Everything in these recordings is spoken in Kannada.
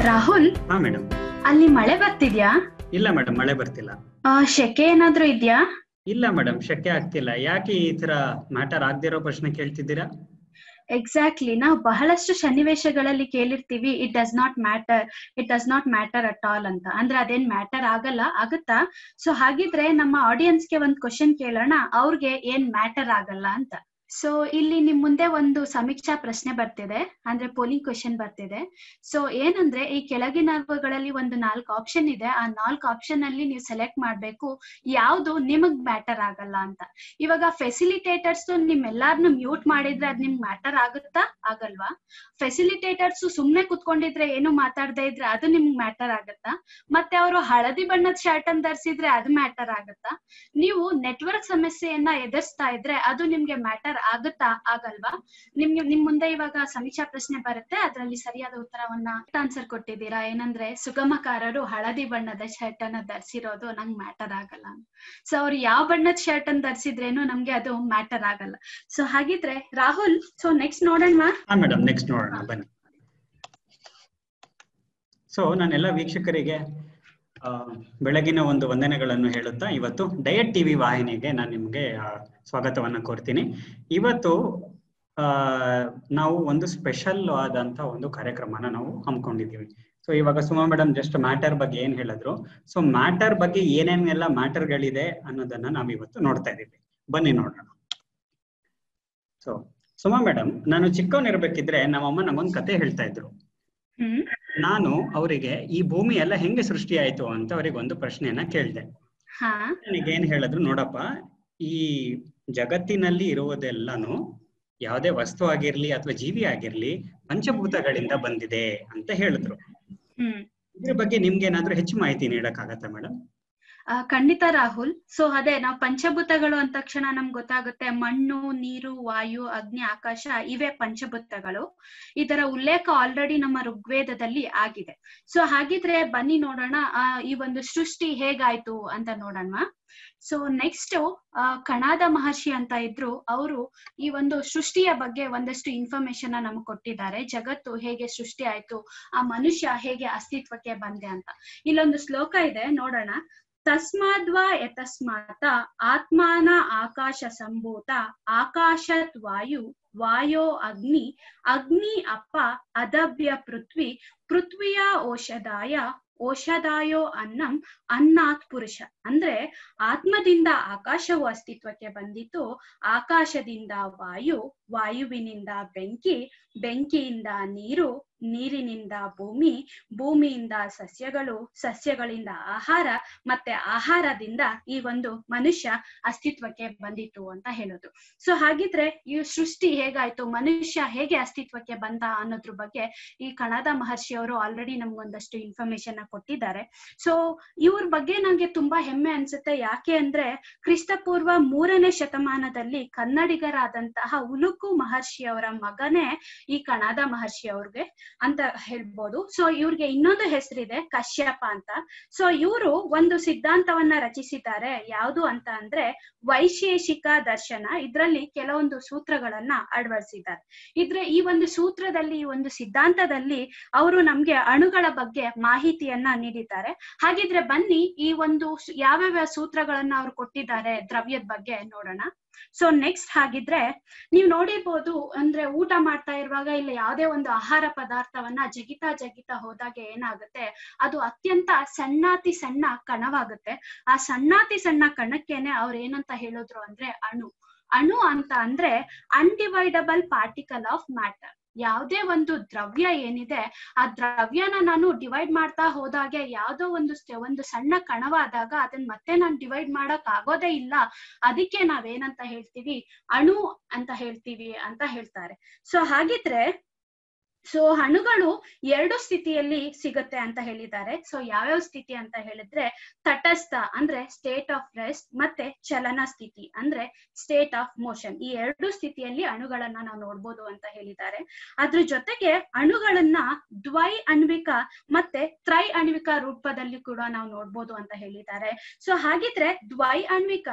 ರಾಹುಲ್ ಹಾ ಮೇಡಮ್ ಅಲ್ಲಿ ಮಳೆ ಬರ್ತಿದ್ಯಾ ಇಲ್ಲ ಮೇಡಮ್ ಮಳೆ ಬರ್ತಿಲ್ಲ ಆ, ಶೆಕೆ ಏನಾದ್ರೂ ಇದ್ಯಾ ಇಲ್ಲ ಮೇಡಮ್ ಶಕ್ಯ ಆಗ್ತಿಲ್ಲ ಯಾಕೆ ಈ ತರ ಮ್ಯಾಟರ್ ಆಗದಿರೋ ಪ್ರಶ್ನೆ ಕೇಳ್ತಿದ್ದೀರಾ ಎಕ್ಸಾಕ್ಟ್ಲಿ ನಾವು ಬಹಳಷ್ಟು ಸನ್ನಿವೇಶಗಳಲ್ಲಿ ಕೇಳಿರ್ತೀವಿ it does not matter it does not matter at all ಅಂತ ಅಂದ್ರೆ ಅದೇನ್ ಮ್ಯಾಟರ್ ಆಗಲ್ಲ ಆಗುತ್ತಾ ಸೊ ಹಾಗಿದ್ರೆ ನಮ್ಮ ಆಡಿಯನ್ಸ್ಗೆ ಒಂದ್ ಕ್ವಶನ್ ಕೇಳೋಣ ಅವ್ರಿಗೆ ಏನ್ ಮ್ಯಾಟರ್ ಆಗಲ್ಲ ಅಂತ ಸೊ ಇಲ್ಲಿ ನಿಮ್ ಮುಂದೆ ಒಂದು ಸಮೀಕ್ಷಾ ಪ್ರಶ್ನೆ ಬರ್ತಿದೆ ಅಂದ್ರೆ ಪೋಲಿಂಗ್ ಕ್ವಶನ್ ಬರ್ತಿದೆ ಸೊ ಏನಂದ್ರೆ ಈ ಕೆಳಗಿನವುಗಳಲ್ಲಿ ಒಂದು ನಾಲ್ಕು ಆಪ್ಷನ್ ಇದೆ ಆ ನಾಲ್ಕು ಆಪ್ಷನ್ ಅಲ್ಲಿ ನೀವು ಸೆಲೆಕ್ಟ್ ಮಾಡ್ಬೇಕು ಯಾವ್ದು ನಿಮಗ್ ಮ್ಯಾಟರ್ ಆಗಲ್ಲ ಅಂತ ಇವಾಗ ಫೆಸಿಲಿಟೇಟರ್ಸ್ ನಿಮ್ಮೆಲ್ಲಾರ್ನು ಮ್ಯೂಟ್ ಮಾಡಿದ್ರೆ ಅದ್ ನಿಮ್ಗೆ ಮ್ಯಾಟರ್ ಆಗುತ್ತಾ ಆಗಲ್ವಾ ಫೆಸಿಲಿಟೇಟರ್ಸ್ ಸುಮ್ನೆ ಕುತ್ಕೊಂಡಿದ್ರೆ ಏನು ಮಾತಾಡದೇ ಇದ್ರೆ ಅದು ನಿಮ್ಗೆ ಮ್ಯಾಟರ್ ಆಗುತ್ತಾ ಮತ್ತೆ ಅವರು ಹಳದಿ ಬಣ್ಣದ ಶರ್ಟ್ ಅನ್ನ ಧರಿಸಿದ್ರೆ ಅದು ಮ್ಯಾಟರ್ ಆಗುತ್ತಾ ನೀವು ನೆಟ್ವರ್ಕ್ ಸಮಸ್ಯೆಯನ್ನ ಎದುರಿಸ್ತಾ ಇದ್ರೆ ಅದು ನಿಮ್ಗೆ ಮ್ಯಾಟರ್ ಆಗುತ್ತಾ ಆಗಲ್ವಾ ನಿಮ್ಗೆ ನಿಮ್ ಮುಂದೆ ಇವಾಗ ಸಮೀಕ್ಷಾ ಪ್ರಶ್ನೆ ಬರುತ್ತೆ ಅದರಲ್ಲಿ ಸರಿಯಾದ ಉತ್ತರವನ್ನ ಆನ್ಸರ್ ಕೊಟ್ಟಿದ್ದೀರಾ ಏನಂದ್ರೆ ಸುಗಮಕಾರರು ಹಳದಿ ಬಣ್ಣದ ಶರ್ಟ್ ಅನ್ನ ಧರಿಸಿರೋದು ನಂಗೆ ಮ್ಯಾಟರ್ ಆಗಲ್ಲ ಸೊ ಅವ್ರು ಯಾವ ಬಣ್ಣದ ಶರ್ಟ್ ಅನ್ನ ಧರಿಸಿದ್ರೇನು ನಮ್ಗೆ ಅದು ಮ್ಯಾಟರ್ ಆಗಲ್ಲ ಸೊ ಹಾಗಿದ್ರೆ ರಾಹುಲ್ ಸೊ ನೆಕ್ಸ್ಟ್ ನೋಡೋಣ ಹಾ ಮೇಡಮ್ ನೆಕ್ಸ್ಟ್ ನೋಡೋಣ ಬನ್ನಿ ಸೊ ನಾನೆಲ್ಲ ವೀಕ್ಷಕರಿಗೆ ಆ, ಬೆಳಗಿನ ಒಂದು ವಂದನೆಗಳನ್ನು ಹೇಳುತ್ತಾ ಇವತ್ತು ಡಯಟ್ ಟಿವಿ ವಾಹಿನಿಗೆ ನಾನು ನಿಮಗೆ ಆ, ಸ್ವಾಗತವನ್ನ ಕೋರ್ತೀನಿ ಇವತ್ತು ಆ ನಾವು ಒಂದು ಸ್ಪೆಷಲ್ ಆದಂತ ಒಂದು ಕಾರ್ಯಕ್ರಮನ ನಾವು ಹಮ್ಮಿಕೊಂಡಿದ್ದೀವಿ ಸೊ ಇವಾಗ ಸುಮಾ ಮೇಡಮ್ ಜಸ್ಟ್ ಮ್ಯಾಟರ್ ಬಗ್ಗೆ ಏನ್ ಹೇಳಿದ್ರು ಸೊ ಮ್ಯಾಟರ್ ಬಗ್ಗೆ ಏನೇನೆಲ್ಲ ಮ್ಯಾಟರ್ಗಳಿದೆ ಅನ್ನೋದನ್ನ ನಾವು ಇವತ್ತು ನೋಡ್ತಾ ಇದ್ದೀವಿ ಬನ್ನಿ ನೋಡೋಣ ಸೊ ಸುಮಾ ಮೇಡಮ್ ನಾನು ಚಿಕ್ಕವನಿರ್ಬೇಕಿದ್ರೆ ನಮ್ಮಮ್ಮ ನಮಗೊಂದು ಕತೆ ಹೇಳ್ತಾ ಇದ್ರು ಹ್ಮ್ ನಾನು ಅವರಿಗೆ ಈ ಭೂಮಿ ಎಲ್ಲ ಹೆಂಗೆ ಸೃಷ್ಟಿ ಆಯ್ತು ಅಂತ ಅವರಿಗೆ ಒಂದು ಪ್ರಶ್ನೆಯನ್ನ ಕೇಳಿದೆ ಹಾ ನನಗೇನ್ ಹೇಳಿದ್ರು ನೋಡಪ್ಪ ಈ ಜಗತ್ತಿನಲ್ಲಿ ಇರುವುದೆಲ್ಲಾನು ಯಾವುದೇ ವಸ್ತು ಆಗಿರ್ಲಿ ಅಥವಾ ಜೀವಿ ಆಗಿರ್ಲಿ ಪಂಚಭೂತಗಳಿಂದ ಬಂದಿದೆ ಅಂತ ಹೇಳಿದ್ರು ಹ್ಮ್ ಇದ್ರ ಬಗ್ಗೆ ನಿಮ್ಗೆ ಏನಾದ್ರೂ ಹೆಚ್ಚು ಮಾಹಿತಿ ನೀಡಕ್ಕಾಗತ್ತಾ ಮೇಡಮ್ ಆ, ಖಂಡಿತ ರಾಹುಲ್ ಸೊ ಅದೇ ನಾವು ಪಂಚಭೂತಗಳು ಅಂದ ತಕ್ಷಣ ನಮ್ಗೆ ಗೊತ್ತಾಗುತ್ತೆ ಮಣ್ಣು ನೀರು ವಾಯು ಅಗ್ನಿ ಆಕಾಶ ಇವೇ ಪಂಚಭೂತಗಳು ಇದರ ಉಲ್ಲೇಖ ಆಲ್ರೆಡಿ ನಮ್ಮ ಋಗ್ವೇದದಲ್ಲಿ ಆಗಿದೆ ಸೊ ಹಾಗಿದ್ರೆ ಬನ್ನಿ ನೋಡೋಣ ಆ, ಈ ಒಂದು ಸೃಷ್ಟಿ ಹೇಗಾಯ್ತು ಅಂತ ನೋಡೋಣ ಸೊ ನೆಕ್ಸ್ಟ್ ಕಣಾದ ಮಹರ್ಷಿ ಅಂತ ಇದ್ರು ಅವರು ಈ ಒಂದು ಸೃಷ್ಟಿಯ ಬಗ್ಗೆ ಒಂದಷ್ಟು ಇನ್ಫಾರ್ಮೇಶನ್ ನಮ್ಗೆ ಕೊಟ್ಟಿದ್ದಾರೆ ಜಗತ್ತು ಹೇಗೆ ಸೃಷ್ಟಿ ಆಯ್ತು ಆ ಮನುಷ್ಯ ಹೇಗೆ ಅಸ್ತಿತ್ವಕ್ಕೆ ಬಂದೆ ಅಂತ ಇಲ್ಲೊಂದು ಶ್ಲೋಕ ಇದೆ ನೋಡೋಣ ತಸ್ಮಾದ್ವಾ ಯತಸ್ಮಾತ ಆತ್ಮಾನ ಆಕಾಶ ಸಂಭೂತ ಆಕಾಶತ್ ವಾಯು ವಾಯೋ ಅಗ್ನಿ ಅಗ್ನಿ ಅಪ್ಪ ಅದಭ್ಯ ಪೃಥ್ವಿ ಪೃಥ್ವಿಯ ಔಷಧಾಯ ಔಷಧಾಯೋ ಅನ್ನಂ ಅನ್ನಾತ್ ಪುರುಷ ಅಂದ್ರೆ ಆತ್ಮದಿಂದ ಆಕಾಶವು ಅಸ್ತಿತ್ವಕ್ಕೆ ಬಂದಿತ್ತು ಆಕಾಶದಿಂದ ವಾಯು ವಾಯುವಿನಿಂದ ಬೆಂಕಿ ಬೆಂಕಿಯಿಂದ ನೀರು ನೀರಿನಿಂದ ಭೂಮಿ ಭೂಮಿಯಿಂದ ಸಸ್ಯಗಳು ಸಸ್ಯಗಳಿಂದ ಆಹಾರ ಮತ್ತೆ ಆಹಾರದಿಂದ ಈ ಒಂದು ಮನುಷ್ಯ ಅಸ್ತಿತ್ವಕ್ಕೆ ಬಂದಿತ್ತು ಅಂತ ಹೇಳೋದು ಸೊ ಹಾಗಿದ್ರೆ ಈ ಸೃಷ್ಟಿ ಹೇಗಾಯ್ತು ಮನುಷ್ಯ ಹೇಗೆ ಅಸ್ತಿತ್ವಕ್ಕೆ ಬಂದ ಅನ್ನೋದ್ರ ಬಗ್ಗೆ ಈ ಕಣದ ಮಹರ್ಷಿ ಅವರು ಆಲ್ರೆಡಿ ನಮ್ಗೊಂದಷ್ಟು ಇನ್ಫಾರ್ಮೇಶನ್ ಕೊಟ್ಟಿದ್ದಾರೆ ಸೊ ಇವ್ರ ಬಗ್ಗೆ ನಂಗೆ ತುಂಬಾ ಹೆಮ್ಮೆ ಅನ್ಸುತ್ತೆ ಯಾಕೆ ಅಂದ್ರೆ ಕ್ರಿಸ್ತಪೂರ್ವ ಮೂರನೇ ಶತಮಾನದಲ್ಲಿ ಕನ್ನಡಿಗರಾದಂತಹ ಉಲುಕು ಮಹರ್ಷಿ ಅವರ ಮಗನೇ ಈ ಕಣಾದ ಮಹರ್ಷಿ ಅವ್ರಿಗೆ ಅಂತ ಹೇಳ್ಬೋದು ಸೊ ಇವ್ರಿಗೆ ಇನ್ನೊಂದು ಹೆಸರಿದೆ ಕಶ್ಯಪ ಅಂತ ಸೊ ಇವರು ಒಂದು ಸಿದ್ಧಾಂತವನ್ನ ರಚಿಸಿದ್ದಾರೆ ಯಾವುದು ಅಂತ ಅಂದ್ರೆ ವೈಶೇಷಿಕ ದರ್ಶನ ಇದ್ರಲ್ಲಿ ಕೆಲವೊಂದು ಸೂತ್ರಗಳನ್ನ ಅಳವಡಿಸಿದ್ದಾರೆ ಇದ್ರೆ ಈ ಒಂದು ಸೂತ್ರದಲ್ಲಿ ಈ ಒಂದು ಸಿದ್ಧಾಂತದಲ್ಲಿ ಅವರು ನಮ್ಗೆ ಅಣುಗಳ ಬಗ್ಗೆ ಮಾಹಿತಿಯನ್ನ ನೀಡಿದ್ದಾರೆ ಹಾಗಿದ್ರೆ ಬನ್ನಿ ಈ ಒಂದು ಸ್- ಯಾವ್ಯಾವ ಸೂತ್ರಗಳನ್ನ ಅವ್ರು ಕೊಟ್ಟಿದ್ದಾರೆ ದ್ರವ್ಯದ ಬಗ್ಗೆ ನೋಡೋಣ ಸೊ ನೆಕ್ಸ್ಟ್ ಹಾಗಿದ್ರೆ ನೀವು ನೋಡಿರ್ಬೋದು ಅಂದ್ರೆ ಊಟ ಮಾಡ್ತಾ ಇರುವಾಗ ಇಲ್ಲ ಯಾವುದೇ ಒಂದು ಆಹಾರ ಪದಾರ್ಥವನ್ನ ಜಗಿತಾ ಜಗಿತಾ ಹೋದಾಗ ಏನಾಗುತ್ತೆ ಅದು ಅತ್ಯಂತ ಸಣ್ಣಾತಿ ಸಣ್ಣ ಕಣವಾಗುತ್ತೆ ಆ ಸಣ್ಣಾತಿ ಸಣ್ಣ ಕಣಕ್ಕೇನೆ ಅವ್ರು ಏನಂತ ಹೇಳಿದ್ರು ಅಂದ್ರೆ ಅಣು ಅಣು ಅಂತ ಅಂದ್ರೆ ಅನ್ಡಿವೈಡಬಲ್ ಪಾರ್ಟಿಕಲ್ ಆಫ್ ಮ್ಯಾಟರ್ ಯಾವುದೇ ಒಂದು ದ್ರವ್ಯ ಏನಿದೆ ಆ ದ್ರವ್ಯನ ನಾನು ಡಿವೈಡ್ ಮಾಡ್ತಾ ಹೋದಾಗೆ ಯಾವ್ದೋ ಒಂದು ಸ- ಒಂದು ಸಣ್ಣ ಕಣವಾದಾಗ ಅದನ್ನ ಮತ್ತೆ ನಾನು ಡಿವೈಡ್ ಮಾಡಕ್ ಆಗೋದೇ ಇಲ್ಲ ಅದಕ್ಕೆ ನಾವೇನಂತ ಹೇಳ್ತೀವಿ ಅಣು ಅಂತ ಹೇಳ್ತೀವಿ ಅಂತ ಹೇಳ್ತಾರೆ ಸೊ ಹಾಗಿದ್ರೆ ಸೊ ಅಣುಗಳು ಎರಡು ಸ್ಥಿತಿಯಲ್ಲಿ ಸಿಗುತ್ತೆ ಅಂತ ಹೇಳಿದ್ದಾರೆ ಸೊ ಯಾವ್ಯಾವ ಸ್ಥಿತಿ ಅಂತ ಹೇಳಿದ್ರೆ ತಟಸ್ಥ ಅಂದ್ರೆ ಸ್ಟೇಟ್ ಆಫ್ ರೆಸ್ಟ್ ಮತ್ತೆ ಚಲನ ಸ್ಥಿತಿ ಅಂದ್ರೆ ಸ್ಟೇಟ್ ಆಫ್ ಮೋಷನ್ ಈ ಎರಡು ಸ್ಥಿತಿಯಲ್ಲಿ ಅಣುಗಳನ್ನ ನಾವು ನೋಡ್ಬೋದು ಅಂತ ಹೇಳಿದ್ದಾರೆ ಅದ್ರ ಜೊತೆಗೆ ಅಣುಗಳನ್ನ ದ್ವೈ ಅಣ್ವಿಕ ಮತ್ತೆ ತ್ರೈ ಅಣ್ವಿಕ ರೂಪದಲ್ಲಿ ಕೂಡ ನಾವು ನೋಡ್ಬೋದು ಅಂತ ಹೇಳಿದ್ದಾರೆ ಸೊ ಹಾಗಿದ್ರೆ ದ್ವೈ ಅಣ್ವಿಕನ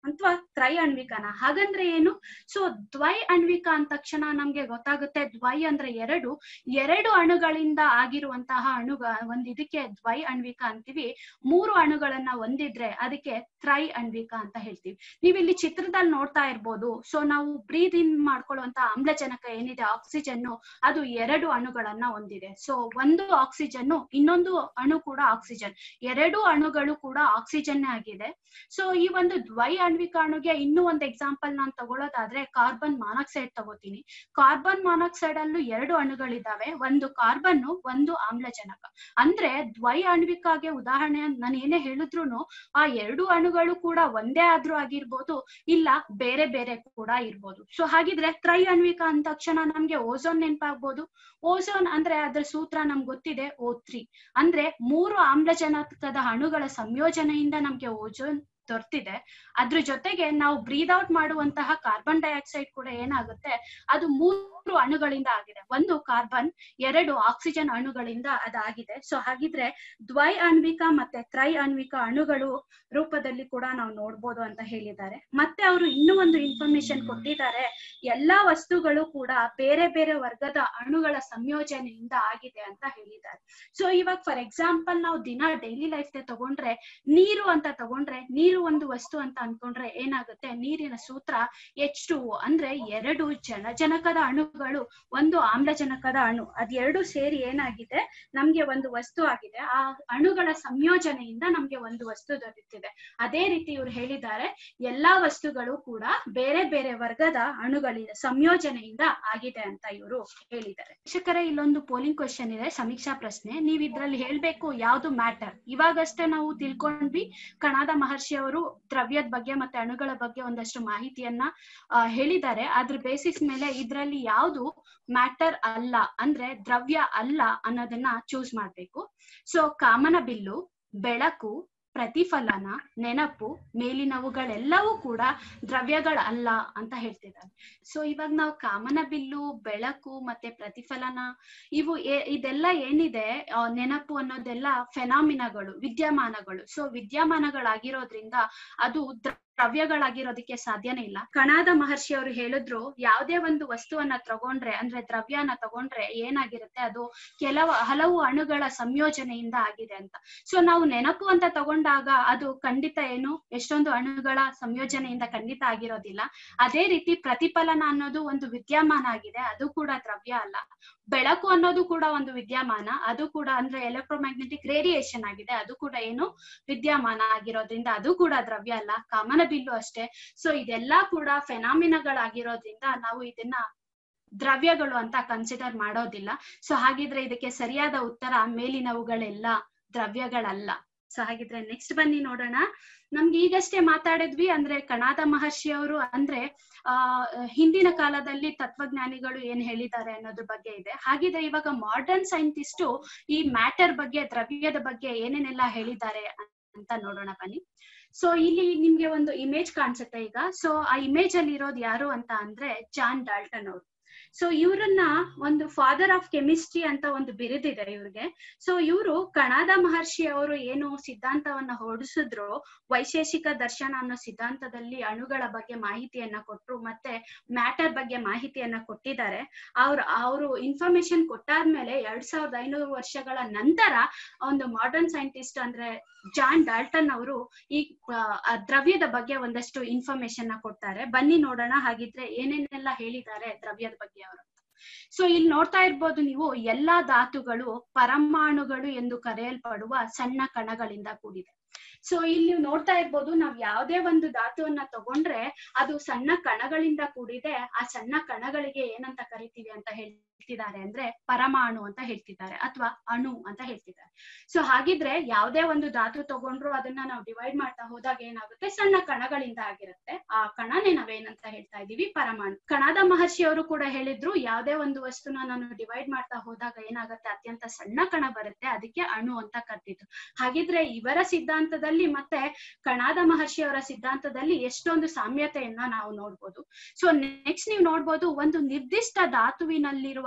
ಅಥವಾ ತ್ರೈ ಅಣ್ವಿಕನ ಹಾಗಂದ್ರೆ ಏನು ಸೊ ದ್ವೈ ಅಣ್ವಿಕ ಅಂದ ತಕ್ಷಣ ನಮ್ಗೆ ಗೊತ್ತಾಗುತ್ತೆ ದ್ವೈ ಅಂದ್ರೆ ಎರಡು ಎರಡು ಅಣುಗಳಿಂದ ಆಗಿರುವಂತಹ ಅಣುಗ ಒಂದ್ ಇದಕ್ಕೆ ದ್ವೈ ಅಣ್ವಿಕ ಅಂತೀವಿ ಮೂರು ಅಣುಗಳನ್ನ ಹೊಂದಿದ್ರೆ ಅದಕ್ಕೆ ತ್ರೈ ಅಣ್ವಿಕ ಅಂತ ಹೇಳ್ತೀವಿ ನೀವ್ ಇಲ್ಲಿ ಚಿತ್ರದಲ್ಲಿ ನೋಡ್ತಾ ಇರ್ಬೋದು ಸೊ ನಾವು ಬ್ರೀದ್ ಇನ್ ಮಾಡ್ಕೊಳ್ಳುವಂತ ಆಮ್ಲಜನಕ ಏನಿದೆ ಆಕ್ಸಿಜನ್ ಅದು ಎರಡು ಅಣುಗಳನ್ನ ಹೊಂದಿದೆ ಸೊ ಒಂದು ಆಕ್ಸಿಜನ್ ಇನ್ನೊಂದು ಅಣು ಕೂಡ ಆಕ್ಸಿಜನ್ ಎರಡು ಅಣುಗಳು ಕೂಡ ಆಕ್ಸಿಜನ್ ಆಗಿದೆ ಸೊ ಈ ಒಂದು ದ್ವೈ ಆಣ್ವಿಕ ಅಣುಗೆ ಇನ್ನೂ ಒಂದು ಎಕ್ಸಾಂಪಲ್ ನಾನು ತಗೊಳ್ಳೋದಾದ್ರೆ ಕಾರ್ಬನ್ ಮಾನಾಕ್ಸೈಡ್ ತಗೋತೀನಿ ಕಾರ್ಬನ್ ಮಾನಾಕ್ಸೈಡ್ ಅಲ್ಲೂ ಎರಡು ಅಣುಗಳಿದಾವೆ ಒಂದು ಕಾರ್ಬನ್ ಒಂದು ಆಮ್ಲಜನಕ ಅಂದ್ರೆ ದ್ವೈ ಆಣ್ವಿಕಾಗೆ ಉದಾಹರಣೆ ನಾನು ಏನೇ ಹೇಳಿದ್ರು ಆ ಎರಡು ಅಣುಗಳು ಕೂಡ ಒಂದೇ ಆದ್ರೂ ಆಗಿರ್ಬೋದು ಇಲ್ಲ ಬೇರೆ ಬೇರೆ ಕೂಡ ಇರ್ಬೋದು ಸೊ ಹಾಗಿದ್ರೆ ತ್ರೈ ಅಣ್ವಿಕ ಅಂದ ತಕ್ಷಣ ನಮ್ಗೆ ಓಝೋನ್ ನೆನಪಾಗ್ಬೋದು ಓಝೋನ್ ಅಂದ್ರೆ ಅದ್ರ ಸೂತ್ರ ನಮ್ಗೆ ಗೊತ್ತಿದೆ ಓ ತ್ರೀ ಅಂದ್ರೆ ಮೂರು ಆಮ್ಲಜನಕದ ಅಣುಗಳ ಸಂಯೋಜನೆಯಿಂದ ನಮ್ಗೆ ಓಝೋನ್ ದೊರೆತಿದೆ ಅದ್ರ ಜೊತೆಗೆ ನಾವು ಬ್ರೀದ್ ಔಟ್ ಮಾಡುವಂತಹ ಕಾರ್ಬನ್ ಡೈಆಕ್ಸೈಡ್ ಕೂಡ ಏನಾಗುತ್ತೆ ಅದು ಮೂರು ಅಣುಗಳಿಂದ ಆಗಿದೆ ಒಂದು ಕಾರ್ಬನ್ ಎರಡು ಆಕ್ಸಿಜನ್ ಅಣುಗಳಿಂದ ಅದಾಗಿದೆ ಸೊ ಹಾಗಿದ್ರೆ ದ್ವೈ ಆಣ್ವಿಕ ಮತ್ತೆ ತ್ರೈ ಆಣ್ವಿಕ ಅಣುಗಳು ರೂಪದಲ್ಲಿ ಕೂಡ ನಾವು ನೋಡ್ಬೋದು ಅಂತ ಹೇಳಿದ್ದಾರೆ ಮತ್ತೆ ಅವರು ಇನ್ನೂ ಒಂದು ಇನ್ಫಾರ್ಮೇಶನ್ ಕೊಟ್ಟಿದ್ದಾರೆ ಎಲ್ಲಾ ವಸ್ತುಗಳು ಕೂಡ ಬೇರೆ ಬೇರೆ ವರ್ಗದ ಅಣುಗಳ ಸಂಯೋಜನೆಯಿಂದ ಆಗಿದೆ ಅಂತ ಹೇಳಿದ್ದಾರೆ ಸೊ ಇವಾಗ ಫಾರ್ ಎಕ್ಸಾಂಪಲ್ ನಾವು ದಿನ ಡೈಲಿ ಲೈಫ್ ತಗೊಂಡ್ರೆ ನೀರು ಅಂತ ತಗೊಂಡ್ರೆ ನೀರು ಒಂದು ವಸ್ತು ಅಂತ ಅನ್ಕೊಂಡ್ರೆ ಏನಾಗುತ್ತೆ ನೀರಿನ ಸೂತ್ರ ಎಚ್ ಟು ಅಂದ್ರೆ ಎರಡು ಜನಜನಕದ ಅಣುಗಳು ಒಂದು ಆಮ್ಲಜನಕದ ಅಣು ಅದೆರಡು ಸೇರಿ ಏನಾಗಿದೆ ನಮ್ಗೆ ಒಂದು ವಸ್ತು ಆಗಿದೆ ಆ ಅಣುಗಳ ಸಂಯೋಜನೆಯಿಂದ ನಮ್ಗೆ ಒಂದು ವಸ್ತು ದೊರೆತಿದೆ ಅದೇ ರೀತಿ ಇವ್ರು ಹೇಳಿದ್ದಾರೆ ಎಲ್ಲಾ ವಸ್ತುಗಳು ಕೂಡ ಬೇರೆ ಬೇರೆ ವರ್ಗದ ಅಣುಗಳಿಂದ ಸಂಯೋಜನೆಯಿಂದ ಆಗಿದೆ ಅಂತ ಇವರು ಹೇಳಿದ್ದಾರೆ ಶಿಕ್ಷಕರೇ ಇಲ್ಲೊಂದು ಪೋಲಿಂಗ್ ಕ್ವಶನ್ ಇದೆ ಸಮೀಕ್ಷಾ ಪ್ರಶ್ನೆ ನೀವ್ ಇದ್ರಲ್ಲಿ ಹೇಳ್ಬೇಕು ಯಾವ್ದು ಮ್ಯಾಟರ್ ಇವಾಗಷ್ಟೇ ನಾವು ತಿಳ್ಕೊಂಡ್ವಿ ಕಣಾದ ಮಹರ್ಷಿ ಅವರು ದ್ರವ್ಯದ ಬಗ್ಗೆ ಮತ್ತೆ ಅಣುಗಳ ಬಗ್ಗೆ ಒಂದಷ್ಟು ಮಾಹಿತಿಯನ್ನ ಹೇಳಿದ್ದಾರೆ ಅದ್ರ ಬೇಸಿಸ್ ಮೇಲೆ ಇದ್ರಲ್ಲಿ ಯಾವ್ದು ಮ್ಯಾಟರ್ ಅಲ್ಲ ಅಂದ್ರೆ ದ್ರವ್ಯ ಅಲ್ಲ ಅನ್ನೋದನ್ನ ಚೂಸ್ ಮಾಡ್ಬೇಕು ಸೊ ಕಾಮನ ಬಿಲ್ಲು ಬೆಳಕು ಪ್ರತಿಫಲನ ನೆನಪು ಮೇಲಿನವುಗಳೆಲ್ಲವೂ ಕೂಡ ದ್ರವ್ಯಗಳಲ್ಲ ಅಂತ ಹೇಳ್ತಿದ್ದಾರೆ ಸೊ ಇವಾಗ ನಾವು ಕಾಮನ ಬಿಲ್ಲು ಬೆಳಕು ಮತ್ತೆ ಪ್ರತಿಫಲನ ಇವು ಇದೆಲ್ಲ ಏನಿದೆ ನೆನಪು ಅನ್ನೋದೆಲ್ಲ ಫೆನಾಮಿನಗಳು ವಿದ್ಯಮಾನಗಳು ಸೊ ವಿದ್ಯಮಾನಗಳಾಗಿರೋದ್ರಿಂದ ಅದು ದ್ರವ್ಯಗಳಾಗಿರೋದಕ್ಕೆ ಸಾಧ್ಯನೇ ಇಲ್ಲ ಕಣಾದ ಮಹರ್ಷಿ ಅವರು ಹೇಳಿದ್ರು ಯಾವುದೇ ಒಂದು ವಸ್ತುವನ್ನ ತಗೊಂಡ್ರೆ ಅಂದ್ರೆ ದ್ರವ್ಯನ ತಗೊಂಡ್ರೆ ಏನಾಗಿರುತ್ತೆ ಅದು ಕೆಲವು ಹಲವು ಅಣುಗಳ ಸಂಯೋಜನೆಯಿಂದ ಆಗಿದೆ ಅಂತ ಸೊ ನಾವು ನೆನಪು ಅಂತ ತಗೊಂಡಾಗ ಅದು ಖಂಡಿತ ಏನು ಎಷ್ಟೊಂದು ಅಣುಗಳ ಸಂಯೋಜನೆಯಿಂದ ಖಂಡಿತ ಆಗಿರೋದಿಲ್ಲ ಅದೇ ರೀತಿ ಪ್ರತಿಫಲನ ಅನ್ನೋದು ಒಂದು ವಿದ್ಯಮಾನ ಆಗಿದೆ ಅದು ಕೂಡ ದ್ರವ್ಯ ಅಲ್ಲ ಬೆಳಕು ಅನ್ನೋದು ಕೂಡ ಒಂದು ವಿದ್ಯಮಾನ ಅದು ಕೂಡ ಅಂದ್ರೆ ಎಲೆಕ್ಟ್ರೋಮ್ಯಾಗ್ನೆಟಿಕ್ ರೇಡಿಯೇಷನ್ ಆಗಿದೆ ಅದು ಕೂಡ ಏನು ವಿದ್ಯಮಾನ ಆಗಿರೋದ್ರಿಂದ ಅದು ಕೂಡ ದ್ರವ್ಯ ಅಲ್ಲ ಕಾಮನ ಬಿಲ್ಲು ಅಷ್ಟೇ ಸೊ ಇದೆಲ್ಲಾ ಕೂಡ ಫೆನಾಮಿನಗಳಾಗಿರೋದ್ರಿಂದ ನಾವು ಇದನ್ನ ದ್ರವ್ಯಗಳು ಅಂತ ಕನ್ಸಿಡರ್ ಮಾಡೋದಿಲ್ಲ ಸೊ ಹಾಗಿದ್ರೆ ಇದಕ್ಕೆ ಸರಿಯಾದ ಉತ್ತರ ಮೇಲಿನವುಗಳೆಲ್ಲ ದ್ರವ್ಯಗಳಲ್ಲ ಸೊ ಹಾಗಿದ್ರೆ ನೆಕ್ಸ್ಟ್ ಬನ್ನಿ ನೋಡೋಣ ನಮ್ಗೆ ಈಗಷ್ಟೇ ಮಾತಾಡಿದ್ವಿ ಅಂದ್ರೆ ಕಣಾದ ಮಹರ್ಷಿ ಅವರು ಅಂದ್ರೆ ಆ ಹಿಂದಿನ ಕಾಲದಲ್ಲಿ ತತ್ವಜ್ಞಾನಿಗಳು ಏನ್ ಹೇಳಿದ್ದಾರೆ ಅನ್ನೋದ್ರ ಬಗ್ಗೆ ಇದೆ ಹಾಗಿದ್ರೆ ಇವಾಗ ಮಾಡರ್ನ್ ಸೈಂಟಿಸ್ಟು ಈ ಮ್ಯಾಟರ್ ಬಗ್ಗೆ ದ್ರವ್ಯದ ಬಗ್ಗೆ ಏನೇನೆಲ್ಲ ಹೇಳಿದ್ದಾರೆ ಅಂತ ನೋಡೋಣ ಬನ್ನಿ ಸೊ ಇಲ್ಲಿ ನಿಮ್ಗೆ ಒಂದು ಇಮೇಜ್ ಕಾಣಿಸುತ್ತೆ ಈಗ ಸೊ ಆ ಇಮೇಜ್ ಅಲ್ಲಿ ಇರೋದು ಯಾರು ಅಂತ ಅಂದ್ರೆ ಜಾನ್ ಡಾಲ್ಟನ್ ಅವರು ಸೊ ಇವ್ರನ್ನ ಒಂದು ಫಾದರ್ ಆಫ್ ಕೆಮಿಸ್ಟ್ರಿ ಅಂತ ಒಂದು ಬಿರುದಿದೆ ಇವ್ರಿಗೆ ಸೊ ಇವರು ಕಣಾದ ಮಹರ್ಷಿ ಅವರು ಏನು ಸಿದ್ಧಾಂತವನ್ನ ಹೊರಡಿಸಿದ್ರು ವೈಶೇಷಿಕ ದರ್ಶನ ಅನ್ನೋ ಸಿದ್ಧಾಂತದಲ್ಲಿ ಅಣುಗಳ ಬಗ್ಗೆ ಮಾಹಿತಿಯನ್ನ ಕೊಟ್ರು ಮತ್ತೆ ಮ್ಯಾಟರ್ ಬಗ್ಗೆ ಮಾಹಿತಿಯನ್ನ ಕೊಟ್ಟಿದ್ದಾರೆ ಅವ್ರ ಅವರು ಇನ್ಫಾರ್ಮೇಶನ್ ಕೊಟ್ಟಾದ್ಮೇಲೆ ಎರಡ್ ಸಾವಿರದ ಐನೂರು ವರ್ಷಗಳ ನಂತರ ಒಂದು ಮಾಡರ್ನ್ ಸೈಂಟಿಸ್ಟ್ ಅಂದ್ರೆ ಜಾನ್ ಡಾಲ್ಟನ್ ಅವರು ಈ ದ್ರವ್ಯದ ಬಗ್ಗೆ ಒಂದಷ್ಟು ಇನ್ಫಾರ್ಮೇಶನ್ ನ ಕೊಡ್ತಾರೆ ಬನ್ನಿ ನೋಡೋಣ ಹಾಗಿದ್ರೆ ಏನೇನೆಲ್ಲ ಹೇಳಿದ್ದಾರೆ ದ್ರವ್ಯದ ಬಗ್ಗೆ ಅವರು ಸೊ ಇಲ್ಲಿ ನೋಡ್ತಾ ಇರ್ಬೋದು ನೀವು ಎಲ್ಲಾ ಧಾತುಗಳು ಪರಮಾಣುಗಳು ಎಂದು ಕರೆಯಲ್ಪಡುವ ಸಣ್ಣ ಕಣಗಳಿಂದ ಕೂಡಿದೆ ಸೊ ಇಲ್ಲಿ ನೀವು ನೋಡ್ತಾ ಇರ್ಬೋದು ನಾವ್ ಯಾವ್ದೇ ಒಂದು ಧಾತುವನ್ನ ತಗೊಂಡ್ರೆ ಅದು ಸಣ್ಣ ಕಣಗಳಿಂದ ಕೂಡಿದೆ ಆ ಸಣ್ಣ ಕಣಗಳಿಗೆ ಏನಂತ ಕರಿತೀವಿ ಅಂತ ಹೇಳ್ತಿದ್ದಾರೆ ಅಂದ್ರೆ ಪರಮಾಣು ಅಂತ ಹೇಳ್ತಿದ್ದಾರೆ ಅಥವಾ ಅಣು ಅಂತ ಹೇಳ್ತಿದ್ದಾರೆ ಸೊ ಹಾಗಿದ್ರೆ ಯಾವ್ದೇ ಒಂದು ಧಾತು ತಗೊಂಡ್ರು ಅದನ್ನ ನಾವು ಡಿವೈಡ್ ಮಾಡ್ತಾ ಹೋದಾಗ ಏನಾಗುತ್ತೆ ಸಣ್ಣ ಕಣಗಳಿಂದ ಆಗಿರುತ್ತೆ ಆ ಕಣನೇ ನಾವೇನಂತ ಹೇಳ್ತಾ ಇದೀವಿ ಪರಮಾಣು ಕಣಾದ ಮಹರ್ಷಿ ಅವರು ಕೂಡ ಹೇಳಿದ್ರು ಯಾವ್ದೇ ಒಂದು ವಸ್ತುನ ನಾನು ಡಿವೈಡ್ ಮಾಡ್ತಾ ಹೋದಾಗ ಏನಾಗುತ್ತೆ ಅತ್ಯಂತ ಸಣ್ಣ ಕಣ ಬರುತ್ತೆ ಅದಕ್ಕೆ ಅಣು ಅಂತ ಕರ್ತಿದ್ರು ಹಾಗಿದ್ರೆ ಇವರ ಸಿದ್ಧಾಂತದಲ್ಲಿ ಮತ್ತೆ ಕಣಾದ ಮಹರ್ಷಿ ಅವರ ಸಿದ್ಧಾಂತದಲ್ಲಿ ಎಷ್ಟೊಂದು ಸಾಮ್ಯತೆಯನ್ನ ನಾವು ನೋಡ್ಬೋದು ಸೊ ನೆಕ್ಸ್ಟ್ ನೀವು ನೋಡ್ಬೋದು ಒಂದು ನಿರ್ದಿಷ್ಟ ಧಾತುವಿನಲ್ಲಿರುವ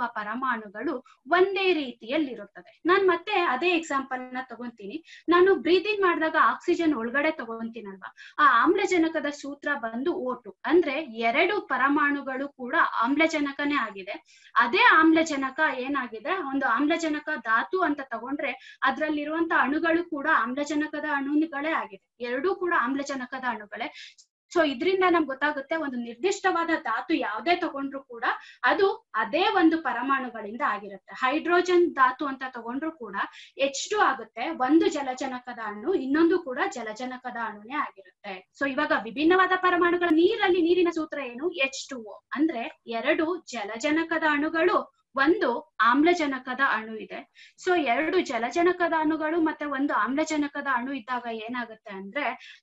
ಪರಮಾಣುಗಳು ಒಂದೇ ರೀತಿಯಲ್ಲಿರುತ್ತದೆ ನಾನ್ ಮತ್ತೆ ಅದೇ ಎಕ್ಸಾಂಪಲ್ ನ ತಗೊಂತೀನಿ ನಾನು ಬ್ರೀದಿಂಗ್ ಮಾಡಿದಾಗ ಆಕ್ಸಿಜನ್ ಒಳಗಡೆ ತಗೊಂತೀನಲ್ವಾ ಆ ಆಮ್ಲಜನಕದ ಸೂತ್ರ ಬಂದು ಓಟು ಅಂದ್ರೆ ಎರಡು ಪರಮಾಣುಗಳು ಕೂಡ ಆಮ್ಲಜನಕನೇ ಆಗಿದೆ ಅದೇ ಆಮ್ಲಜನಕ ಏನಾಗಿದೆ ಒಂದು ಆಮ್ಲಜನಕ ಧಾತು ಅಂತ ತಗೊಂಡ್ರೆ ಅದ್ರಲ್ಲಿರುವಂತ ಅಣುಗಳು ಕೂಡ ಆಮ್ಲಜನಕದ ಅಣುಗಳೇ ಆಗಿದೆ ಎರಡೂ ಕೂಡ ಆಮ್ಲಜನಕದ ಅಣುಗಳೇ ಸೊ ಇದರಿಂದ ನಮ್ಗೆ ಗೊತ್ತಾಗುತ್ತೆ ಒಂದು ನಿರ್ದಿಷ್ಟವಾದ ಧಾತು ಯಾವ್ದೇ ತಗೊಂಡ್ರು ಕೂಡ ಅದು ಅದೇ ಒಂದು ಪರಮಾಣುಗಳಿಂದ ಆಗಿರುತ್ತೆ ಹೈಡ್ರೋಜನ್ ಧಾತು ಅಂತ ತಗೊಂಡ್ರು ಕೂಡ ಎಚ್ ಟು ಆಗುತ್ತೆ ಒಂದು ಜಲಜನಕದ ಅಣು ಇನ್ನೊಂದು ಕೂಡ ಜಲಜನಕದ ಅಣುನೇ ಆಗಿರುತ್ತೆ ಸೊ ಇವಾಗ ವಿಭಿನ್ನವಾದ ಪರಮಾಣುಗಳ ನೀರಲ್ಲಿ ನೀರಿನ ಸೂತ್ರ ಏನು ಎಚ್ ಟು ಓ ಅಂದ್ರೆ ಎರಡು ಜಲಜನಕದ ಅಣುಗಳು ಒಂದು ಆಮ್ಲಜನಕದ ಅಣು ಇದೆ ಸೊ ಎರಡು ಜಲಜನಕದ ಅಣುಗಳು ಮತ್ತೆ ಒಂದು ಆಮ್ಲಜನಕದ ಅಣು ಇದ್ದಾಗ ಏನಾಗುತ್ತೆ ಅಂದ್ರೆ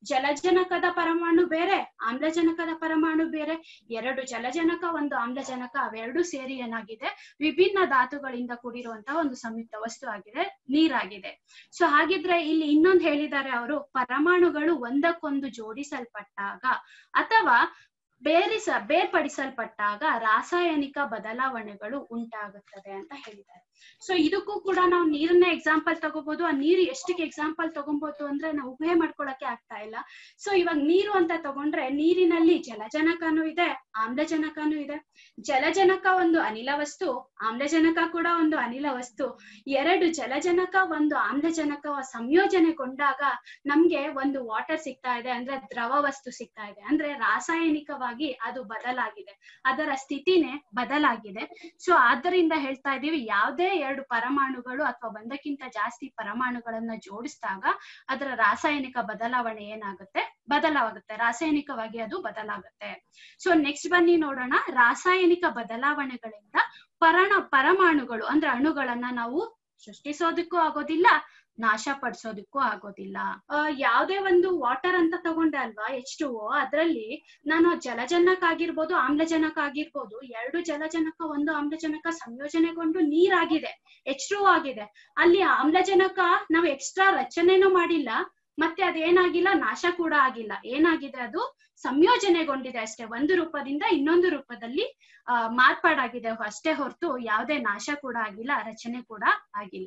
ಜಲಜನಕದ ಪರಮಾಣು ಬೇರೆ ಆಮ್ಲಜನಕದ ಪರಮಾಣು ಬೇರೆ ಎರಡು ಜಲಜನಕ ಒಂದು ಆಮ್ಲಜನಕ ಅವೆರಡು ಸೇರಿ ಏನಾಗಿದೆ ವಿಭಿನ್ನ ಧಾತುಗಳಿಂದ ಕೂಡಿರುವಂತಹ ಒಂದು ಸಂಯುಕ್ತ ವಸ್ತು ಆಗಿದೆ ನೀರಾಗಿದೆ ಸೊ ಹಾಗಿದ್ರೆ ಇಲ್ಲಿ ಇನ್ನೊಂದು ಹೇಳಿದ್ದಾರೆ ಅವರು ಪರಮಾಣುಗಳು ಒಂದಕ್ಕೊಂದು ಜೋಡಿಸಲ್ಪಟ್ಟಾಗ ಅಥವಾ ಬೇರಿಸ ಬೇರ್ಪಡಿಸಲ್ಪಟ್ಟಾಗ ರಾಸಾಯನಿಕ ಬದಲಾವಣೆಗಳು ಉಂಟಾಗುತ್ತದೆ ಅಂತ ಹೇಳಿದ್ದಾರೆ ಸೊ ಇದಕ್ಕೂ ಕೂಡ ನಾವು ನೀರನ್ನ ಎಕ್ಸಾಂಪಲ್ ತಗೋಬಹುದು ಆ ನೀರು ಎಷ್ಟಕ್ಕೆ ಎಕ್ಸಾಂಪಲ್ ತಗೊಬಹುದು ಅಂದ್ರೆ ನಾವು ಊಹೆ ಮಾಡ್ಕೊಳಕ್ಕೆ ಆಗ್ತಾ ಇಲ್ಲ ಸೊ ಇವಾಗ ನೀರು ಅಂತ ತಗೊಂಡ್ರೆ ನೀರಿನಲ್ಲಿ ಜಲಜನಕನೂ ಇದೆ ಆಮ್ಲಜನಕನೂ ಇದೆ ಜಲಜನಕ ಒಂದು ಅನಿಲ ವಸ್ತು ಆಮ್ಲಜನಕ ಕೂಡ ಒಂದು ಅನಿಲ ವಸ್ತು ಎರಡು ಜಲಜನಕ ಒಂದು ಆಮ್ಲಜನಕ ಸಂಯೋಜನೆಗೊಂಡಾಗ ನಮ್ಗೆ ಒಂದು ವಾಟರ್ ಸಿಗ್ತಾ ಇದೆ ಅಂದ್ರೆ ದ್ರವ ವಸ್ತು ಸಿಗ್ತಾ ಇದೆ ಅಂದ್ರೆ ರಾಸಾಯನಿಕವಾಗಿ ಅದು ಬದಲಾಗಿದೆ ಅದರ ಸ್ಥಿತಿನೇ ಬದಲಾಗಿದೆ ಸೊ ಆದ್ದರಿಂದ ಹೇಳ್ತಾ ಇದೀವಿ ಯಾವ್ದೇ ಎರಡು ಪರಮಾಣುಗಳು ಅಥವಾ ಒಂದಕ್ಕಿಂತ ಜಾಸ್ತಿ ಪರಮಾಣುಗಳನ್ನ ಜೋಡಿಸಿದಾಗ ಅದರ ರಾಸಾಯನಿಕ ಬದಲಾವಣೆ ಏನಾಗುತ್ತೆ ಬದಲಾಗುತ್ತೆ ರಾಸಾಯನಿಕವಾಗಿ ಅದು ಬದಲಾಗುತ್ತೆ ಸೊ ನೆಕ್ಸ್ಟ್ ಬನ್ನಿ ನೋಡೋಣ ರಾಸಾಯನಿಕ ಬದಲಾವಣೆಗಳಿಂದ ಪರಣ ಪರಮಾಣುಗಳು ಅಂದ್ರೆ ಅಣುಗಳನ್ನ ನಾವು ಸೃಷ್ಟಿಸೋದಕ್ಕೂ ಆಗೋದಿಲ್ಲ ನಾಶ ಪಡಿಸೋದಕ್ಕೂ ಆಗೋದಿಲ್ಲ ಯಾವ್ದೇ ಒಂದು ವಾಟರ್ ಅಂತ ತಗೊಂಡೆ ಅಲ್ವಾ ಎಚ್ ಟು ಅದ್ರಲ್ಲಿ ನಾನು ಜಲಜನಕ ಆಗಿರ್ಬೋದು ಆಮ್ಲಜನಕ ಆಗಿರ್ಬೋದು ಎರಡು ಜಲಜನಕ ಒಂದು ಆಮ್ಲಜನಕ ಸಂಯೋಜನೆಗೊಂಡು ನೀರಾಗಿದೆ ಎಚ್ ಟು ಆಗಿದೆ ಅಲ್ಲಿ ಆಮ್ಲಜನಕ ನಾವು ಎಕ್ಸ್ಟ್ರಾ ರಚನೆನೂ ಮಾಡಿಲ್ಲ ಮತ್ತೆ ಅದೇನಾಗಿಲ್ಲ ನಾಶ ಕೂಡ ಆಗಿಲ್ಲ ಏನಾಗಿದೆ ಅದು ಸಂಯೋಜನೆಗೊಂಡಿದೆ ಅಷ್ಟೇ ಒಂದು ರೂಪದಿಂದ ಇನ್ನೊಂದು ರೂಪದಲ್ಲಿ ಆ ಮಾರ್ಪಾಡಾಗಿದೆ ಅಷ್ಟೇ ಹೊರತು ಯಾವುದೇ ನಾಶ ಕೂಡ ಆಗಿಲ್ಲ ರಚನೆ ಕೂಡ ಆಗಿಲ್ಲ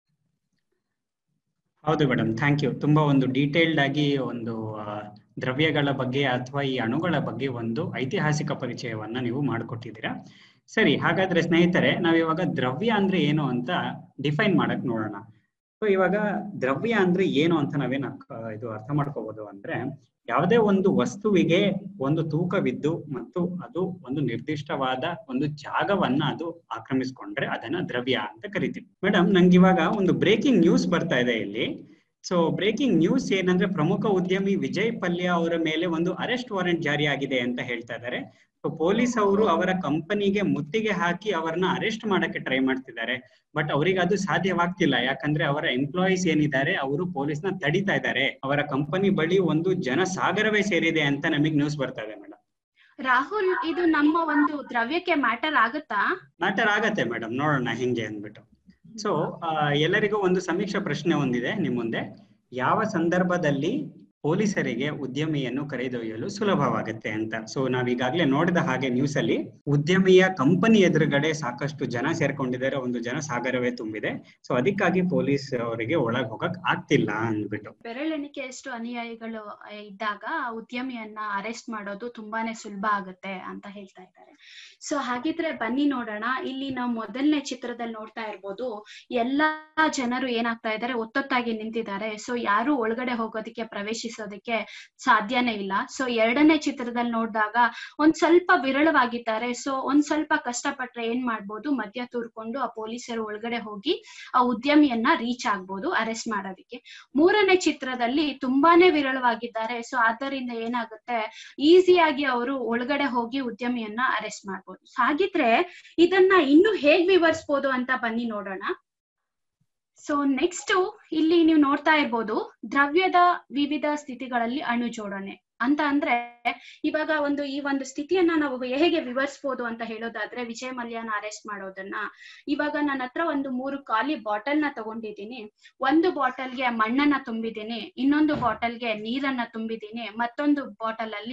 ಹೌದು ಮೇಡಮ್ ಥ್ಯಾಂಕ್ ಯು ತುಂಬಾ ಒಂದು ಡೀಟೇಲ್ಡ್ ಆಗಿ ಒಂದು ದ್ರವ್ಯಗಳ ಬಗ್ಗೆ ಅಥವಾ ಈ ಅಣುಗಳ ಬಗ್ಗೆ ಒಂದು ಐತಿಹಾಸಿಕ ಪರಿಚಯವನ್ನ ನೀವು ಮಾಡಿಕೊಟ್ಟಿದ್ದೀರಾ ಸರಿ ಹಾಗಾದ್ರೆ ಸ್ನೇಹಿತರೆ ನಾವಿವಾಗ ದ್ರವ್ಯ ಅಂದ್ರೆ ಏನು ಅಂತ ಡಿಫೈನ್ ಮಾಡಕ್ ನೋಡೋಣ ಸೊ ಇವಾಗ ದ್ರವ್ಯ ಅಂದ್ರೆ ಏನು ಅಂತ ನಾವೇನ್ ಇದು ಅರ್ಥ ಮಾಡ್ಕೋಬಹುದು ಅಂದ್ರೆ ಯಾವುದೇ ಒಂದು ವಸ್ತುವಿಗೆ ಒಂದು ತೂಕವಿದ್ದು ಮತ್ತು ಅದು ಒಂದು ನಿರ್ದಿಷ್ಟವಾದ ಒಂದು ಜಾಗವನ್ನ ಅದು ಆಕ್ರಮಿಸ್ಕೊಂಡ್ರೆ ಅದನ್ನ ದ್ರವ್ಯ ಅಂತ ಕರಿತೀವಿ ಮೇಡಮ್ ನಂಗೆ ಇವಾಗ ಒಂದು ಬ್ರೇಕಿಂಗ್ ನ್ಯೂಸ್ ಬರ್ತಾ ಇದೆ ಇಲ್ಲಿ ಸೊ ಬ್ರೇಕಿಂಗ್ ನ್ಯೂಸ್ ಏನಂದ್ರೆ ಪ್ರಮುಖ ಉದ್ಯಮಿ ವಿಜಯ್ ಪಲ್ಯ ಅವರ ಮೇಲೆ ಒಂದು ಅರೆಸ್ಟ್ ವಾರೆಂಟ್ ಜಾರಿ ಆಗಿದೆ ಅಂತ ಹೇಳ್ತಾ ಇದ್ದಾರೆ ಸೊ ಪೊಲೀಸ್ ಅವರು ಅವರ ಕಂಪನಿಗೆ ಮುತ್ತಿಗೆ ಹಾಕಿ ಅವರನ್ನ ಅರೆಸ್ಟ್ ಮಾಡಕ್ಕೆ ಟ್ರೈ ಮಾಡ್ತಿದ್ದಾರೆ ಬಟ್ ಅವರಿಗೆ ಅದು ಸಾಧ್ಯವಾಗ್ತಿಲ್ಲ ಯಾಕಂದ್ರೆ ಅವರ ಎಂಪ್ಲಾಯೀಸ್ ಏನಿದ್ದಾರೆ ಅವರು ಪೊಲೀಸ್ನ ತಡಿತಾ ಇದ್ದಾರೆ ಅವರ ಕಂಪನಿ ಬಳಿ ಒಂದು ಜನಸಾಗರವೇ ಸೇರಿದೆ ಅಂತ ನಮಗೆ ನ್ಯೂಸ್ ಬರ್ತಾ ಇದೆ ಮೇಡಮ್ ರಾಹುಲ್ ಇದು ನಮ್ಮ ಒಂದು ದ್ರವ್ಯಕ್ಕೆ ಮ್ಯಾಟರ್ ಆಗುತ್ತಾ ಮ್ಯಾಟರ್ ಆಗತ್ತೆ ಮೇಡಮ್ ನೋಡೋಣ ಹೆಂಗೆ ಅಂದ್ಬಿಟ್ಟು ಸೊ ಎಲ್ಲರಿಗೂ ಒಂದು ಸಮೀಕ್ಷಾ ಪ್ರಶ್ನೆ ಒಂದಿದೆ ನಿಮ್ ಮುಂದೆ ಯಾವ ಸಂದರ್ಭದಲ್ಲಿ ಪೊಲೀಸರಿಗೆ ಉದ್ಯಮಿಯನ್ನು ಕರೆದೊಯ್ಯಲು ಸುಲಭವಾಗುತ್ತೆ ಅಂತ ಸೊ ನಾವೀಗಾಗ್ಲೇ ನೋಡಿದ ಹಾಗೆ ನ್ಯೂಸ್ ಅಲ್ಲಿ ಉದ್ಯಮಿಯ ಕಂಪನಿ ಎದುರುಗಡೆ ಸಾಕಷ್ಟು ಜನ ಸೇರ್ಕೊಂಡಿದ್ದಾರೆ ಒಂದು ಜನ ಸಾಗರವೇ ತುಂಬಿದೆ ಸೊ ಅದಕ್ಕಾಗಿ ಪೊಲೀಸ್ ಅವರಿಗೆ ಒಳಗ್ ಹೋಗಕ್ ಆಗ್ತಿಲ್ಲ ಅಂದ್ಬಿಟ್ಟು ಬೆರಳೆಣಿಕೆಯಷ್ಟು ಅನುಯಾಯಿಗಳು ಇದ್ದಾಗ ಉದ್ಯಮಿಯನ್ನ ಅರೆಸ್ಟ್ ಮಾಡೋದು ತುಂಬಾನೇ ಸುಲಭ ಆಗುತ್ತೆ ಅಂತ ಹೇಳ್ತಾ ಇದ್ದಾರೆ ಸೊ ಹಾಗಿದ್ರೆ ಬನ್ನಿ ನೋಡೋಣ ಇಲ್ಲಿ ನಾವು ಮೊದಲನೇ ಚಿತ್ರದಲ್ಲಿ ನೋಡ್ತಾ ಇರ್ಬೋದು ಎಲ್ಲಾ ಜನರು ಏನಾಗ್ತಾ ಇದ್ದಾರೆ ಒತ್ತೊತ್ತಾಗಿ ನಿಂತಿದ್ದಾರೆ ಸೊ ಯಾರು ಒಳಗಡೆ ಹೋಗೋದಕ್ಕೆ ಪ್ರವೇಶಿಸ ಸಾಧ್ಯನೇ ಇಲ್ಲ ಸೊ ಎರಡನೇ ಚಿತ್ರದಲ್ಲಿ ನೋಡಿದಾಗ ಒಂದ್ ಸ್ವಲ್ಪ ವಿರಳವಾಗಿದ್ದಾರೆ ಸೊ ಒಂದ್ ಸ್ವಲ್ಪ ಕಷ್ಟಪಟ್ರೆ ಏನ್ ಮಾಡ್ಬೋದು ಮಧ್ಯ ತೂರ್ಕೊಂಡು ಆ ಪೊಲೀಸರು ಒಳಗಡೆ ಹೋಗಿ ಆ ಉದ್ಯಮಿಯನ್ನ ರೀಚ್ ಆಗ್ಬೋದು ಅರೆಸ್ಟ್ ಮಾಡೋದಕ್ಕೆ ಮೂರನೇ ಚಿತ್ರದಲ್ಲಿ ತುಂಬಾನೇ ವಿರಳವಾಗಿದ್ದಾರೆ ಸೊ ಆದ್ದರಿಂದ ಏನಾಗುತ್ತೆ ಈಸಿಯಾಗಿ ಅವರು ಒಳಗಡೆ ಹೋಗಿ ಉದ್ಯಮಿಯನ್ನ ಅರೆಸ್ಟ್ ಮಾಡ್ಬೋದು ಹಾಗಿದ್ರೆ ಇದನ್ನ ಇನ್ನು ಹೇಗ್ ವಿವರಿಸ್ಬೋದು ಅಂತ ಬನ್ನಿ ನೋಡೋಣ ಸೊ ನೆಕ್ಸ್ಟ್ ಇಲ್ಲಿ ನೀವು ನೋಡ್ತಾ ಇರ್ಬೋದು ದ್ರವ್ಯದ ವಿವಿಧ ಸ್ಥಿತಿಗಳಲ್ಲಿ ಅಣು ಜೋಡಣೆ ಅಂತ ಅಂದ್ರೆ ಇವಾಗ ಒಂದು ಈ ಒಂದು ಸ್ಥಿತಿಯನ್ನ ನಾವು ಹೇಗೆ ವಿವರಿಸ್ಬೋದು ಅಂತ ಹೇಳೋದಾದ್ರೆ ವಿಜಯ್ ಮಲ್ಯನ ಅರೆಸ್ಟ್ ಮಾಡೋದನ್ನ ಇವಾಗ ನನ್ನ ಹತ್ರ ಒಂದು ಮೂರು ಖಾಲಿ ಬಾಟಲ್ ನ ತಗೊಂಡಿದ್ದೀನಿ ಒಂದು ಬಾಟಲ್ಗೆ ಮಣ್ಣನ್ನ ತುಂಬಿದ್ದೀನಿ ಇನ್ನೊಂದು ಬಾಟಲ್ಗೆ ನೀರನ್ನ ತುಂಬಿದ್ದೀನಿ ಮತ್ತೊಂದು ಬಾಟಲ್ ಅಲ್ಲಿ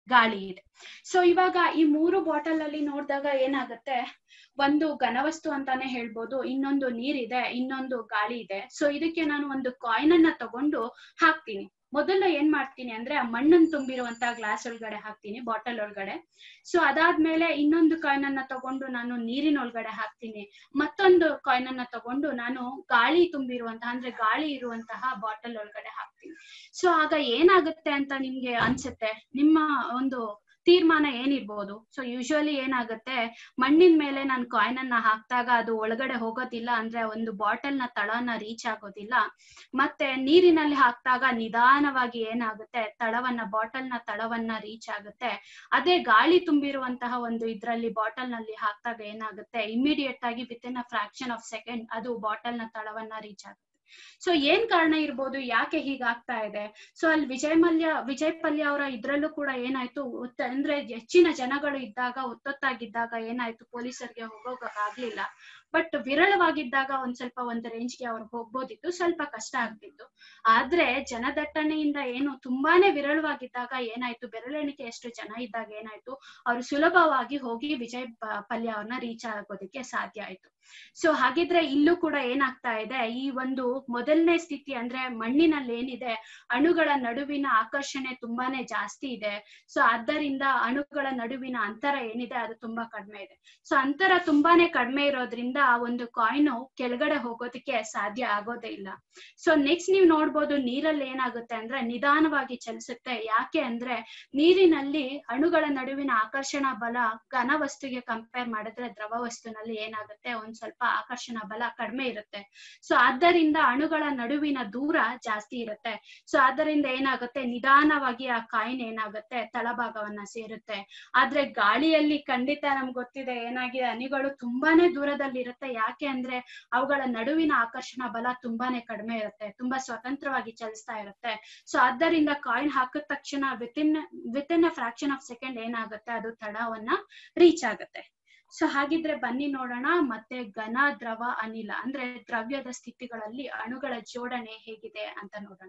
ಗಾಳಿ ಇದೆ ಸೊ ಇವಾಗ ಈ ಮೂರು ಬಾಟಲ್ ಅಲ್ಲಿ ನೋಡಿದಾಗ ಏನಾಗುತ್ತೆ ಒಂದು ಘನವಸ್ತು ಅಂತಾನೆ ಹೇಳ್ಬೋದು ಇನ್ನೊಂದು ನೀರಿದೆ ಇನ್ನೊಂದು ಗಾಳಿ ಇದೆ ಸೊ ಇದಕ್ಕೆ ನಾನು ಒಂದು ಕಾಯಿನ್ ಅನ್ನ ತಗೊಂಡು ಹಾಕ್ತೀನಿ ಮೊದಲು ಏನ್ ಮಾಡ್ತೀನಿ ಅಂದ್ರೆ ಆ ಮಣ್ಣನ್ನು ತುಂಬಿರುವಂತ ಗ್ಲಾಸ್ ಒಳಗಡೆ ಹಾಕ್ತೀನಿ ಬಾಟಲ್ ಒಳಗಡೆ ಸೊ ಅದಾದ್ಮೇಲೆ ಇನ್ನೊಂದು ಕಾಯಿನ್ ಅನ್ನ ತಗೊಂಡು ನಾನು ನೀರಿನ ಒಳಗಡೆ ಹಾಕ್ತೀನಿ ಮತ್ತೊಂದು ಕಾಯಿನ್ ಅನ್ನ ತಗೊಂಡು ನಾನು ಗಾಳಿ ತುಂಬಿರುವಂತಹ ಅಂದ್ರೆ ಗಾಳಿ ಇರುವಂತಹ ಬಾಟಲ್ ಒಳಗಡೆ ಹಾಕ್ತೀನಿ ಸೊ ಆಗ ಏನಾಗುತ್ತೆ ಅಂತ ನಿಮ್ಗೆ ಅನ್ಸುತ್ತೆ ನಿಮ್ಮ ಒಂದು ತೀರ್ಮಾನ ಏನಿರ್ಬೋದು ಸೊ ಯೂಶುವಲಿ ಏನಾಗುತ್ತೆ ಮಣ್ಣಿನ ಮೇಲೆ ನಾನು ಕಾಯಿನ್ ಅನ್ನ ಹಾಕ್ದಾಗ ಅದು ಒಳಗಡೆ ಹೋಗೋದಿಲ್ಲ ಅಂದ್ರೆ ಒಂದು ಬಾಟಲ್ ನ ತಳನ ರೀಚ್ ಆಗೋದಿಲ್ಲ ಮತ್ತೆ ನೀರಿನಲ್ಲಿ ಹಾಕ್ದಾಗ ನಿಧಾನವಾಗಿ ಏನಾಗುತ್ತೆ ತಳವನ್ನ ಬಾಟಲ್ ನ ತಳವನ್ನ ರೀಚ್ ಆಗುತ್ತೆ ಅದೇ ಗಾಳಿ ತುಂಬಿರುವಂತಹ ಒಂದು ಇದ್ರಲ್ಲಿ ಬಾಟಲ್ ನಲ್ಲಿ ಹಾಕ್ದಾಗ ಏನಾಗುತ್ತೆ ಇಮಿಡಿಯೇಟ್ ಆಗಿ with in a fraction of second ಅದು ಬಾಟಲ್ ನ ತಳವನ್ನ ರೀಚ್ ಆಗುತ್ತೆ ಸೊ ಏನ್ ಕಾರಣ ಇರ್ಬೋದು ಯಾಕೆ ಹೀಗಾಗ್ತಾ ಇದೆ ಸೊ ಅಲ್ಲಿ ವಿಜಯ್ ಮಲ್ಯ ವಿಜಯ್ ಪಲ್ಯ ಅವರ ಇದ್ರಲ್ಲೂ ಕೂಡ ಏನಾಯ್ತು ಒತ್ತ- ಅಂದ್ರೆ ಹೆಚ್ಚಿನ ಜನಗಳು ಇದ್ದಾಗ ಒತ್ತೊತ್ತಾಗಿದ್ದಾಗ ಏನಾಯ್ತು ಪೊಲೀಸರಿಗೆ ಹೋಗೋಕ್ ಆಗ್ಲಿಲ್ಲ ಬಟ್ ವಿರಳವಾಗಿದ್ದಾಗ ಒಂದ್ ಸ್ವಲ್ಪ ಒಂದು ರೇಂಜ್ಗೆ ಅವ್ರು ಹೋಗ್ಬೋದಿತ್ತು ಸ್ವಲ್ಪ ಕಷ್ಟ ಆಗ್ತಿತ್ತು ಆದ್ರೆ ಜನದಟ್ಟಣೆಯಿಂದ ಏನು ತುಂಬಾನೇ ವಿರಳವಾಗಿದ್ದಾಗ ಏನಾಯ್ತು ಬೆರಳೆಣಿಕೆ ಎಷ್ಟು ಜನ ಇದ್ದಾಗ ಏನಾಯ್ತು ಅವ್ರು ಸುಲಭವಾಗಿ ಹೋಗಿ ವಿಜಯ್ ಪ- ಪಲ್ಯ ಅವ್ರನ್ನ ರೀಚ್ ಆಗೋದಕ್ಕೆ ಸಾಧ್ಯ ಆಯ್ತು ಸೊ ಹಾಗಿದ್ರೆ ಇಲ್ಲೂ ಕೂಡ ಏನಾಗ್ತಾ ಇದೆ ಈ ಒಂದು ಮೊದಲನೇ ಸ್ಥಿತಿ ಅಂದ್ರೆ ಮಣ್ಣಿನಲ್ಲಿ ಏನಿದೆ ಅಣುಗಳ ನಡುವಿನ ಆಕರ್ಷಣೆ ತುಂಬಾನೇ ಜಾಸ್ತಿ ಇದೆ ಸೊ ಆದ್ದರಿಂದ ಅಣುಗಳ ನಡುವಿನ ಅಂತರ ಏನಿದೆ ಅದು ತುಂಬಾ ಕಡಿಮೆ ಇದೆ ಸೊ ಅಂತರ ತುಂಬಾನೇ ಕಡಿಮೆ ಇರೋದ್ರಿಂದ ಆ ಒಂದು ಕಾಯಿನ್ ಕೆಳಗಡೆ ಹೋಗೋದಕ್ಕೆ ಸಾಧ್ಯ ಆಗೋದೇ ಇಲ್ಲ ಸೊ ನೆಕ್ಸ್ಟ್ ನೀವು ನೋಡ್ಬೋದು ನೀರಲ್ಲಿ ಏನಾಗುತ್ತೆ ಅಂದ್ರೆ ನಿಧಾನವಾಗಿ ಚಲಿಸುತ್ತೆ ಯಾಕೆ ಅಂದ್ರೆ ನೀರಿನಲ್ಲಿ ಅಣುಗಳ ನಡುವಿನ ಆಕರ್ಷಣಾ ಬಲ ಘನ ವಸ್ತುಗೆ ಕಂಪೇರ್ ಮಾಡಿದ್ರೆ ದ್ರವ ವಸ್ತುನಲ್ಲಿ ಏನಾಗುತ್ತೆ ಒಂದ್ ಸ್ವಲ್ಪ ಆಕರ್ಷಣಾ ಬಲ ಕಡಿಮೆ ಇರುತ್ತೆ ಸೊ ಆದ್ದರಿಂದ ಅಣುಗಳ ನಡುವಿನ ದೂರ ಜಾಸ್ತಿ ಇರುತ್ತೆ ಸೊ ಆದ್ದರಿಂದ ಏನಾಗುತ್ತೆ ನಿಧಾನವಾಗಿ ಆ ಕಾಯಿನ್ ಏನಾಗುತ್ತೆ ತಳಭಾಗವನ್ನ ಸೇರುತ್ತೆ ಆದ್ರೆ ಗಾಳಿಯಲ್ಲಿ ಖಂಡಿತ ನಮ್ಗೆ ಗೊತ್ತಿದೆ ಏನಾಗಿದೆ ಅಣುಗಳು ತುಂಬಾನೇ ದೂರದಲ್ಲಿ ಇರುತ್ತೆ ಯಾಕೆ ಅಂದ್ರೆ ಅವುಗಳ ನಡುವಿನ ಆಕರ್ಷಣಾ ಬಲ ತುಂಬಾನೇ ಕಡಿಮೆ ಇರುತ್ತೆ ತುಂಬಾ ಸ್ವತಂತ್ರವಾಗಿ ಚಲಿಸ್ತಾ ಇರುತ್ತೆ ಸೊ ಆದ್ದರಿಂದ ಕಾಯಿನ್ ಹಾಕಿದ ತಕ್ಷಣ with in with in a fraction of second ಏನಾಗುತ್ತೆ ಅದು ತಳವನ್ನ ರೀಚ್ ಆಗುತ್ತೆ ಸೊ ಹಾಗಿದ್ರೆ ಬನ್ನಿ ನೋಡೋಣ ಮತ್ತೆ ಘನ ದ್ರವ ಅನಿಲ ಅಂದ್ರೆ ದ್ರವ್ಯದ ಸ್ಥಿತಿಗಳಲ್ಲಿ ಅಣುಗಳ ಜೋಡಣೆ ಹೇಗಿದೆ ಅಂತ ನೋಡೋಣ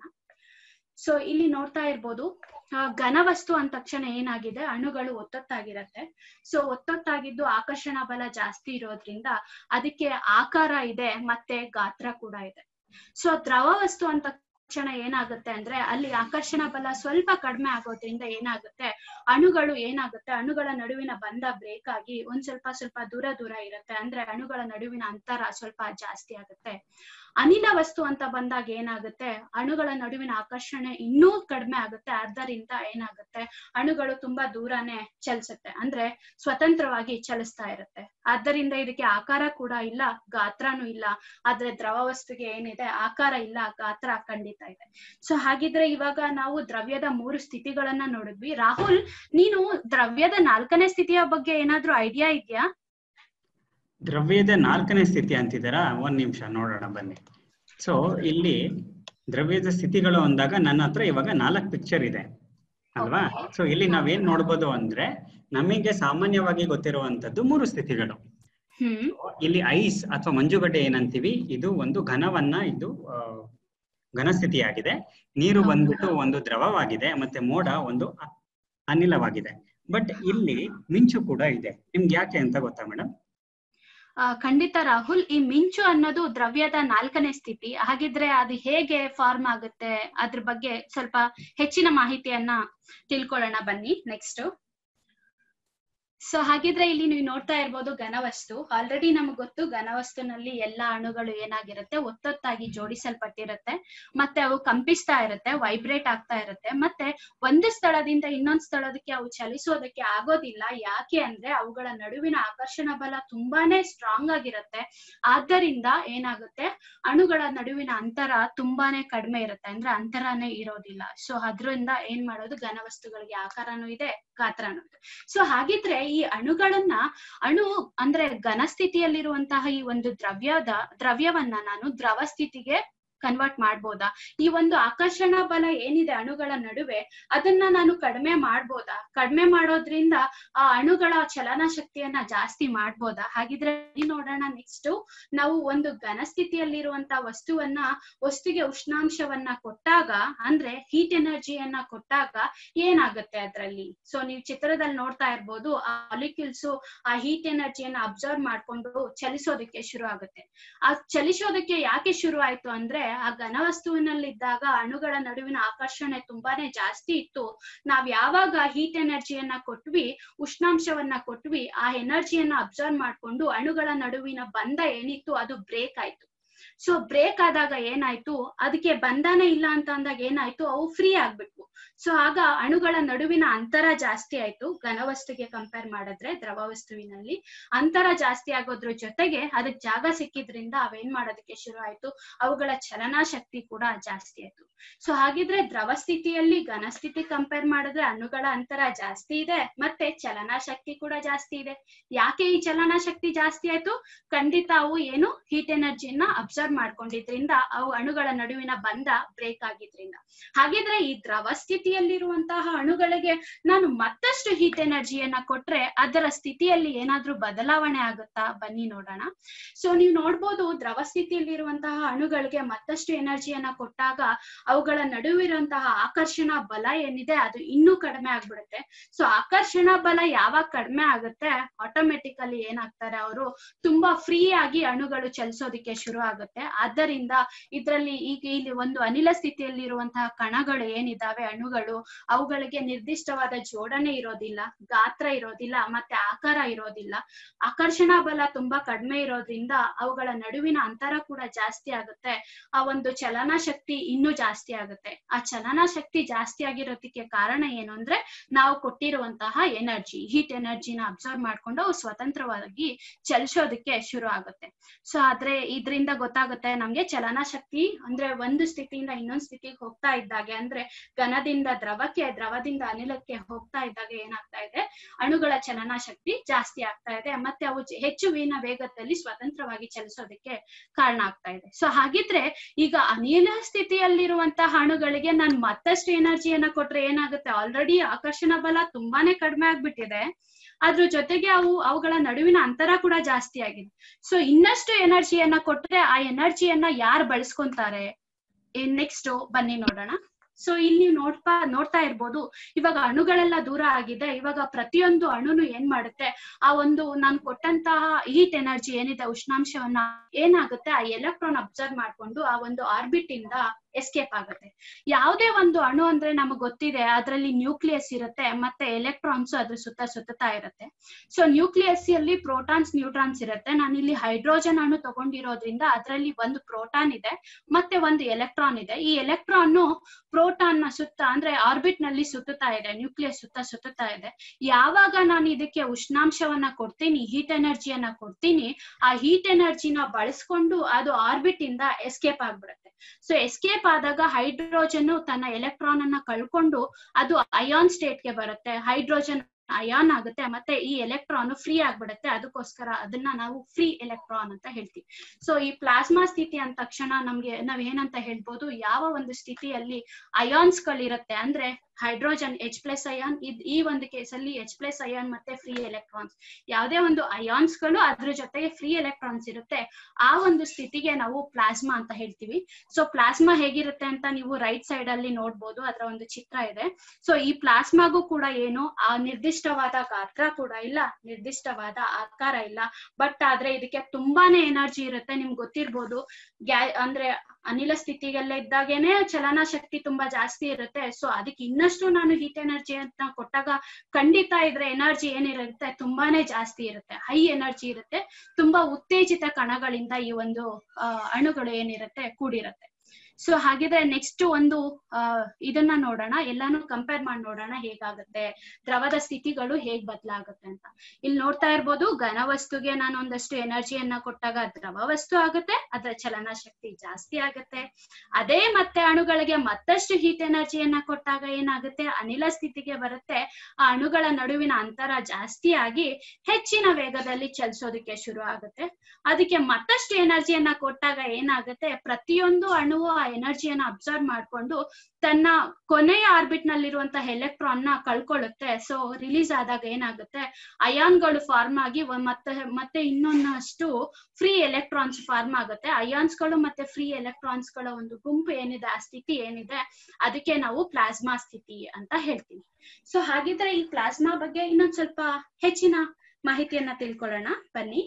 ಸೊ ಇಲ್ಲಿ ನೋಡ್ತಾ ಇರ್ಬೋದು ಆ, ಘನವಸ್ತು ಅಂದ ತಕ್ಷಣ ಏನಾಗಿದೆ ಅಣುಗಳು ಒತ್ತೊತ್ತಾಗಿರತ್ತೆ ಸೊ ಒತ್ತೊತ್ತಾಗಿದ್ದು ಆಕರ್ಷಣ ಬಲ ಜಾಸ್ತಿ ಇರೋದ್ರಿಂದ ಅದಕ್ಕೆ ಆಕಾರ ಇದೆ ಮತ್ತೆ ಗಾತ್ರ ಕೂಡ ಇದೆ ಸೊ ದ್ರವ ವಸ್ತು ಅಂದ ತಕ್ಷಣ ಏನಾಗುತ್ತೆ ಅಂದ್ರೆ ಅಲ್ಲಿ ಆಕರ್ಷಣ ಬಲ ಸ್ವಲ್ಪ ಕಡಿಮೆ ಆಗೋದ್ರಿಂದ ಏನಾಗುತ್ತೆ ಅಣುಗಳು ಏನಾಗುತ್ತೆ ಅಣುಗಳ ನಡುವಿನ ಬಂಧ ಬ್ರೇಕ್ ಆಗಿ ಒಂದ್ ಸ್ವಲ್ಪ ಸ್ವಲ್ಪ ದೂರ ದೂರ ಇರುತ್ತೆ ಅಂದ್ರೆ ಅಣುಗಳ ನಡುವಿನ ಅಂತರ ಸ್ವಲ್ಪ ಜಾಸ್ತಿ ಆಗುತ್ತೆ ಅನಿಲ ವಸ್ತು ಅಂತ ಬಂದಾಗ ಏನಾಗುತ್ತೆ ಅಣುಗಳ ನಡುವಿನ ಆಕರ್ಷಣೆ ಇನ್ನೂ ಕಡಿಮೆ ಆಗುತ್ತೆ ಆದ್ದರಿಂದ ಏನಾಗುತ್ತೆ ಅಣುಗಳು ತುಂಬಾ ದೂರನೇ ಚಲಿಸುತ್ತೆ ಅಂದ್ರೆ ಸ್ವತಂತ್ರವಾಗಿ ಚಲಿಸ್ತಾ ಇರುತ್ತೆ ಆದ್ದರಿಂದ ಇದಕ್ಕೆ ಆಕಾರ ಕೂಡ ಇಲ್ಲ ಗಾತ್ರನೂ ಇಲ್ಲ ಆದ್ರೆ ದ್ರವ ವಸ್ತುಗೆ ಏನಿದೆ ಆಕಾರ ಇಲ್ಲ ಗಾತ್ರ ಖಂಡಿತ ಇದೆ ಸೊ ಹಾಗಿದ್ರೆ ಇವಾಗ ನಾವು ದ್ರವ್ಯದ ಮೂರು ಸ್ಥಿತಿಗಳನ್ನ ನೋಡಿದ್ವಿ ರಾಹುಲ್ ನೀನು ದ್ರವ್ಯದ ನಾಲ್ಕನೇ ಸ್ಥಿತಿಯ ಬಗ್ಗೆ ಏನಾದ್ರೂ ಐಡಿಯಾ ಇದೆಯಾ ದ್ರವ್ಯದ ನಾಲ್ಕನೇ ಸ್ಥಿತಿ ಅಂತಿದ್ದೀರಾ ಒಂದ್ ನಿಮಿಷ ನೋಡೋಣ ಬನ್ನಿ ಸೊ ಇಲ್ಲಿ ದ್ರವ್ಯದ ಸ್ಥಿತಿಗಳು ಅಂದಾಗ ನನ್ನ ಹತ್ರ ಇವಾಗ ನಾಲ್ಕು ಪಿಕ್ಚರ್ ಇದೆ ಅಲ್ವಾ ಸೊ ಇಲ್ಲಿ ನಾವೇನ್ ನೋಡ್ಬೋದು ಅಂದ್ರೆ ನಮಗೆ ಸಾಮಾನ್ಯವಾಗಿ ಗೊತ್ತಿರುವಂತದ್ದು ಮೂರು ಸ್ಥಿತಿಗಳು ಹ್ಮ್ ಇಲ್ಲಿ ಐಸ್ ಅಥವಾ ಮಂಜುಗಡ್ಡೆ ಏನಂತೀವಿ ಇದು ಒಂದು ಘನವನ್ನ ಇದು ಆ, ಘನ ಸ್ಥಿತಿಯಾಗಿದೆ ನೀರು ಹೌದು. ಬಂದ್ಬಿಟ್ಟು ಒಂದು ದ್ರವವಾಗಿದೆ ಮತ್ತೆ ಮೋಡ ಒಂದು ಅ- ಅನಿಲವಾಗಿದೆ ಬಟ್ ಇಲ್ಲಿ ಮಿಂಚು ಕೂಡ ಇದೆ ನಿಮ್ಗೆ ಯಾಕೆ ಅಂತ ಗೊತ್ತಾ ಮೇಡಮ್ ಆ, ಖಂಡಿತ ರಾಹುಲ್ ಈ ಮಿಂಚು ಅನ್ನೋದು ದ್ರವ್ಯದ ನಾಲ್ಕನೇ ಸ್ಥಿತಿ ಹಾಗಿದ್ರೆ ಅದು ಹೇಗೆ ಫಾರ್ಮ್ ಆಗುತ್ತೆ ಅದ್ರ ಬಗ್ಗೆ ಸ್ವಲ್ಪ ಹೆಚ್ಚಿನ ಮಾಹಿತಿಯನ್ನ ತಿಳ್ಕೊಳ್ಳೋಣ ಬನ್ನಿ ನೆಕ್ಸ್ಟ್ ಸೊ ಹಾಗಿದ್ರೆ ಇಲ್ಲಿ ನೀವು ನೋಡ್ತಾ ಇರ್ಬೋದು ಘನವಸ್ತು ಆಲ್ರೆಡಿ ನಮ್ಗೆ ಗೊತ್ತು ಘನವಸ್ತುನಲ್ಲಿ ಎಲ್ಲಾ ಅಣುಗಳು ಏನಾಗಿರುತ್ತೆ ಒತ್ತೊತ್ತಾಗಿ ಜೋಡಿಸಲ್ಪಟ್ಟಿರುತ್ತೆ ಮತ್ತೆ ಅವು ಕಂಪಿಸ್ತಾ ಇರುತ್ತೆ ವೈಬ್ರೇಟ್ ಆಗ್ತಾ ಇರುತ್ತೆ ಮತ್ತೆ ಒಂದು ಸ್ಥಳದಿಂದ ಇನ್ನೊಂದ್ ಸ್ಥಳದಕ್ಕೆ ಅವು ಚಲಿಸೋದಕ್ಕೆ ಆಗೋದಿಲ್ಲ ಯಾಕೆ ಅಂದ್ರೆ ಅವುಗಳ ನಡುವಿನ ಆಕರ್ಷಣ ಬಲ ತುಂಬಾನೇ ಸ್ಟ್ರಾಂಗ್ ಆಗಿರುತ್ತೆ ಆದ್ದರಿಂದ ಏನಾಗುತ್ತೆ ಅಣುಗಳ ನಡುವಿನ ಅಂತರ ತುಂಬಾನೇ ಕಡಿಮೆ ಇರುತ್ತೆ ಅಂದ್ರೆ ಅಂತರನೇ ಇರೋದಿಲ್ಲ ಸೊ ಅದ್ರಿಂದ ಏನ್ ಮಾಡೋದು ಘನವಸ್ತುಗಳಿಗೆ ಆಕಾರನೂ ಇದೆ ಗಾತ್ರನೂ ಇದೆ ಸೊ ಹಾಗಿದ್ರೆ ಈ ಅಣುಗಳನ್ನ ಅಣು ಅಂದ್ರೆ ಘನ ಸ್ಥಿತಿಯಲ್ಲಿರುವಂತಹ ಈ ಒಂದು ದ್ರವ್ಯದ ದ್ರವ್ಯವನ್ನ ನಾನು ದ್ರವ ಸ್ಥಿತಿಗೆ ಕನ್ವರ್ಟ್ ಮಾಡ್ಬೋದಾ ಈ ಒಂದು ಆಕರ್ಷಣಾ ಬಲ ಏನಿದೆ ಅಣುಗಳ ನಡುವೆ ಅದನ್ನ ನಾನು ಕಡಿಮೆ ಮಾಡ್ಬೋದಾ ಕಡಿಮೆ ಮಾಡೋದ್ರಿಂದ ಆ ಅಣುಗಳ ಚಲನ ಶಕ್ತಿಯನ್ನ ಜಾಸ್ತಿ ಮಾಡ್ಬೋದಾ ಹಾಗಿದ್ರೆ ಇಲ್ಲಿ ನೋಡೋಣ ನೆಕ್ಸ್ಟ್ ನಾವು ಒಂದು ಘನ ಸ್ಥಿತಿಯಲ್ಲಿರುವಂತ ವಸ್ತುವನ್ನ ವಸ್ತುಗೆ ಉಷ್ಣಾಂಶವನ್ನ ಕೊಟ್ಟಾಗ ಅಂದ್ರೆ ಹೀಟ್ ಎನರ್ಜಿಯನ್ನ ಕೊಟ್ಟಾಗ ಏನಾಗುತ್ತೆ ಅದ್ರಲ್ಲಿ ಸೊ ನೀವು ಚಿತ್ರದಲ್ಲಿ ನೋಡ್ತಾ ಇರ್ಬೋದು ಆ ಮಾಲಿಕ್ಯೂಲ್ಸ್ ಆ ಹೀಟ್ ಎನರ್ಜಿಯನ್ನ ಅಬ್ಸರ್ವ್ ಮಾಡ್ಕೊಂಡು ಚಲಿಸೋದಕ್ಕೆ ಶುರು ಆಗುತ್ತೆ ಆ ಚಲಿಸೋದಕ್ಕೆ ಯಾಕೆ ಶುರು ಆಯ್ತು ಅಂದ್ರೆ ಆ ಘನವಸ್ತುವಿನಲ್ಲಿದ್ದಾಗ ಅಣುಗಳ ನಡುವಿನ ಆಕರ್ಷಣೆ ತುಂಬಾನೇ ಜಾಸ್ತಿ ಇತ್ತು ನಾವ್ ಯಾವಾಗ ಹೀಟ್ ಎನರ್ಜಿಯನ್ನ ಕೊಟ್ವಿ ಉಷ್ಣಾಂಶವನ್ನ ಕೊಟ್ವಿ ಆ ಎನರ್ಜಿಯನ್ನ ಅಬ್ಸರ್ವ್ ಮಾಡ್ಕೊಂಡು ಅಣುಗಳ ನಡುವಿನ ಬಂಧ ಏನಿತ್ತು ಅದು ಬ್ರೇಕ್ ಆಯ್ತು ಸೊ ಬ್ರೇಕ್ ಆದಾಗ ಏನಾಯ್ತು ಅದಕ್ಕೆ ಬಂಧನ ಇಲ್ಲ ಅಂತ ಅಂದಾಗ ಏನಾಯ್ತು ಅವು ಫ್ರೀ ಆಗ್ಬಿಟ್ವು ಸೊ ಆಗ ಅಣುಗಳ ನಡುವಿನ ಅಂತರ ಜಾಸ್ತಿ ಆಯ್ತು ಘನವಸ್ತುಗೆ ಕಂಪೇರ್ ಮಾಡಿದ್ರೆ ದ್ರವ ವಸ್ತುವಿನಲ್ಲಿ ಅಂತರ ಜಾಸ್ತಿ ಆಗೋದ್ರ ಜೊತೆಗೆ ಅದಕ್ ಜಾಗ ಸಿಕ್ಕಿದ್ರಿಂದ ಅವೇನ್ ಮಾಡೋದಕ್ಕೆ ಶುರು ಆಯ್ತು ಅವುಗಳ ಚಲನಾ ಶಕ್ತಿ ಕೂಡ ಜಾಸ್ತಿ ಆಯ್ತು ಸೊ ಹಾಗಿದ್ರೆ ದ್ರವ ಸ್ಥಿತಿಯಲ್ಲಿ ಘನ ಸ್ಥಿತಿ ಕಂಪೇರ್ ಮಾಡಿದ್ರೆ ಅಣುಗಳ ಅಂತರ ಜಾಸ್ತಿ ಇದೆ ಮತ್ತೆ ಚಲನಾ ಶಕ್ತಿ ಕೂಡ ಜಾಸ್ತಿ ಇದೆ ಯಾಕೆ ಈ ಚಲನಾ ಶಕ್ತಿ ಜಾಸ್ತಿ ಆಯ್ತು ಖಂಡಿತ ಅವು ಏನು ಹೀಟ್ ಎನರ್ಜಿನ ಅಬ್ಸರ್ವ್ ಮಾಡ್ಕೊಂಡಿದ್ರಿಂದ ಅವು ಅಣುಗಳ ನಡುವಿನ ಬಂಧ ಬ್ರೇಕ್ ಆಗಿದ್ರಿಂದ ಹಾಗಿದ್ರೆ ಈ ದ್ರವ ಸ್ಥಿತಿಯಲ್ಲಿರುವಂತಹ ಅಣುಗಳಿಗೆ ನಾನು ಮತ್ತಷ್ಟು ಹೀಟ್ ಎನರ್ಜಿಯನ್ನ ಕೊಟ್ರೆ ಅದರ ಸ್ಥಿತಿಯಲ್ಲಿ ಏನಾದ್ರೂ ಬದಲಾವಣೆ ಆಗುತ್ತಾ ಬನ್ನಿ ನೋಡೋಣ ಸೊ ನೀವು ನೋಡ್ಬೋದು ದ್ರವ ಸ್ಥಿತಿಯಲ್ಲಿರುವಂತಹ ಅಣುಗಳಿಗೆ ಮತ್ತಷ್ಟು ಎನರ್ಜಿಯನ್ನ ಕೊಟ್ಟಾಗ ಅವುಗಳ ನಡುವಿರುವಂತಹ ಆಕರ್ಷಣಾ ಬಲ ಏನಿದೆ ಅದು ಇನ್ನೂ ಕಡಿಮೆ ಆಗ್ಬಿಡುತ್ತೆ ಸೊ ಆಕರ್ಷಣಾ ಬಲ ಯಾವಾಗ ಕಡಿಮೆ ಆಗುತ್ತೆ ಆಟೋಮೆಟಿಕಲಿ ಏನಾಗ್ತಾರೆ ಅವರು ತುಂಬಾ ಫ್ರೀ ಆಗಿ ಅಣುಗಳು ಚಲಿಸೋದಿಕ್ಕೆ ಶುರು ಆಗುತ್ತೆ ಆದ್ದರಿಂದ ಇದ್ರಲ್ಲಿ ಈಗ ಇಲ್ಲಿ ಒಂದು ಅನಿಲ ಸ್ಥಿತಿಯಲ್ಲಿರುವಂತಹ ಕಣಗಳು ಏನಿದಾವೆ ಅಣುಗಳು ಅವುಗಳಿಗೆ ನಿರ್ದಿಷ್ಟವಾದ ಜೋಡಣೆ ಇರೋದಿಲ್ಲ ಗಾತ್ರ ಇರೋದಿಲ್ಲ ಮತ್ತೆ ಆಕಾರ ಇರೋದಿಲ್ಲ ಆಕರ್ಷಣಾ ಬಲ ತುಂಬಾ ಕಡಿಮೆ ಇರೋದ್ರಿಂದ ಅವುಗಳ ನಡುವಿನ ಅಂತರ ಕೂಡ ಜಾಸ್ತಿ ಆಗುತ್ತೆ ಆ ಒಂದು ಚಲನಾ ಶಕ್ತಿ ಇನ್ನೂ ಜಾಸ್ತಿ ಆಗುತ್ತೆ ಆ ಚಲನಾ ಶಕ್ತಿ ಜಾಸ್ತಿ ಆಗಿರೋದಕ್ಕೆ ಕಾರಣ ಏನು ಅಂದ್ರೆ ನಾವು ಕೊಟ್ಟಿರುವಂತಹ ಎನರ್ಜಿ ಹೀಟ್ ಎನರ್ಜಿನ ಅಬ್ಸರ್ವ್ ಮಾಡ್ಕೊಂಡು ಅವು ಸ್ವತಂತ್ರವಾಗಿ ಚಲಿಸೋದಕ್ಕೆ ಶುರು ಆಗುತ್ತೆ ಸೊ ಆದ್ರೆ ಇದ್ರಿಂದ ಗೊತ್ತಾಗುತ್ತೆ ನಮ್ಗೆ ಚಲನಾ ಶಕ್ತಿ ಅಂದ್ರೆ ಒಂದು ಸ್ಥಿತಿಯಿಂದ ಇನ್ನೊಂದ್ ಸ್ಥಿತಿಗೆ ಹೋಗ್ತಾ ಇದ್ದಾಗೆ ಅಂದ್ರೆ ಘನದಿಂದ ದ್ರವಕ್ಕೆ ದ್ರವದಿಂದ ಅನಿಲಕ್ಕೆ ಹೋಗ್ತಾ ಇದ್ದಾಗ ಏನಾಗ್ತಾ ಇದೆ ಅಣುಗಳ ಚಲನಾ ಶಕ್ತಿ ಜಾಸ್ತಿ ಆಗ್ತಾ ಇದೆ ಮತ್ತೆ ಅವು ಜ- ಹೆಚ್ಚುವಿನ ವೇಗದಲ್ಲಿ ಸ್ವತಂತ್ರವಾಗಿ ಚಲಿಸೋದಕ್ಕೆ ಕಾರಣ ಆಗ್ತಾ ಇದೆ ಸೊ ಹಾಗಿದ್ರೆ ಈಗ ಅನಿಲ ಸ್ಥಿತಿಯಲ್ಲಿರುವಂತಹ ಅಣುಗಳಿಗೆ ನಾನು ಮತ್ತಷ್ಟು ಎನರ್ಜಿಯನ್ನ ಕೊಟ್ರೆ ಏನಾಗುತ್ತೆ ಆಲ್ರೆಡಿ ಆಕರ್ಷಣ ಬಲ ತುಂಬಾನೇ ಕಡಿಮೆ ಆಗ್ಬಿಟ್ಟಿದೆ ಅದ್ರ ಜೊತೆಗೆ ಅವು ಅವುಗಳ ನಡುವಿನ ಅಂತರ ಕೂಡ ಜಾಸ್ತಿ ಆಗಿದೆ ಸೊ ಇನ್ನಷ್ಟು ಎನರ್ಜಿಯನ್ನ ಕೊಟ್ರೆ ಆ ಎನರ್ಜಿಯನ್ನ ಯಾರು ಬಳಸ್ಕೊಂತಾರೆ ನೆಕ್ಸ್ಟ್ ಬನ್ನಿ ನೋಡೋಣ ಸೊ ಇಲ್ಲಿ ನೀವು ನೋಡ್ತಾ ನೋಡ್ತಾ ಇರ್ಬೋದು ಇವಾಗ ಅಣುಗಳೆಲ್ಲ ದೂರ ಆಗಿದೆ ಇವಾಗ ಪ್ರತಿಯೊಂದು ಅಣುನು ಏನ್ ಮಾಡುತ್ತೆ ಆ ಒಂದು ನಾನು ಕೊಟ್ಟಂತಹ ಹೀಟ್ ಎನರ್ಜಿ ಏನಿದೆ ಉಷ್ಣಾಂಶವನ್ನ ಏನಾಗುತ್ತೆ ಆ ಎಲೆಕ್ಟ್ರಾನ್ ಅಬ್ಸರ್ವ್ ಮಾಡ್ಕೊಂಡು ಆ ಒಂದು ಆರ್ಬಿಟ್ ಇಂದ ಎಸ್ಕೇಪ್ ಆಗುತ್ತೆ ಯಾವುದೇ ಒಂದು ಅಣು ಅಂದ್ರೆ ನಮಗ್ ಗೊತ್ತಿದೆ ಅದರಲ್ಲಿ ನ್ಯೂಕ್ಲಿಯಸ್ ಇರುತ್ತೆ ಮತ್ತೆ ಎಲೆಕ್ಟ್ರಾನ್ಸ್ ಅದ್ರ ಸುತ್ತ ಸುತ್ತಾ ಇರುತ್ತೆ ಸೊ ನ್ಯೂಕ್ಲಿಯಸ್ ಅಲ್ಲಿ ಪ್ರೋಟಾನ್ಸ್ ನ್ಯೂಟ್ರಾನ್ಸ್ ಇರುತ್ತೆ ನಾನು ಇಲ್ಲಿ ಹೈಡ್ರೋಜನ್ ಅಣು ತಗೊಂಡಿರೋದ್ರಿಂದ ಅದರಲ್ಲಿ ಒಂದು ಪ್ರೋಟಾನ್ ಇದೆ ಮತ್ತೆ ಒಂದು ಎಲೆಕ್ಟ್ರಾನ್ ಇದೆ ಈ ಎಲೆಕ್ಟ್ರಾನ್ ಪ್ರೋಟಾನ್ ನ ಸುತ್ತ ಅಂದ್ರೆ ಆರ್ಬಿಟ್ ನಲ್ಲಿ ಸುತ್ತುತ್ತಾ ಇದೆ ನ್ಯೂಕ್ಲಿಯಸ್ ಸುತ್ತ ಸುತ್ತುತ್ತಾ ಇದೆ ಯಾವಾಗ ನಾನು ಇದಕ್ಕೆ ಉಷ್ಣಾಂಶವನ್ನ ಕೊಡ್ತೀನಿ ಹೀಟ್ ಎನರ್ಜಿಯನ್ನ ಕೊಡ್ತೀನಿ ಆ ಹೀಟ್ ಎನರ್ಜಿನ ಬಳಸ್ಕೊಂಡು ಅದು ಆರ್ಬಿಟ್ ಇಂದ ಎಸ್ಕೇಪ್ ಆಗ್ಬಿಡುತ್ತೆ ಸೊ ಎಸ್ಕೇಪ್ ಆದಾಗ ಹೈಡ್ರೋಜನ್ ತನ್ನ ಎಲೆಕ್ಟ್ರಾನ್ ಅನ್ನ ಕಳ್ಕೊಂಡು ಅದು ಅಯಾನ್ ಸ್ಟೇಟ್ ಗೆ ಬರುತ್ತೆ ಹೈಡ್ರೋಜನ್ ಅಯಾನ್ ಆಗುತ್ತೆ ಮತ್ತೆ ಈ ಎಲೆಕ್ಟ್ರಾನ್ ಫ್ರೀ ಆಗ್ಬಿಡುತ್ತೆ ಅದಕ್ಕೋಸ್ಕರ ಅದನ್ನ ನಾವು ಫ್ರೀ ಎಲೆಕ್ಟ್ರಾನ್ ಅಂತ ಹೇಳ್ತೀವಿ ಸೊ ಈ ಪ್ಲಾಸ್ಮಾ ಸ್ಥಿತಿ ಅಂದ ತಕ್ಷಣ ನಮ್ಗೆ ನಾವ್ ಏನಂತ ಹೇಳ್ಬೋದು ಯಾವ ಒಂದು ಸ್ಥಿತಿಯಲ್ಲಿ ಅಯಾನ್ಸ್ ಗಳಿರುತ್ತೆ ಅಂದ್ರೆ ಹೈಡ್ರೋಜನ್ ಎಚ್ ಪ್ಲಸ್ ಅಯಾನ್ ಇದ್ ಈ ಒಂದು ಕೇಸಲ್ಲಿ ಎಚ್ ಪ್ಲಸ್ ಅಯಾನ್ ಮತ್ತೆ ಫ್ರೀ ಎಲೆಕ್ಟ್ರಾನ್ಸ್ ಯಾವುದೇ ಒಂದು ಅಯಾನ್ಸ್ ಗಳು ಅದ್ರ ಜೊತೆಗೆ ಫ್ರೀ ಎಲೆಕ್ಟ್ರಾನ್ಸ್ ಇರುತ್ತೆ ಆ ಒಂದು ಸ್ಥಿತಿಗೆ ನಾವು ಪ್ಲಾಸ್ಮಾ ಅಂತ ಹೇಳ್ತೀವಿ ಸೊ ಪ್ಲಾಸ್ಮಾ ಹೇಗಿರುತ್ತೆ ಅಂತ ನೀವು ರೈಟ್ ಸೈಡ್ ಅಲ್ಲಿ ನೋಡ್ಬೋದು ಅದರ ಒಂದು ಚಿತ್ರ ಇದೆ ಸೊ ಈ ಪ್ಲಾಸ್ಮಾಗೂ ಕೂಡ ಏನು ಆ ನಿರ್ದಿಷ್ಟವಾದ ಗಾತ್ರ ಕೂಡ ಇಲ್ಲ ನಿರ್ದಿಷ್ಟವಾದ ಆಕಾರ ಇಲ್ಲ ಬಟ್ ಆದ್ರೆ ಇದಕ್ಕೆ ತುಂಬಾನೇ ಎನರ್ಜಿ ಇರುತ್ತೆ ನಿಮ್ಗೆ ಗೊತ್ತಿರ್ಬೋದು ಗ್ಯಾ ಅಂದ್ರೆ ಅನಿಲ ಸ್ಥಿತಿಗೆಲ್ಲ ಇದ್ದಾಗೇನೆ ಚಲನ ಶಕ್ತಿ ತುಂಬಾ ಜಾಸ್ತಿ ಇರುತ್ತೆ ಸೊ ಅದಕ್ಕೆ ಇನ್ನಷ್ಟು ನಾನು ಹೀಟ್ ಎನರ್ಜಿ ಅಂತ ಕೊಟ್ಟಾಗ ಖಂಡಿತ ಇದ್ರ ಎನರ್ಜಿ ಏನಿರುತ್ತೆ ತುಂಬಾನೇ ಜಾಸ್ತಿ ಇರುತ್ತೆ ಹೈ ಎನರ್ಜಿ ಇರುತ್ತೆ ತುಂಬಾ ಉತ್ತೇಜಿತ ಕಣಗಳಿಂದ ಈ ಒಂದು ಆ, ಅಣುಗಳು ಏನಿರುತ್ತೆ ಕೂಡಿರುತ್ತೆ ಸೊ ಹಾಗಿದ್ರೆ ನೆಕ್ಸ್ಟ್ ಒಂದು ಆ ಇದನ್ನ ನೋಡೋಣ ಎಲ್ಲಾನು ಕಂಪೇರ್ ಮಾಡಿ ನೋಡೋಣ ಹೇಗಾಗುತ್ತೆ ದ್ರವದ ಸ್ಥಿತಿಗಳು ಹೇಗ್ ಬದಲಾಗುತ್ತೆ ಅಂತ ಇಲ್ಲಿ ನೋಡ್ತಾ ಇರ್ಬೋದು ಘನ ವಸ್ತುಗೆ ನಾನು ಒಂದಷ್ಟು ಎನರ್ಜಿಯನ್ನ ಕೊಟ್ಟಾಗ ದ್ರವ ವಸ್ತು ಆಗುತ್ತೆ ಅದರ ಚಲನ ಶಕ್ತಿ ಜಾಸ್ತಿ ಆಗುತ್ತೆ ಅದೇ ಮತ್ತೆ ಅಣುಗಳಿಗೆ ಮತ್ತಷ್ಟು ಹೀಟ್ ಎನರ್ಜಿಯನ್ನ ಕೊಟ್ಟಾಗ ಏನಾಗುತ್ತೆ ಅನಿಲ ಸ್ಥಿತಿಗೆ ಬರುತ್ತೆ ಆ ಅಣುಗಳ ನಡುವಿನ ಅಂತರ ಜಾಸ್ತಿ ಆಗಿ ಹೆಚ್ಚಿನ ವೇಗದಲ್ಲಿ ಚಲಿಸೋದಕ್ಕೆ ಶುರು ಆಗುತ್ತೆ ಅದಕ್ಕೆ ಮತ್ತಷ್ಟು ಎನರ್ಜಿಯನ್ನ ಕೊಟ್ಟಾಗ ಏನಾಗುತ್ತೆ ಪ್ರತಿಯೊಂದು ಅಣುವು ಆ ಎನರ್ಜಿಯನ್ನ ಅಬ್ಸರ್ವ್ ಮಾಡ್ಕೊಂಡು ತನ್ನ ಕೊನೆಯ ಆರ್ಬಿಟ್ ನಲ್ಲಿರುವಂತಹ ಎಲೆಕ್ಟ್ರಾನ್ ನ ಕಳ್ಕೊಳ್ಳುತ್ತೆ ಸೊ ರಿಲೀಸ್ ಆದಾಗ ಏನಾಗುತ್ತೆ ಅಯಾನ್ಗಳು ಫಾರ್ಮ್ ಆಗಿ ಮತ್ತೆ ಮತ್ತೆ ಇನ್ನೊಂದಷ್ಟು ಫ್ರೀ ಎಲೆಕ್ಟ್ರಾನ್ಸ್ ಫಾರ್ಮ್ ಆಗುತ್ತೆ ಅಯಾನ್ಸ್ ಗಳು ಮತ್ತೆ ಫ್ರೀ ಎಲೆಕ್ಟ್ರಾನ್ಸ್ ಗಳ ಒಂದು ಗುಂಪು ಏನಿದೆ ಆ ಸ್ಥಿತಿ ಏನಿದೆ ಅದಕ್ಕೆ ನಾವು ಪ್ಲಾಸ್ಮಾ ಸ್ಥಿತಿ ಅಂತ ಹೇಳ್ತೀವಿ ಸೊ ಹಾಗಿದ್ರೆ ಈ ಪ್ಲಾಸ್ಮಾ ಬಗ್ಗೆ ಇನ್ನೊಂದ್ ಸ್ವಲ್ಪ ಹೆಚ್ಚಿನ ಮಾಹಿತಿಯನ್ನ ತಿಳ್ಕೊಳ್ಳೋಣ ಬನ್ನಿ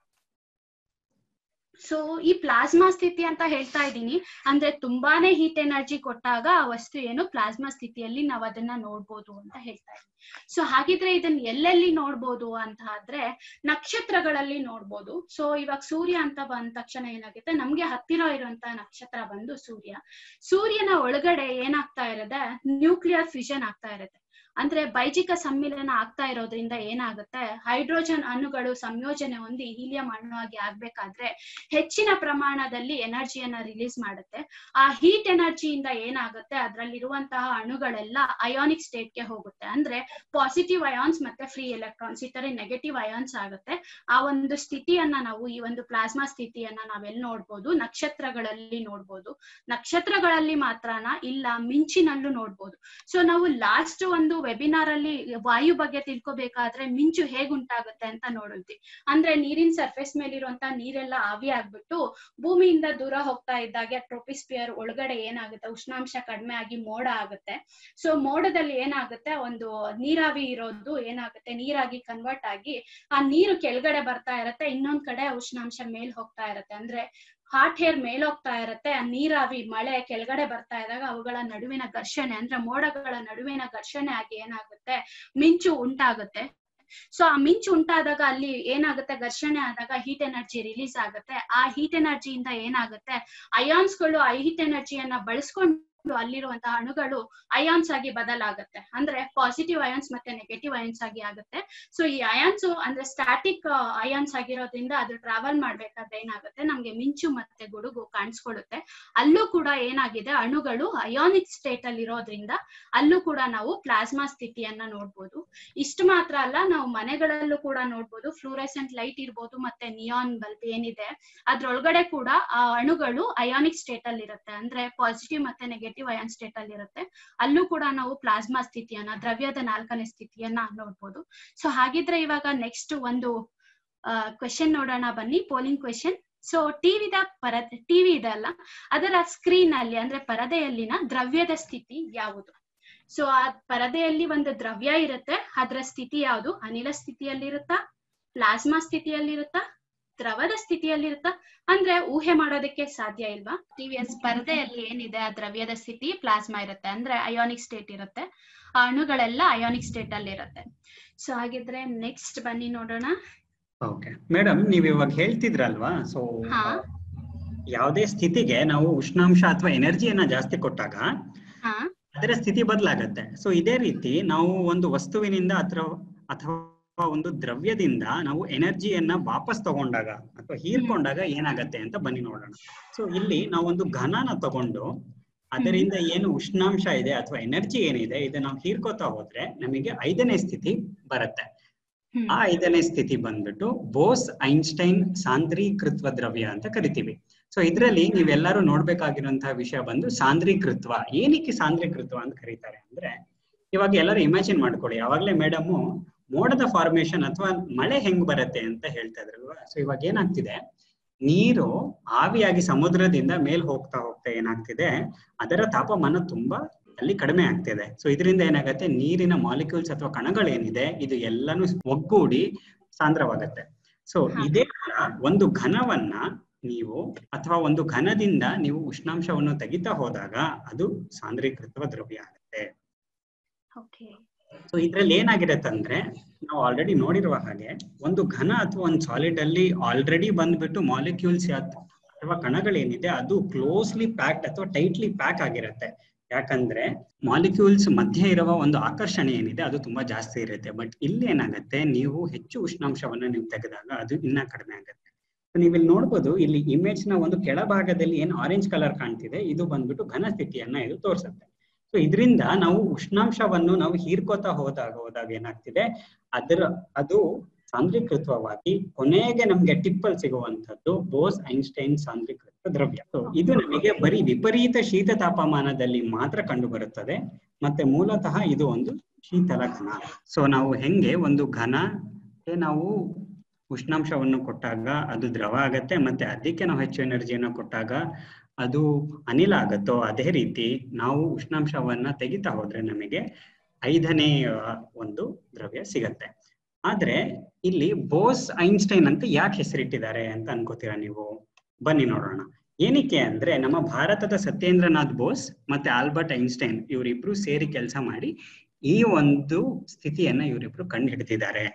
ಸೊ ಈ ಪ್ಲಾಸ್ಮಾ ಸ್ಥಿತಿ ಅಂತ ಹೇಳ್ತಾ ಇದ್ದೀನಿ ಅಂದ್ರೆ ತುಂಬಾನೇ ಹೀಟ್ ಎನರ್ಜಿ ಕೊಟ್ಟಾಗ ಆ ವಸ್ತು ಏನು ಪ್ಲಾಸ್ಮಾ ಸ್ಥಿತಿಯಲ್ಲಿ ನಾವ್ ಅದನ್ನ ನೋಡ್ಬೋದು ಅಂತ ಹೇಳ್ತಾ ಇದ್ದೀನಿ ಸೊ ಹಾಗಿದ್ರೆ ಇದನ್ನ ಎಲ್ಲೆಲ್ಲಿ ನೋಡ್ಬೋದು ಅಂತ ಆದ್ರೆ ನಕ್ಷತ್ರಗಳಲ್ಲಿ ನೋಡ್ಬೋದು ಸೊ ಇವಾಗ ಸೂರ್ಯ ಅಂತ ಬಂದ ತಕ್ಷಣ ಏನಾಗುತ್ತೆ ನಮ್ಗೆ ಹತ್ತಿರ ಇರುವಂತ ನಕ್ಷತ್ರ ಬಂದು ಸೂರ್ಯ ಸೂರ್ಯನ ಒಳಗಡೆ ಏನಾಗ್ತಾ ಇರದೆ ನ್ಯೂಕ್ಲಿಯರ್ ಫ್ಯೂಷನ್ ಆಗ್ತಾ ಇರುತ್ತೆ ಅಂದ್ರೆ ಬೈಜಿಕ ಸಮ್ಮಿಲನ ಆಗ್ತಾ ಇರೋದ್ರಿಂದ ಏನಾಗುತ್ತೆ ಹೈಡ್ರೋಜನ್ ಅಣುಗಳು ಸಂಯೋಜನೆ ಹೊಂದಿ ಹೀಲಿಯಂ ಅಣುವಾಗಿ ಆಗ್ಬೇಕಾದ್ರೆ ಹೆಚ್ಚಿನ ಪ್ರಮಾಣದಲ್ಲಿ ಎನರ್ಜಿಯನ್ನ ರಿಲೀಸ್ ಮಾಡುತ್ತೆ ಆ ಹೀಟ್ ಎನರ್ಜಿಯಿಂದ ಏನಾಗುತ್ತೆ ಅದ್ರಲ್ಲಿರುವಂತಹ ಅಣುಗಳೆಲ್ಲ ಅಯಾನಿಕ್ ಸ್ಟೇಟ್ ಗೆ ಹೋಗುತ್ತೆ ಅಂದ್ರೆ ಪಾಸಿಟಿವ್ ಅಯಾನ್ಸ್ ಮತ್ತೆ ಫ್ರೀ ಎಲೆಕ್ಟ್ರಾನ್ಸ್ ಈ ತರ ನೆಗೆಟಿವ್ ಅಯಾನ್ಸ್ ಆಗುತ್ತೆ ಆ ಒಂದು ಸ್ಥಿತಿಯನ್ನ ನಾವು ಈ ಒಂದು ಪ್ಲಾಸ್ಮಾ ಸ್ಥಿತಿಯನ್ನ ನಾವೆಲ್ಲಿ ನೋಡ್ಬೋದು ನಕ್ಷತ್ರಗಳಲ್ಲಿ ನೋಡ್ಬೋದು ನಕ್ಷತ್ರಗಳಲ್ಲಿ ಮಾತ್ರನ ಇಲ್ಲ ಮಿಂಚಿನಲ್ಲೂ ನೋಡ್ಬೋದು ಸೊ ನಾವು ಲಾಸ್ಟ್ ಒಂದು ವೆಬಿನಾರ್ ಅಲ್ಲಿ ವಾಯು ಬಗ್ಗೆ ತಿಳ್ಕೊಬೇಕಾದ್ರೆ ಮಿಂಚು ಹೇಗ್ ಉಂಟಾಗುತ್ತೆ ಅಂತ ನೋಡಿದ್ವಿ ಅಂದ್ರೆ ನೀರಿನ ಸರ್ಫೇಸ್ ಮೇಲಿರುವಂತ ನೀರೆಲ್ಲ ಆವಿ ಆಗ್ಬಿಟ್ಟು ಭೂಮಿಯಿಂದ ದೂರ ಹೋಗ್ತಾ ಇದ್ದಾಗೆ ಟ್ರೋಪಿಸ್ಪಿಯರ್ ಒಳಗಡೆ ಏನಾಗುತ್ತೆ ಉಷ್ಣಾಂಶ ಕಡಿಮೆ ಆಗಿ ಮೋಡ ಆಗುತ್ತೆ ಸೊ ಮೋಡದಲ್ಲಿ ಏನಾಗುತ್ತೆ ಒಂದು ನೀರಾವಿ ಇರೋದು ಏನಾಗುತ್ತೆ ನೀರಾಗಿ ಕನ್ವರ್ಟ್ ಆಗಿ ಆ ನೀರು ಕೆಳಗಡೆ ಬರ್ತಾ ಇರತ್ತೆ ಇನ್ನೊಂದ್ ಕಡೆ ಉಷ್ಣಾಂಶ ಮೇಲ್ ಹೋಗ್ತಾ ಇರತ್ತೆ ಅಂದ್ರೆ ಹಾಟ್ ಹೇರ್ ಮೇಲೋಗ್ತಾ ಇರತ್ತೆ ಆ ನೀರಾವಿ ಮಳೆ ಕೆಳಗಡೆ ಬರ್ತಾ ಇದ್ದಾಗ ಅವುಗಳ ನಡುವಿನ ಘರ್ಷಣೆ ಅಂದ್ರೆ ಮೋಡಗಳ ನಡುವಿನ ಘರ್ಷಣೆ ಆಗಿ ಏನಾಗುತ್ತೆ ಮಿಂಚು ಉಂಟಾಗುತ್ತೆ ಸೊ ಆ ಮಿಂಚು ಉಂಟಾದಾಗ ಅಲ್ಲಿ ಏನಾಗುತ್ತೆ ಘರ್ಷಣೆ ಆದಾಗ ಹೀಟ್ ಎನರ್ಜಿ ರಿಲೀಸ್ ಆಗುತ್ತೆ ಆ ಹೀಟ್ ಎನರ್ಜಿಯಿಂದ ಏನಾಗುತ್ತೆ ಅಯಾನ್ಸ್ಗಳು ಆ ಹೀಟ್ ಎನರ್ಜಿಯನ್ನ ಬಳಸ್ಕೊಂಡು ಅಲ್ಲಿರುವಂತಹ ಅಣುಗಳು ಅಯಾನ್ಸ್ ಆಗಿ ಬದಲಾಗುತ್ತೆ ಅಂದ್ರೆ ಪಾಸಿಟಿವ್ ಅಯಾನ್ಸ್ ಮತ್ತೆ ನೆಗೆಟಿವ್ ಅಯಾನ್ಸ್ ಆಗಿ ಆಗುತ್ತೆ ಸೊ ಈ ಅಯಾನ್ಸ್ ಅಂದ್ರೆ ಸ್ಟಾಟಿಕ್ ಅಯಾನ್ಸ್ ಆಗಿರೋದ್ರಿಂದ ಅದು ಟ್ರಾವೆಲ್ ಮಾಡ್ಬೇಕಾದ್ರೆ ಏನಾಗುತ್ತೆ ನಮ್ಗೆ ಮಿಂಚು ಮತ್ತೆ ಗುಡುಗು ಕಾಣಿಸ್ಕೊಳ್ಳುತ್ತೆ ಅಲ್ಲೂ ಕೂಡ ಏನಾಗಿದೆ ಅಣುಗಳು ಅಯಾನಿಕ್ ಸ್ಟೇಟ್ ಅಲ್ಲಿ ಇರೋದ್ರಿಂದ ಅಲ್ಲೂ ಕೂಡ ನಾವು ಪ್ಲಾಸ್ಮಾ ಸ್ಥಿತಿಯನ್ನ ನೋಡ್ಬೋದು ಇಷ್ಟು ಮಾತ್ರ ಅಲ್ಲ ನಾವು ಮನೆಗಳಲ್ಲೂ ಕೂಡ ನೋಡ್ಬೋದು ಫ್ಲೂರೆಸೆಂಟ್ ಲೈಟ್ ಇರ್ಬೋದು ಮತ್ತೆ ನಿಯಾನ್ ಬಲ್ಬ್ ಏನಿದೆ ಅದ್ರೊಳಗಡೆ ಕೂಡ ಆ ಅಣುಗಳು ಅಯಾನಿಕ್ ಸ್ಟೇಟ್ ಅಲ್ಲಿ ಇರುತ್ತೆ ಅಂದ್ರೆ ಪಾಸಿಟಿವ್ ಮತ್ತೆ ನೆಗೆಟಿವ್ ಅಯಾನ್ ಸ್ಟೇಟ್ ಅಲ್ಲಿ ಇರುತ್ತೆ ಅಲ್ಲೂ ಕೂಡ ನಾವು ಪ್ಲಾಸ್ಮಾ ಸ್ಥಿತಿಯನ್ನ ದ್ರವ್ಯದ ನಾಲ್ಕನೇ ಸ್ಥಿತಿಯನ್ನ ನೋಡ್ಬೋದು ಸೊ ಹಾಗಿದ್ರೆ ಇವಾಗ ನೆಕ್ಸ್ಟ್ ಒಂದು ಕ್ವೆಶನ್ ನೋಡೋಣ ಬನ್ನಿ ಪೋಲಿಂಗ್ ಕ್ವೆಶನ್ ಸೊ ಟಿವಿದ ಪರದೆ ಟಿವಿ ಇದೆ ಅಲ್ಲ ಅದರ ಸ್ಕ್ರೀನ್ ಅಲ್ಲಿ ಅಂದ್ರೆ ಪರದೆಯಲ್ಲಿನ ದ್ರವ್ಯದ ಸ್ಥಿತಿ ಯಾವುದು ಸೊ ಆ ಪರದೆಯಲ್ಲಿ ಒಂದು ದ್ರವ್ಯ ಇರುತ್ತೆ ಅದರ ಸ್ಥಿತಿ ಯಾವುದು ಅನಿಲ ಸ್ಥಿತಿಯಲ್ಲಿರುತ್ತಾ ಪ್ಲಾಸ್ಮಾ ಸ್ಥಿತಿಯಲ್ಲಿರುತ್ತಾ ದ್ರವದ ಸ್ಥಿತಿಯಲ್ಲಿರುತ್ತಾ ಅಂದ್ರೆ ಊಹೆ ಮಾಡೋದಕ್ಕೆ ಸಾಧ್ಯ ಇಲ್ವಾ ಟಿವಿಯ ಸ್ಪರ್ಧೆಯಲ್ಲಿ ಏನಿದೆ ಆ ದ್ರವ್ಯದ ಸ್ಥಿತಿ ಪ್ಲಾಸ್ಮಾ ಇರುತ್ತೆ ಅಂದ್ರೆ ಅಯಾನಿಕ್ ಸ್ಟೇಟ್ ಇರುತ್ತೆ ಆ ಅಣುಗಳೆಲ್ಲ ಅಯಾನಿಕ್ ಸ್ಟೇಟ್ ಅಲ್ಲಿ ಇರುತ್ತೆ ಸೊ ಹಾಗಿದ್ರೆ ನೆಕ್ಸ್ಟ್ ಬನ್ನಿ ನೋಡೋಣ ಓಕೆ ಮೇಡಮ್ ನೀವ್ ಇವಾಗ ಹೇಳ್ತಿದ್ರಲ್ವಾ ಸೊ ಹಾ. ಯಾವುದೇ ಸ್ಥಿತಿಗೆ ನಾವು ಉಷ್ಣಾಂಶ ಅಥವಾ ಎನರ್ಜಿಯನ್ನ ಜಾಸ್ತಿ ಕೊಟ್ಟಾಗ ಹಾ ಅದರ ಸ್ಥಿತಿ ಬದಲಾಗತ್ತೆ ಸೊ ಇದೇ ರೀತಿ ನಾವು ಒಂದು ವಸ್ತುವಿನಿಂದ ಅಥವಾ ಅಥವಾ ಒಂದು ದ್ರವ್ಯದಿಂದ ನಾವು ಎನರ್ಜಿಯನ್ನ ವಾಪಸ್ ತಗೊಂಡಾಗ ಅಥವಾ ಹೀರ್ಕೊಂಡಾಗ ಏನಾಗತ್ತೆ ಅಂತ ಬನ್ನಿ ನೋಡೋಣ ಸೊ ಇಲ್ಲಿ ನಾವು ಒಂದು ಘನನ ತಗೊಂಡು ಅದರಿಂದ ಏನು ಉಷ್ಣಾಂಶ ಇದೆ ಅಥವಾ ಎನರ್ಜಿ ಏನಿದೆ ಇದನ್ನ ನಾವು ಹೀರ್ಕೋತಾ ಹೋದ್ರೆ ನಮಗೆ ಐದನೇ ಸ್ಥಿತಿ ಬರುತ್ತೆ ಹ್ಮ್. ಆ ಐದನೇ ಸ್ಥಿತಿ ಬಂದ್ಬಿಟ್ಟು ಬೋಸ್ ಐನ್ಸ್ಟೈನ್ ಸಾಂದ್ರೀಕೃತ್ವ ದ್ರವ್ಯ ಅಂತ ಕರಿತೀವಿ ಸೊ ಇದ್ರಲ್ಲಿ ನೀವೆಲ್ಲರೂ ನೋಡ್ಬೇಕಾಗಿರುವಂತಹ ವಿಷಯ ಬಂದು ಸಾಂದ್ರೀಕೃತ್ವ ಏನಕ್ಕೆ ಸಾಂದ್ರೀಕೃತ್ವ ಅಂತ ಕರೀತಾರೆ ಅಂದ್ರೆ ಇವಾಗ ಎಲ್ಲರೂ ಇಮ್ಯಾಜಿನ್ ಮಾಡ್ಕೊಳ್ಳಿ ಯಾವಾಗ್ಲೇ ಮೇಡಮ್ ಮೋಡದ ಫಾರ್ಮೇಶನ್ ಅಥವಾ ಮಳೆ ಹೆಂಗ್ ಬರುತ್ತೆ ಅಂತ ಹೇಳ್ತಾ ಇದ್ರಲ್ವಾ ಸೊ ಇವಾಗ ಏನಾಗ್ತಿದೆ ನೀರು ಆವಿಯಾಗಿ ಸಮುದ್ರದಿಂದ ಮೇಲ್ ಹೋಗ್ತಾ ಹೋಗ್ತಾ ಏನಾಗ್ತಿದೆ ಅದರ ತಾಪಮಾನ ತುಂಬಾ ಅಲ್ಲಿ ಕಡಿಮೆ ಆಗ್ತಿದೆ ಸೊ ಇದರಿಂದ ಏನಾಗುತ್ತೆ ನೀರಿನ ಮಾಲಿಕ್ಯೂಲ್ಸ್ ಅಥವಾ ಕಣಗಳೇನಿದೆ ಇದು ಎಲ್ಲಾನು ಒಗ್ಗೂಡಿ ಸಾಂದ್ರವಾಗತ್ತೆ ಸೊ ಹಾ. ಇದೇ ತರ ಒಂದು ಘನವನ್ನ ನೀವು ಅಥವಾ ಒಂದು ಘನದಿಂದ ನೀವು ಉಷ್ಣಾಂಶವನ್ನು ತೆಗಿತಾ ಹೋದಾಗ ಅದು ಸಾಂದ್ರೀಕೃತವ ದ್ರವ್ಯ ಆಗುತ್ತೆ ಓಕೆ ಸೊ ಇದ್ರಲ್ಲಿ ಏನಾಗಿರುತ್ತೆ ಅಂದ್ರೆ ನಾವು ಆಲ್ರೆಡಿ ನೋಡಿರುವ ಹಾಗೆ ಒಂದು ಘನ ಅಥವಾ ಒಂದು ಸಾಲಿಡ್ ಅಲ್ಲಿ ಆಲ್ರೆಡಿ ಬಂದ್ಬಿಟ್ಟು ಮಾಲಿಕ್ಯೂಲ್ಸ್ ಅಥವಾ ಕಣಗಳೇನಿದೆ ಅದು ಕ್ಲೋಸ್ಲಿ ಪ್ಯಾಕ್ಡ್ ಅಥವಾ ಟೈಟ್ಲಿ ಪ್ಯಾಕ್ ಆಗಿರುತ್ತೆ ಯಾಕಂದ್ರೆ ಮಾಲಿಕ್ಯೂಲ್ಸ್ ಮಧ್ಯೆ ಇರುವ ಒಂದು ಆಕರ್ಷಣೆ ಏನಿದೆ ಅದು ತುಂಬಾ ಜಾಸ್ತಿ ಇರುತ್ತೆ ಬಟ್ ಇಲ್ಲಿ ಏನಾಗುತ್ತೆ ನೀವು ಹೆಚ್ಚು ಉಷ್ಣಾಂಶವನ್ನ ನೀವು ತೆಗೆದಾಗ ಅದು ಇನ್ನ ಕಡಿಮೆ ಆಗುತ್ತೆ ನೀವು ಇಲ್ಲಿ ನೋಡ್ಬೋದು ಇಲ್ಲಿ ಇಮೇಜ್ ನ ಒಂದು ಕೆಳಭಾಗದಲ್ಲಿ ಏನು ಆರೆಂಜ್ ಕಲರ್ ಕಾಣ್ತಿದೆ ಇದು ಬಂದ್ಬಿಟ್ಟು ಘನ ಸ್ಥಿತಿಯನ್ನ ಇದು ತೋರಿಸುತ್ತೆ ಸೊ ಇದರಿಂದ ನಾವು ಉಷ್ಣಾಂಶವನ್ನು ನಾವು ಹೀರ್ಕೋತಾ ಹೋದಾಗ ಹೋದಾಗ ಏನಾಗ್ತಿದೆ ಅದರ ಅದು ಸಾಂದ್ರೀಕೃತವಾಗಿ ಕೊನೆಗೆ ನಮ್ಗೆ ಟಿಪ್ಪಲ್ ಸಿಗುವಂತದ್ದು ಬೋಸ್ ಐನ್ಸ್ಟೈನ್ ಸಾಂದ್ರೀಕೃತ ದ್ರವ್ಯ So, ಇದು ನಮಗೆ ಬರೀ ವಿಪರೀತ ಶೀತ ತಾಪಮಾನದಲ್ಲಿ ಮಾತ್ರ ಕಂಡು ಬರುತ್ತದೆ ಮತ್ತೆ ಮೂಲತಃ ಇದು ಒಂದು ಶೀತಲ ಘನ ಸೊ ನಾವು ಹೆಂಗೆ ಒಂದು ಘನ ನಾವು ಉಷ್ಣಾಂಶವನ್ನು ಕೊಟ್ಟಾಗ ಅದು ದ್ರವ ಆಗತ್ತೆ ಮತ್ತೆ ಅದಕ್ಕೆ ನಾವು ಹೆಚ್ಚು ಎನರ್ಜಿಯನ್ನು ಕೊಟ್ಟಾಗ ಅದು ಅನಿಲ ಆಗತ್ತೋ ಅದೇ ರೀತಿ ನಾವು ಉಷ್ಣಾಂಶವನ್ನ ತೆಗಿತಾ ಹೋದ್ರೆ ನಮಗೆ ಐದನೇ ಆ, ಒಂದು ದ್ರವ್ಯ ಸಿಗತ್ತೆ ಆದ್ರೆ ಇಲ್ಲಿ ಬೋಸ್ ಐನ್ಸ್ಟೈನ್ ಅಂತ ಯಾಕೆ ಹೆಸರಿಟ್ಟಿದ್ದಾರೆ ಅಂತ ಅನ್ಕೋತೀರಾ ನೀವು ಬನ್ನಿ ನೋಡೋಣ ಏನಕ್ಕೆ ಅಂದ್ರೆ ನಮ್ಮ ಭಾರತದ ಸತ್ಯೇಂದ್ರನಾಥ್ ಬೋಸ್ ಮತ್ತೆ ಆಲ್ಬರ್ಟ್ ಐನ್ಸ್ಟೈನ್ ಇವರಿಬ್ರು ಸೇರಿ ಕೆಲಸ ಮಾಡಿ ಈ ಒಂದು ಸ್ಥಿತಿಯನ್ನ ಇವರಿಬ್ರು ಕಂಡು ಹಿಡಿದಿದ್ದಾರೆ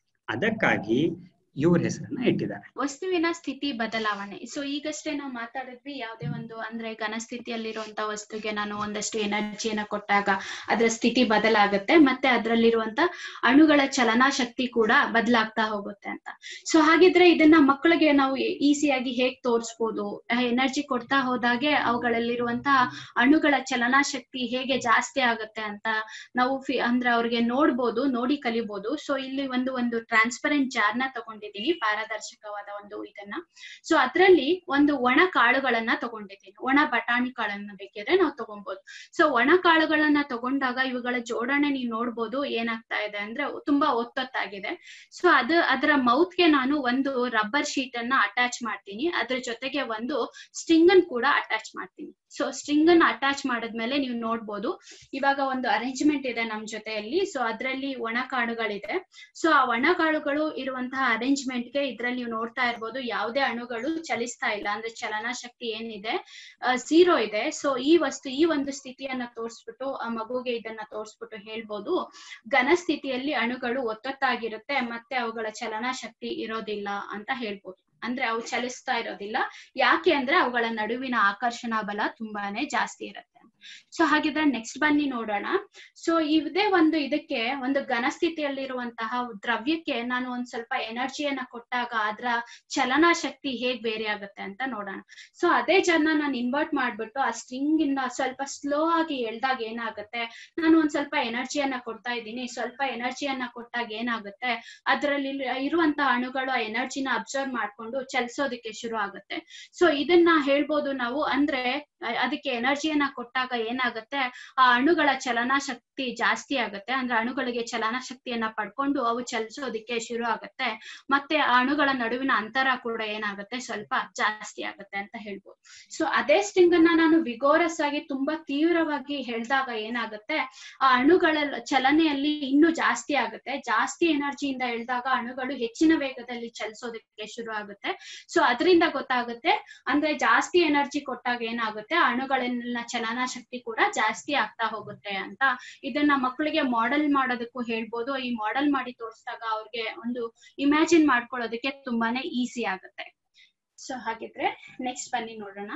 ಅದಕ್ಕಾಗಿ ಇವ್ರ ಹೆಸರನ್ನ ಇಟ್ಟಿದ್ದಾರೆ ವಸ್ತುವಿನ ಸ್ಥಿತಿ ಬದಲಾವಣೆ ಸೊ ಈಗಷ್ಟೇ ನಾವು ಮಾತಾಡಿದ್ವಿ ಯಾವುದೇ ಒಂದು ಅಂದ್ರೆ ಘನ ಸ್ಥಿತಿಯಲ್ಲಿರುವಂತ ವಸ್ತುಗೆ ನಾನು ಒಂದಷ್ಟು ಎನರ್ಜಿಯನ್ನ ಕೊಟ್ಟಾಗ ಅದರ ಸ್ಥಿತಿ ಬದಲಾಗುತ್ತೆ ಮತ್ತೆ ಅದರಲ್ಲಿರುವಂತ ಅಣುಗಳ ಚಲನಾ ಶಕ್ತಿ ಕೂಡ ಬದಲಾಗ್ತಾ ಹೋಗುತ್ತೆ ಅಂತ ಸೊ ಹಾಗಿದ್ರೆ ಇದನ್ನ ಮಕ್ಕಳಿಗೆ ನಾವು ಈಸಿಯಾಗಿ ಹೇಗ್ ತೋರಿಸ್ಬೋದು ಎನರ್ಜಿ ಕೊಡ್ತಾ ಹೋದಾಗೆ ಅವುಗಳಲ್ಲಿರುವಂತಹ ಅಣುಗಳ ಚಲನಾ ಶಕ್ತಿ ಹೇಗೆ ಜಾಸ್ತಿ ಆಗುತ್ತೆ ಅಂತ ನಾವು ಫಿ- ಅಂದ್ರೆ ಅವ್ರಿಗೆ ನೋಡ್ಬೋದು ನೋಡಿ ಕಲಿಬಹುದು ಸೊ ಇಲ್ಲಿ ಒಂದು ಒಂದು ಟ್ರಾನ್ಸ್ಪರೆಂಟ್ ಜಾರ್ನ ತಗೊಂಡಿದ್ದೀನಿ ಪಾರದರ್ಶಕವಾದ ಒಂದು ಇದನ್ನ ಸೊ ಅದ್ರಲ್ಲಿ ಒಂದು ಒಣ ಕಾಳುಗಳನ್ನ ತಗೊಂಡಿದ್ದೀನಿ ಒಣ ಬಟಾಣಿ ಕಾಳನ್ನ ಬೇಕಿದ್ರೆ ನಾವು ತಗೊಬಹುದು ಸೊ ಒಣ ಕಾಳುಗಳನ್ನ ತಗೊಂಡಾಗ ಇವುಗಳ ಜೋಡಣೆ ನೀವು ನೋಡ್ಬೋದು ಏನಾಗ್ತಾ ಇದೆ ಅಂದ್ರೆ ತುಂಬಾ ಒತ್ತೊತ್ತಾಗಿದೆ ಸೊ ಅದು ಅದರ ಮೌತ್ಗೆ ನಾನು ಒಂದು ರಬ್ಬರ್ ಶೀಟ್ ಅನ್ನ ಅಟ್ಯಾಚ್ ಮಾಡ್ತೀನಿ ಅದ್ರ ಜೊತೆಗೆ ಒಂದು ಸ್ಟ್ರಿಂಗ್ ಅನ್ ಕೂಡ ಅಟ್ಯಾಚ್ ಮಾಡ್ತೀನಿ ಸೊ ಸ್ಟ್ರಿಂಗ್ ಅನ್ನ ಅಟ್ಯಾಚ್ ಮಾಡಿದ್ಮೇಲೆ ನೀವು ನೋಡ್ಬೋದು ಇವಾಗ ಒಂದು ಅರೇಂಜ್ಮೆಂಟ್ ಇದೆ ನಮ್ ಜೊತೆಯಲ್ಲಿ ಸೊ ಅದ್ರಲ್ಲಿ ಒಣ ಕಾಳುಗಳಿದೆ ಸೊ ಆ ಒಣ ಕಾಳುಗಳು ಇರುವಂತಹ ಅರೇಂಜ್ಮೆಂಟ್ ಗೆ ಇದ್ರಲ್ಲಿ ನೀವು ನೋಡ್ತಾ ಇರ್ಬೋದು ಯಾವುದೇ ಅಣುಗಳು ಚಲಿಸ್ತಾ ಇಲ್ಲ ಅಂದ್ರೆ ಚಲನಾ ಶಕ್ತಿ ಏನಿದೆ ಝೀರೋ ಇದೆ ಸೊ ಈ ವಸ್ತು ಈ ಒಂದು ಸ್ಥಿತಿಯನ್ನ ತೋರಿಸ್ಬಿಟ್ಟು ಆ ಮಗುಗೆ ಇದನ್ನ ತೋರಿಸ್ಬಿಟ್ಟು ಹೇಳ್ಬೋದು ಘನ ಸ್ಥಿತಿಯಲ್ಲಿ ಅಣುಗಳು ಒತ್ತೊತ್ತಾಗಿರುತ್ತೆ ಮತ್ತೆ ಅವುಗಳ ಚಲನಾ ಶಕ್ತಿ ಇರೋದಿಲ್ಲ ಅಂತ ಹೇಳ್ಬೋದು ಅಂದ್ರೆ ಅವು ಚಲಿಸ್ತಾ ಇರೋದಿಲ್ಲ ಯಾಕೆ ಅಂದ್ರೆ ಅವುಗಳ ನಡುವಿನ ಆಕರ್ಷಣಾ ಬಲ ತುಂಬಾನೇ ಜಾಸ್ತಿ ಇರುತ್ತೆ ಸೊ ಹಾಗಿದ್ರೆ ನೆಕ್ಸ್ಟ್ ಬನ್ನಿ ನೋಡೋಣ ಸೊ ಇದೇ ಒಂದು ಇದಕ್ಕೆ ಒಂದು ಘನ ಸ್ಥಿತಿಯಲ್ಲಿರುವಂತಹ ದ್ರವ್ಯಕ್ಕೆ ನಾನು ಒಂದ್ ಸ್ವಲ್ಪ ಎನರ್ಜಿಯನ್ನ ಕೊಟ್ಟಾಗ ಅದರ ಚಲನಾ ಶಕ್ತಿ ಹೇಗ್ ಬೇರೆ ಆಗುತ್ತೆ ಅಂತ ನೋಡೋಣ ಸೊ ಅದೇ ಜನ ನಾನು ಇನ್ವರ್ಟ್ ಮಾಡ್ಬಿಟ್ಟು ಆ ಸ್ಟ್ರಿಂಗ್ ಇಂದ ಸ್ವಲ್ಪ ಸ್ಲೋ ಆಗಿ ಎಳ್ದಾಗ ಏನಾಗುತ್ತೆ ನಾನು ಒಂದ್ ಸ್ವಲ್ಪ ಎನರ್ಜಿಯನ್ನ ಕೊಡ್ತಾ ಇದ್ದೀನಿ ಸ್ವಲ್ಪ ಎನರ್ಜಿಯನ್ನ ಕೊಟ್ಟಾಗ ಏನಾಗುತ್ತೆ ಅದರಲ್ಲಿ ಇರುವಂತಹ ಅಣುಗಳು ಆ ಎನರ್ಜಿನ ಅಬ್ಸರ್ವ್ ಮಾಡ್ಕೊಂಡು ಚಲಿಸೋದಕ್ಕೆ ಶುರು ಆಗುತ್ತೆ ಸೊ ಇದನ್ನ ಹೇಳ್ಬೋದು ನಾವು ಅಂದ್ರೆ ಅ- ಅದಕ್ಕೆ ಎನರ್ಜಿಯನ್ನ ಕೊಟ್ಟಾಗ ಏನಾಗುತ್ತೆ ಆ ಅಣುಗಳ ಚಲನಾ ಶಕ್ತಿ ಜಾಸ್ತಿ ಆಗುತ್ತೆ ಅಂದ್ರೆ ಅಣುಗಳಿಗೆ ಚಲನಾ ಶಕ್ತಿಯನ್ನ ಪಡ್ಕೊಂಡು ಅವು ಚಲಿಸೋದಕ್ಕೆ ಶುರು ಆಗುತ್ತೆ ಮತ್ತೆ ಆ ಅಣುಗಳ ನಡುವಿನ ಅಂತರ ಕೂಡ ಏನಾಗುತ್ತೆ ಸ್ವಲ್ಪ ಜಾಸ್ತಿ ಆಗುತ್ತೆ ಅಂತ ಹೇಳ್ಬೋದು ಸೊ ಅದೇ ಸ್ಟ್ರಿಂಗ್ ಅನ್ನ ನಾನು ವಿಗೋರಸ್ ಆಗಿ ತುಂಬಾ ತೀವ್ರವಾಗಿ ಹೇಳ್ದಾಗ ಏನಾಗುತ್ತೆ ಆ ಅಣುಗಳ ಚಲನೆಯಲ್ಲಿ ಇನ್ನೂ ಜಾಸ್ತಿ ಆಗುತ್ತೆ ಜಾಸ್ತಿ ಎನರ್ಜಿಯಿಂದ ಎಳ್ದಾಗ ಅಣುಗಳು ಹೆಚ್ಚಿನ ವೇಗದಲ್ಲಿ ಚಲಿಸೋದಕ್ಕೆ ಶುರು ಆಗುತ್ತೆ ಸೊ ಅದರಿಂದ ಗೊತ್ತಾಗುತ್ತೆ ಅಂದ್ರೆ ಜಾಸ್ತಿ ಎನರ್ಜಿ ಕೊಟ್ಟಾಗ ಏನಾಗುತ್ತೆ ಆ ಅಣುಗಳನ್ನ ಚಲನಾ ಶಕ್ತಿ ಕೂಡ ಜಾಸ್ತಿ ಆಗ್ತಾ ಹೋಗುತ್ತೆ ಅಂತ ಇದನ್ನ ಮಕ್ಕಳಿಗೆ ಮಾಡೆಲ್ ಮಾಡೋದಕ್ಕೂ ಹೇಳ್ಬೋದು ಈ ಮಾಡೆಲ್ ಮಾಡಿ ತೋರಿಸಿದಾಗ ಅವ್ರಿಗೆ ಒಂದು ಇಮ್ಯಾಜಿನ್ ಮಾಡ್ಕೊಳ್ಳೋದಕ್ಕೆ ತುಂಬಾನೇ ಈಸಿ ಆಗುತ್ತೆ ಸೊ ಹಾಗಿದ್ರೆ ನೆಕ್ಸ್ಟ್ ಬನ್ನಿ ನೋಡೋಣ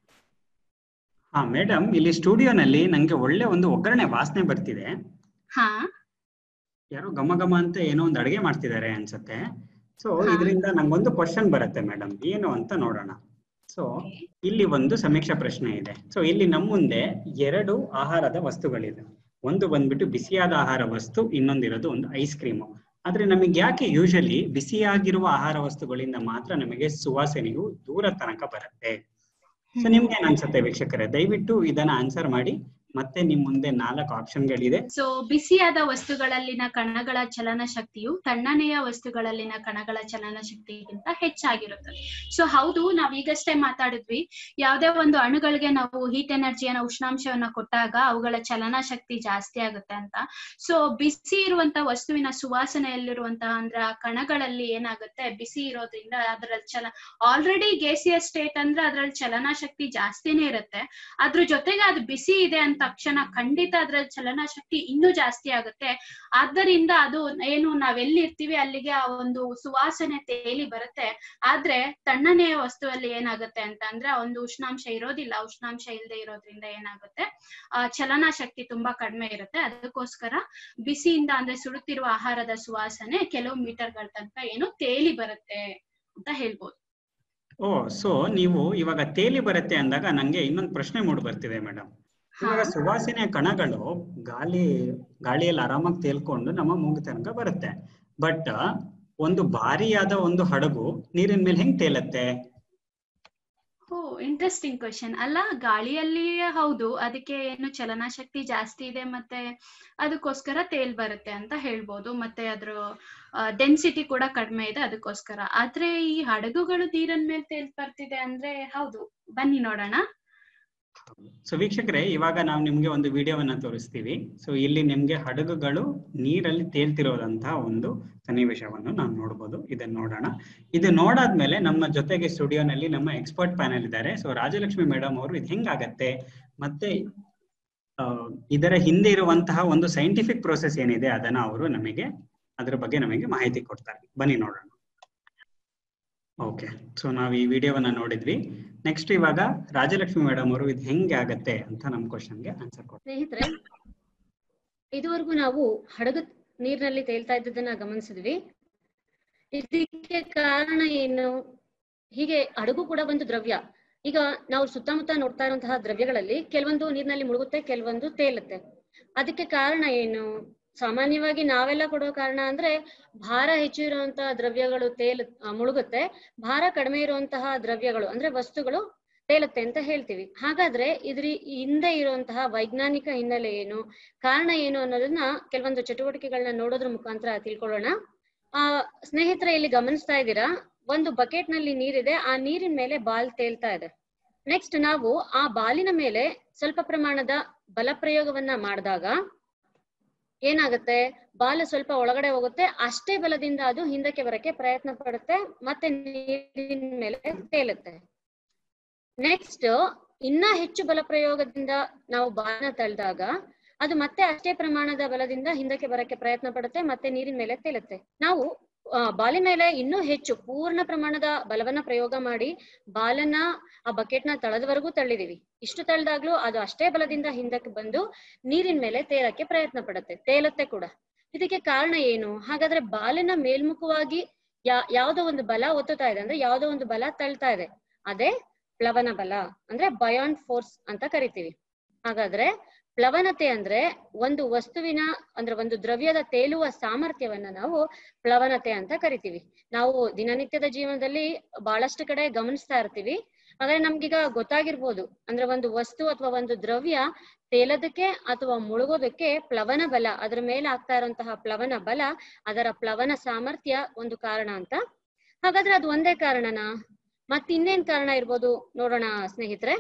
ಹಾ ಮೇಡಮ್ ಇಲ್ಲಿ ಸ್ಟುಡಿಯೋನಲ್ಲಿ ನಂಗೆ ಒಳ್ಳೆ ಒಂದು ಒಗ್ಗರಣೆ ವಾಸನೆ ಬರ್ತಿದೆ ಹಾ ಯಾರೋ ಘಮ ಘಮ ಅಂತ ಏನೋ ಒಂದು ಅಡಿಗೆ ಮಾಡ್ತಿದ್ದಾರೆ ಅನ್ಸುತ್ತೆ ಸೊ ಹಾ. ಇದರಿಂದ ನಂಗೊಂದು ಕ್ವಶನ್ ಬರುತ್ತೆ ಮೇಡಮ್ ಏನು ಅಂತ ನೋಡೋಣ ಸೊ ಇಲ್ಲಿ ಒಂದು ಸಮೀಕ್ಷಾ ಪ್ರಶ್ನೆ ಇದೆ ಸೊ ಇಲ್ಲಿ ನಮ್ಮ ಮುಂದೆ ಎರಡು ಆಹಾರದ ವಸ್ತುಗಳಿದೆ ಒಂದು ಬಂದ್ಬಿಟ್ಟು ಬಿಸಿಯಾದ ಆಹಾರ ವಸ್ತು ಇನ್ನೊಂದಿರೋದು ಒಂದು ಐಸ್ ಕ್ರೀಮು ಆದ್ರೆ ನಮಗೆ ಯಾಕೆ ಯೂಶಲಿ ಬಿಸಿಯಾಗಿರುವ ಆಹಾರ ವಸ್ತುಗಳಿಂದ ಮಾತ್ರ ನಮಗೆ ಸುವಾಸನೆಯು ದೂರ ತನಕ ಬರುತ್ತೆ ಸೊ ನಿಮ್ಗೆ ಏನ್ ಅನ್ಸುತ್ತೆ ವೀಕ್ಷಕರೇ ದಯವಿಟ್ಟು ಇದನ್ನ ಆನ್ಸರ್ ಮಾಡಿ ಮತ್ತೆ ನಿಮ್ ಮುಂದೆ ನಾಲ್ಕು ಆಪ್ಷನ್ಗಳಿದೆ ಸೊ ಬಿಸಿಯಾದ ವಸ್ತುಗಳಲ್ಲಿನ ಕಣಗಳ ಚಲನ ಶಕ್ತಿಯು ತಣ್ಣನೆಯ ವಸ್ತುಗಳಲ್ಲಿನ ಕಣಗಳ ಚಲನ ಶಕ್ತಿಗಿಂತ ಹೆಚ್ಚಾಗಿರುತ್ತದೆ ಸೊ ಹೌದು ನಾವ್ ಈಗಷ್ಟೇ ಮಾತಾಡಿದ್ವಿ ಯಾವ್ದೇ ಒಂದು ಅಣುಗಳಿಗೆ ನಾವು ಹೀಟ್ ಎನರ್ಜಿಯನ್ನ ಉಷ್ಣಾಂಶವನ್ನ ಕೊಟ್ಟಾಗ ಅವುಗಳ ಚಲನ ಶಕ್ತಿ ಜಾಸ್ತಿ ಆಗುತ್ತೆ ಅಂತ ಸೊ ಬಿಸಿ ಇರುವಂತ ವಸ್ತುವಿನ ಸುವಾಸನೆಯಲ್ಲಿರುವಂತಹ ಅಂದ್ರೆ ಆ ಕಣಗಳಲ್ಲಿ ಏನಾಗುತ್ತೆ ಬಿಸಿ ಇರೋದ್ರಿಂದ ಅದ್ರಲ್ಲಿ ಚಲ ಆಲ್ರೆಡಿ ಗೇಸಿಯ ಸ್ಟೇಟ್ ಅಂದ್ರೆ ಅದ್ರಲ್ಲಿ ಚಲನ ಶಕ್ತಿ ಜಾಸ್ತಿನೇ ಇರುತ್ತೆ ಅದ್ರ ಜೊತೆಗೆ ಅದು ಬಿಸಿ ಇದೆ ಅಂತ ತಕ್ಷಣ ಖಂಡಿತ ಅದ್ರಲ್ಲಿ ಚಲನಶಕ್ತಿ ಇನ್ನೂ ಜಾಸ್ತಿ ಆಗುತ್ತೆ ಆದ್ದರಿಂದ ಅದು ಏನು ನಾವೆಲ್ಲಿರ್ತೀವಿ ಅಲ್ಲಿಗೆ ಆ ಒಂದು ಸುವಾಸನೆ ತೇಲಿ ಬರುತ್ತೆ ಆದ್ರೆ ತಣ್ಣನೆಯ ವಸ್ತುವಲ್ಲಿ ಏನಾಗುತ್ತೆ ಅಂತ ಅಂದ್ರೆ ಆ ಒಂದು ಉಷ್ಣಾಂಶ ಇರೋದಿಲ್ಲ ಉಷ್ಣಾಂಶ ಇಲ್ಲದೆ ಇರೋದ್ರಿಂದ ಏನಾಗುತ್ತೆ ಆ ಚಲನಶಕ್ತಿ ತುಂಬಾ ಕಡಿಮೆ ಇರುತ್ತೆ ಅದಕ್ಕೋಸ್ಕರ ಬಿಸಿಯಿಂದ ಅಂದ್ರೆ ಸುಡುತ್ತಿರುವ ಆಹಾರದ ಸುವಾಸನೆ ಕೆಲವು ಮೀಟರ್ಗಳ ತನಕ ಏನು ತೇಲಿ ಬರುತ್ತೆ ಅಂತ ಹೇಳ್ಬೋದು ಓ ಸೊ ನೀವು ಇವಾಗ ತೇಲಿ ಬರುತ್ತೆ ಅಂದಾಗ ನಂಗೆ ಇನ್ನೊಂದು ಪ್ರಶ್ನೆ ಮೂಡ್ ಬರ್ತಿದೆ ಮೇಡಮ್ ಇವಾಗ ಸುವಾಸನೆಯ ಕಣಗಳು ಗಾಳಿ ಗಾಳಿಯಲ್ಲಿ ಆರಾಮಾಗಿ ತೇಲ್ಕೊಂಡು ನಮ್ಮ ಮೂಗು ತನಕ ಬರುತ್ತೆ ಬಟ್ ಒಂದು ಭಾರಿಯಾದ ಒಂದು ಹಡಗು ನೀರಿನ ಮೇಲೆ ಹೆಂಗ್ ತೇಲತ್ತೆ ಓ ಇಂಟ್ರೆಸ್ಟಿಂಗ್ ಕ್ವಶನ್ ಅಲ್ಲ ಗಾಳಿಯಲ್ಲಿ ಹೌದು ಅದಕ್ಕೆ ಏನು ಚಲನಶಕ್ತಿ ಜಾಸ್ತಿ ಇದೆ ಮತ್ತೆ ಅದಕ್ಕೋಸ್ಕರ ತೇಲ್ ಬರುತ್ತೆ ಅಂತ ಹೇಳ್ಬೋದು ಮತ್ತೆ ಅದ್ರ ಡೆನ್ಸಿಟಿ ಕೂಡ ಕಡಿಮೆ ಇದೆ ಅದಕ್ಕೋಸ್ಕರ ಆದ್ರೆ ಈ ಹಡಗುಗಳು ನೀರಿನ ಮೇಲೆ ತೇಲ್ ಬರ್ತಿದೆ ಅಂದ್ರೆ ಹೌದು ಬನ್ನಿ ನೋಡೋಣ ಸೊ ವೀಕ್ಷಕರೇ ಇವಾಗ ನಾವು ನಿಮ್ಗೆ ಒಂದು ವಿಡಿಯೋವನ್ನ ತೋರಿಸ್ತೀವಿ ಸೊ ಇಲ್ಲಿ ನಿಮ್ಗೆ ಹಡಗುಗಳು ನೀರಲ್ಲಿ ತೇಲ್ತಿರೋದಂತಹ ಒಂದು ಸನ್ನಿವೇಶವನ್ನು ನಾವು ನೋಡ್ಬೋದು ಇದನ್ನ ನೋಡೋಣ ಇದು ನೋಡಾದ್ಮೇಲೆ ನಮ್ಮ ಜೊತೆಗೆ ಸ್ಟುಡಿಯೋನಲ್ಲಿ ನಮ್ಮ ಎಕ್ಸ್ಪರ್ಟ್ ಪ್ಯಾನೆಲ್ ಇದ್ದಾರೆ ಸೊ ರಾಜಲಕ್ಷ್ಮಿ ಮೇಡಮ್ ಅವರು ಇದು ಹೆಂಗಾಗತ್ತೆ ಮತ್ತೆ ಆ, ಇದರ ಹಿಂದೆ ಇರುವಂತಹ ಒಂದು ಸೈಂಟಿಫಿಕ್ ಪ್ರೋಸೆಸ್ ಏನಿದೆ ಅದನ್ನ ಅವರು ನಮಗೆ ಅದರ ಬಗ್ಗೆ ನಮಗೆ ಮಾಹಿತಿ ಕೊಡ್ತಾರೆ ಬನ್ನಿ ನೋಡೋಣ ಓಕೆ ಸೊ ನಾವು ಈ ವಿಡಿಯೋವನ್ನ ನೋಡಿದ್ವಿ ನೆಕ್ಸ್ಟ್ ಇವಾಗ ರಾಜಲಕ್ಷ್ಮಿ ಮೇಡಮ್ ಅವರು ಇದು ಹೆಂಗೆ ಆಗತ್ತೆ ಅಂತ ನಮ್ಮ ಕ್ವಶನ್ಗೆ ಆನ್ಸರ್ ಕೊಡ್ತಾರೆ ಸ್ನೇಹಿತರೆ ಇದುವರೆಗೂ ನಾವು ಹಡಗು ನೀರಿನಲ್ಲಿ ತೇಲ್ತಾ ಇದ್ದದನ್ನ ಗಮನಿಸಿದ್ವಿ ಇದಕ್ಕೆ ಕಾರಣ ಏನು ಹೀಗೆ ಹಡಗು ಕೂಡ ಒಂದು ದ್ರವ್ಯ ಈಗ ನಾವು ಸುತ್ತಮುತ್ತ ನೋಡ್ತಾ ಇರುವಂತಹ ದ್ರವ್ಯಗಳಲ್ಲಿ ಕೆಲವೊಂದು ನೀರಿನಲ್ಲಿ ಮುಳುಗುತ್ತೆ ಕೆಲವೊಂದು ತೇಲುತ್ತೆ ಅದಕ್ಕೆ ಕಾರಣ ಏನು ಸಾಮಾನ್ಯವಾಗಿ ನಾವೆಲ್ಲ ಕೊಡೋ ಕಾರಣ ಅಂದ್ರೆ ಭಾರ ಹೆಚ್ಚು ಇರುವಂತಹ ದ್ರವ್ಯಗಳು ತೇಲು ಆ, ಮುಳುಗುತ್ತೆ ಭಾರ ಕಡಿಮೆ ಇರುವಂತಹ ದ್ರವ್ಯಗಳು ಅಂದ್ರೆ ವಸ್ತುಗಳು ತೇಲುತ್ತೆ ಅಂತ ಹೇಳ್ತೀವಿ ಹಾಗಾದ್ರೆ ಇದ್ರ ಹಿಂದೆ ಇರುವಂತಹ ವೈಜ್ಞಾನಿಕ ಹಿನ್ನೆಲೆ ಏನು ಕಾರಣ ಏನು ಅನ್ನೋದನ್ನ ಕೆಲವೊಂದು ಚಟುವಟಿಕೆಗಳನ್ನ ನೋಡೋದ್ರ ಮುಖಾಂತರ ತಿಳ್ಕೊಳ್ಳೋಣ ಆ ಸ್ನೇಹಿತರೆ ಇಲ್ಲಿ ಗಮನಿಸ್ತಾ ಇದ್ದೀರಾ ಒಂದು ಬಕೆಟ್ ನಲ್ಲಿ ನೀರಿದೆ ಆ ನೀರಿನ ಮೇಲೆ ಬಾಲ್ ತೇಲ್ತಾ ಇದೆ ನೆಕ್ಸ್ಟ್ ನಾವು ಆ ಬಾಲಿನ ಮೇಲೆ ಸ್ವಲ್ಪ ಪ್ರಮಾಣದ ಬಲ ಪ್ರಯೋಗವನ್ನ ಮಾಡಿದಾಗ ಏನಾಗುತ್ತೆ ಬಾಲ್ ಸ್ವಲ್ಪ ಒಳಗಡೆ ಹೋಗುತ್ತೆ ಅಷ್ಟೇ ಬಲದಿಂದ ಅದು ಹಿಂದಕ್ಕೆ ಬರಕ್ಕೆ ಪ್ರಯತ್ನ ಪಡುತ್ತೆ ಮತ್ತೆ ನೀರಿನ ಮೇಲೆ ತೇಲುತ್ತೆ ನೆಕ್ಸ್ಟ್ ಇನ್ನ ಹೆಚ್ಚು ಬಲ ಪ್ರಯೋಗದಿಂದ ನಾವು ಬಾಲ್ನ ತಳ್ಳಿದಾಗ ಅದು ಮತ್ತೆ ಅಷ್ಟೇ ಪ್ರಮಾಣದ ಬಲದಿಂದ ಹಿಂದಕ್ಕೆ ಬರಕ್ಕೆ ಪ್ರಯತ್ನ ಪಡುತ್ತೆ ಮತ್ತೆ ನೀರಿನ ಮೇಲೆ ತೇಲುತ್ತೆ ನಾವು ಆ, ಬಾಲಿನ ಮೇಲೆ ಇನ್ನೂ ಹೆಚ್ಚು ಪೂರ್ಣ ಪ್ರಮಾಣದ ಬಲವನ್ನ ಪ್ರಯೋಗ ಮಾಡಿ ಬಾಲನ್ನ ಆ ಬಕೆಟ್ನ ತಳದವರೆಗೂ ತಳ್ಳಿದೀವಿ ಇಷ್ಟು ತಳ್ಳಿದಾಗ್ಲೂ ಅದು ಅಷ್ಟೇ ಬಲದಿಂದ ಹಿಂದಕ್ಕೆ ಬಂದು ನೀರಿನ ಮೇಲೆ ತೇಲಕ್ಕೆ ಪ್ರಯತ್ನ ಪಡುತ್ತೆ ತೇಲುತ್ತೆ ಕೂಡ ಇದಕ್ಕೆ ಕಾರಣ ಏನು ಹಾಗಾದ್ರೆ ಬಾಲಿನ ಮೇಲ್ಮುಖವಾಗಿ ಯಾ ಯಾವ್ದೋ ಒಂದು ಬಲ ಒತ್ತುತ್ತಾ ಇದೆ ಅಂದ್ರೆ ಯಾವ್ದೋ ಒಂದು ಬಲ ತಳ್ತಾ ಇದೆ ಅದೇ ಪ್ಲವನ ಬಲ ಅಂದ್ರೆ ಬಯಾನ್ ಫೋರ್ಸ್ ಅಂತ ಕರಿತೀವಿ ಹಾಗಾದ್ರೆ ಪ್ಲವನತೆ ಅಂದ್ರೆ ಒಂದು ವಸ್ತುವಿನ ಅಂದ್ರೆ ಒಂದು ದ್ರವ್ಯದ ತೇಲುವ ಸಾಮರ್ಥ್ಯವನ್ನ ನಾವು ಪ್ಲವನತೆ ಅಂತ ಕರಿತೀವಿ ನಾವು ದಿನನಿತ್ಯದ ಜೀವನದಲ್ಲಿ ಬಹಳಷ್ಟು ಕಡೆ ಗಮನಿಸ್ತಾ ಇರ್ತೀವಿ ಆದ್ರೆ ನಮ್ಗೀಗ ಗೊತ್ತಾಗಿರ್ಬೋದು ಅಂದ್ರೆ ಒಂದು ವಸ್ತು ಅಥವಾ ಒಂದು ದ್ರವ್ಯ ತೇಲೋದಕ್ಕೆ ಅಥವಾ ಮುಳುಗೋದಕ್ಕೆ ಪ್ಲವನ ಬಲ ಅದರ ಮೇಲೆ ಆಗ್ತಾ ಇರುವಂತಹ ಪ್ಲವನ ಬಲ ಅದರ ಪ್ಲವನ ಸಾಮರ್ಥ್ಯ ಒಂದು ಕಾರಣ ಅಂತ ಹಾಗಾದ್ರೆ ಅದು ಒಂದೇ ಕಾರಣನಾ ಮತ್ ಇನ್ನೇನ್ ಕಾರಣ ಇರ್ಬೋದು ನೋಡೋಣ ಸ್ನೇಹಿತರೆ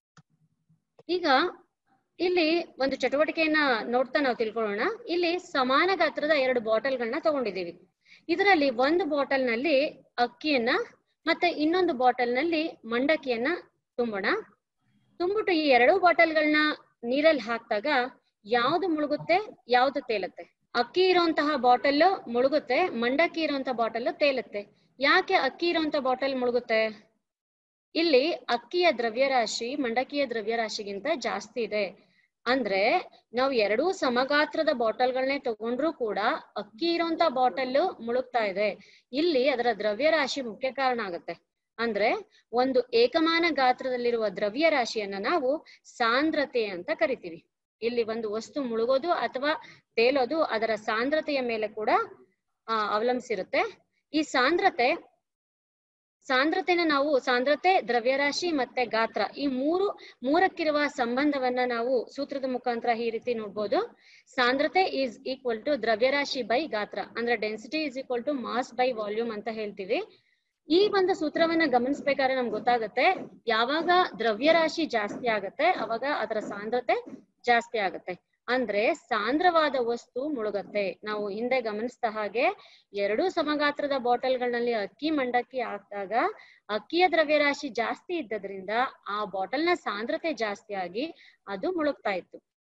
ಈಗ ಇಲ್ಲಿ ಒಂದು ಚಟುವಟಿಕೆಯನ್ನ ನೋಡ್ತಾ ನಾವು ತಿಳ್ಕೊಳ್ಳೋಣ ಇಲ್ಲಿ ಸಮಾನ ಗಾತ್ರದ ಎರಡು ಬಾಟಲ್ಗಳನ್ನ ತಗೊಂಡಿದೀವಿ ಇದರಲ್ಲಿ ಒಂದು ಬಾಟಲ್ ನಲ್ಲಿ ಅಕ್ಕಿಯನ್ನ ಮತ್ತೆ ಇನ್ನೊಂದು ಬಾಟಲ್ ನಲ್ಲಿ ಮಂಡಕ್ಕಿಯನ್ನ ತುಂಬೋಣ ತುಂಬಿಟ್ಟು ಈ ಎರಡೂ ಬಾಟಲ್ಗಳನ್ನ ನೀರಲ್ಲಿ ಹಾಕಿದಾಗ ಯಾವ್ದು ಮುಳುಗುತ್ತೆ ಯಾವ್ದು ತೇಲುತ್ತೆ ಅಕ್ಕಿ ಇರುವಂತಹ ಬಾಟಲ್ ಮುಳುಗುತ್ತೆ ಮಂಡಕ್ಕಿ ಇರುವಂತಹ ಬಾಟಲ್ ತೇಲುತ್ತೆ ಯಾಕೆ ಅಕ್ಕಿ ಇರುವಂತ ಬಾಟಲ್ ಮುಳುಗುತ್ತೆ ಇಲ್ಲಿ ಅಕ್ಕಿಯ ದ್ರವ್ಯರಾಶಿ ಮಂಡಕ್ಕಿಯ ದ್ರವ್ಯರಾಶಿಗಿಂತ ಜಾಸ್ತಿ ಇದೆ ಅಂದ್ರೆ ನಾವು ಎರಡೂ ಸಮಗಾತ್ರದ ಬಾಟಲ್ಗಳನ್ನೇ ತಗೊಂಡ್ರು ಕೂಡ ಅಕ್ಕಿ ಇರುವಂತ ಬಾಟಲ್ ಮುಳುಗ್ತಾ ಇದೆ ಇಲ್ಲಿ ಅದರ ದ್ರವ್ಯರಾಶಿ ಮುಖ್ಯ ಕಾರಣ ಆಗುತ್ತೆ ಅಂದ್ರೆ ಒಂದು ಏಕಮಾನ ಗಾತ್ರದಲ್ಲಿರುವ ದ್ರವ್ಯ ರಾಶಿಯನ್ನ ನಾವು ಸಾಂದ್ರತೆ ಅಂತ ಕರಿತೀವಿ ಇಲ್ಲಿ ಒಂದು ವಸ್ತು ಮುಳುಗೋದು ಅಥವಾ ತೇಲೋದು ಅದರ ಸಾಂದ್ರತೆಯ ಮೇಲೆ ಕೂಡ ಆ, ಅವಲಂಬಿಸಿರುತ್ತೆ ಈ ಸಾಂದ್ರತೆ ಸಾಂದ್ರತೆನ ನಾವು ಸಾಂದ್ರತೆ ದ್ರವ್ಯರಾಶಿ ಮತ್ತೆ ಗಾತ್ರ ಈ ಮೂರು ಮೂರಕ್ಕಿರುವ ಸಂಬಂಧವನ್ನ ನಾವು ಸೂತ್ರದ ಮುಖಾಂತರ ಈ ರೀತಿ ನೋಡ್ಬೋದು ಸಾಂದ್ರತೆ ಈಸ್ ಈಕ್ವಲ್ ಟು ದ್ರವ್ಯರಾಶಿ ಬೈ ಗಾತ್ರ ಅಂದ್ರೆ density is equal to mass by volume ಅಂತ ಹೇಳ್ತೀವಿ ಈ ಒಂದು ಸೂತ್ರವನ್ನ ಗಮನಿಸ್ಬೇಕಾದ್ರೆ ನಮ್ಗೆ ಗೊತ್ತಾಗುತ್ತೆ ಯಾವಾಗ ದ್ರವ್ಯರಾಶಿ ಜಾಸ್ತಿ ಆಗತ್ತೆ ಅವಾಗ ಅದರ ಸಾಂದ್ರತೆ ಜಾಸ್ತಿ ಆಗತ್ತೆ ಅಂದ್ರೆ ಸಾಂದ್ರವಾದ ವಸ್ತು ಮುಳುಗತ್ತೆ ನಾವು ಹಿಂದೆ ಗಮನಿಸಿದ ಹಾಗೆ ಎರಡೂ ಸಮಗಾತ್ರದ ಬಾಟಲ್ಗಳಲ್ಲಿ ಅಕ್ಕಿ ಮಂಡಕ್ಕಿ ಹಾಕಿದಾಗ ಅಕ್ಕಿಯ ದ್ರವ್ಯರಾಶಿ ಜಾಸ್ತಿ ಇದ್ದದ್ರಿಂದ ಆ ಬಾಟಲ್ನ ಸಾಂದ್ರತೆ ಜಾಸ್ತಿ ಆಗಿ ಅದು ಮುಳುಗ್ತಾ ಇತ್ತು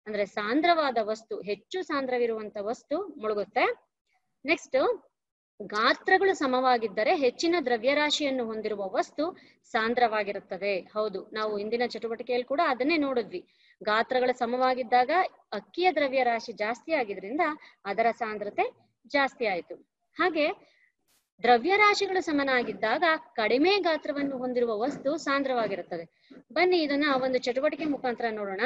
ಅಂದ್ರೆ ಸಾಂದ್ರವಾದ ವಸ್ತು ಹೆಚ್ಚು ಸಾಂದ್ರವಿರುವಂತ ವಸ್ತು ಮುಳುಗುತ್ತೆ ನೆಕ್ಸ್ಟ್ ಗಾತ್ರಗಳು ಸಮವಾಗಿದ್ದರೆ ಹೆಚ್ಚಿನ ದ್ರವ್ಯರಾಶಿಯನ್ನು ಹೊಂದಿರುವ ವಸ್ತು ಸಾಂದ್ರವಾಗಿರುತ್ತದೆ ಹೌದು ನಾವು ಇಂದಿನ ಚಟುವಟಿಕೆಯಲ್ಲಿ ಕೂಡ ಅದನ್ನೇ ನೋಡಿದ್ವಿ ಗಾತ್ರಗಳು ಸಮವಾಗಿದ್ದಾಗ ಅಕ್ಕಿಯ ದ್ರವ್ಯರಾಶಿ ಜಾಸ್ತಿ ಆಗಿದ್ರಿಂದ ಅದರ ಸಾಂದ್ರತೆ ಜಾಸ್ತಿ ಆಯಿತು ಹಾಗೆ ದ್ರವ್ಯರಾಶಿಗಳು ಸಮನಾಗಿದ್ದಾಗ ಕಡಿಮೆ ಗಾತ್ರವನ್ನು ಹೊಂದಿರುವ ವಸ್ತು ಸಾಂದ್ರವಾಗಿರುತ್ತದೆ ಬನ್ನಿ ಇದನ್ನ ಒಂದು ಚಟುವಟಿಕೆ ಮುಖಾಂತರ ನೋಡೋಣ